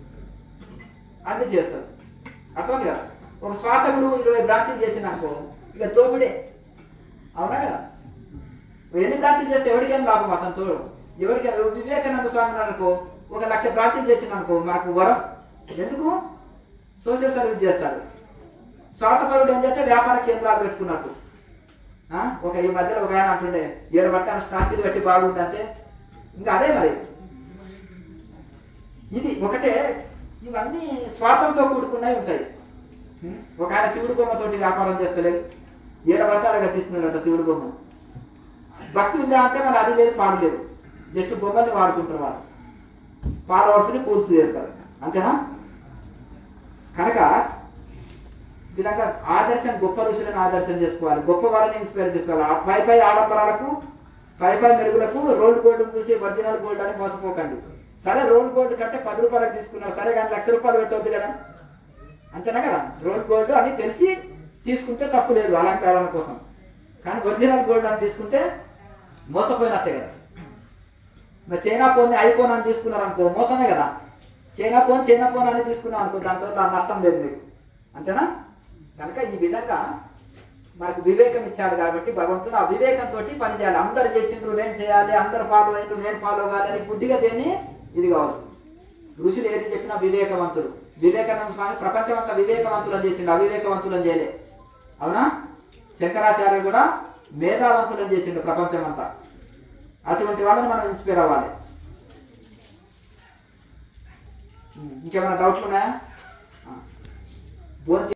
అన్ని చేస్తాడు అర్థమైంది కదా ఒక స్వార్థ గురువు ఇరవై బ్రాంచీలు చేసింది అనుకో ఇక తోపుడే అవునా కదా ఎన్ని బ్రాంచీలు చేస్తే ఎవరికేం లాభం అతనితో ఎవరికి వివేకానంద స్వామి ఉన్నాడు అనుకో ఒక లక్ష బ్రాంచీలు చేసింది అనుకో మనకు వరం ఎందుకు సోషల్ సర్వీస్ చేస్తాడు స్వార్థపరుడు ఏంటంటే వ్యాపార కేంద్రాలు పెట్టుకున్నట్టు ఆ? ఒక ఈ మధ్యలో ఒక ఆయన అంటుండే ఏడు పక్కన స్టాచ్యూలు కట్టి బాగుందంటే ఇంకా అదే మరి ఇది ఒకటే ఇవన్నీ స్వార్థంతో కూడుకున్నవి ఉంటాయి ఉం? ఒక ఆయన శివుడి బొమ్మతోటి వ్యాపారం చేస్తలేడు ఏడ పడతాడు కట్టిస్తున్నాడట శివుడి బొమ్మ భక్తి ఉందా అంటే మరి అది లేదు పాడు లేదు జస్ట్ బొమ్మల్ని వాడుకుంటారు వాళ్ళు ఫాలోవర్స్ని పూల్స్ చేస్తారు అంతేనా కనుక ఈ విధంగా ఆదర్శం గొప్ప ఋషులను ఆదర్శం చేసుకోవాలి గొప్ప వాళ్ళని ఇన్స్పైర్ చేసుకోవాలి ఆ పై పై ఆడంబరాలకు పై పై మెరుగులకు రోల్డ్ గోల్డ్ చూసి ఒరిజినల్ గోల్డ్ అని మోసపోకండి సరే రోల్డ్ గోల్డ్ కంటే పది రూపాయలకు తీసుకున్నారు సరే కానీ లక్ష రూపాయలు పెట్టవద్దు కదా అంతేనా కదా రోల్డ్ గోల్డ్ అని తెలిసి తీసుకుంటే తప్పు లేదు అలంకారం కోసం కానీ ఒరిజినల్ గోల్డ్ అని తీసుకుంటే మోసపోయినట్టే కదా మరి చైనా ఫోన్ ఐఫోన్ అని తీసుకున్నారు అనుకో మోసమే కదా చైనా ఫోన్ చైనా ఫోన్ అని తీసుకున్నాం అనుకో దాంతో నా- నష్టం లేదు మీకు అంతేనా కనుక ఈ విధంగా మనకు వివేకం ఇచ్చాడు కాబట్టి భగవంతుడు ఆ వివేకంతో పని చేయాలి అందరు చేసిండ్రు నేను చేయాలి అందరు ఫాలో అయ్యిండ్రు నేను ఫాలో కావాలి అని బుద్ధిగా దేని ఇది కావాలి ఋషులు ఏది చెప్పినా వివేకవంతుడు వివేకానంద స్వామి ప్రపంచం అంతా వివేకవంతులను చేసిండు అవివేకవంతులను చేయలే అవునా శంకరాచార్య కూడా మేధావంతులను చేసిండు ప్రపంచం అంతా అటువంటి వాళ్ళని మనం ఇన్స్పైర్ అవ్వాలి ఇంకేమైనా డౌట్లు ఉన్నాయా భోజనం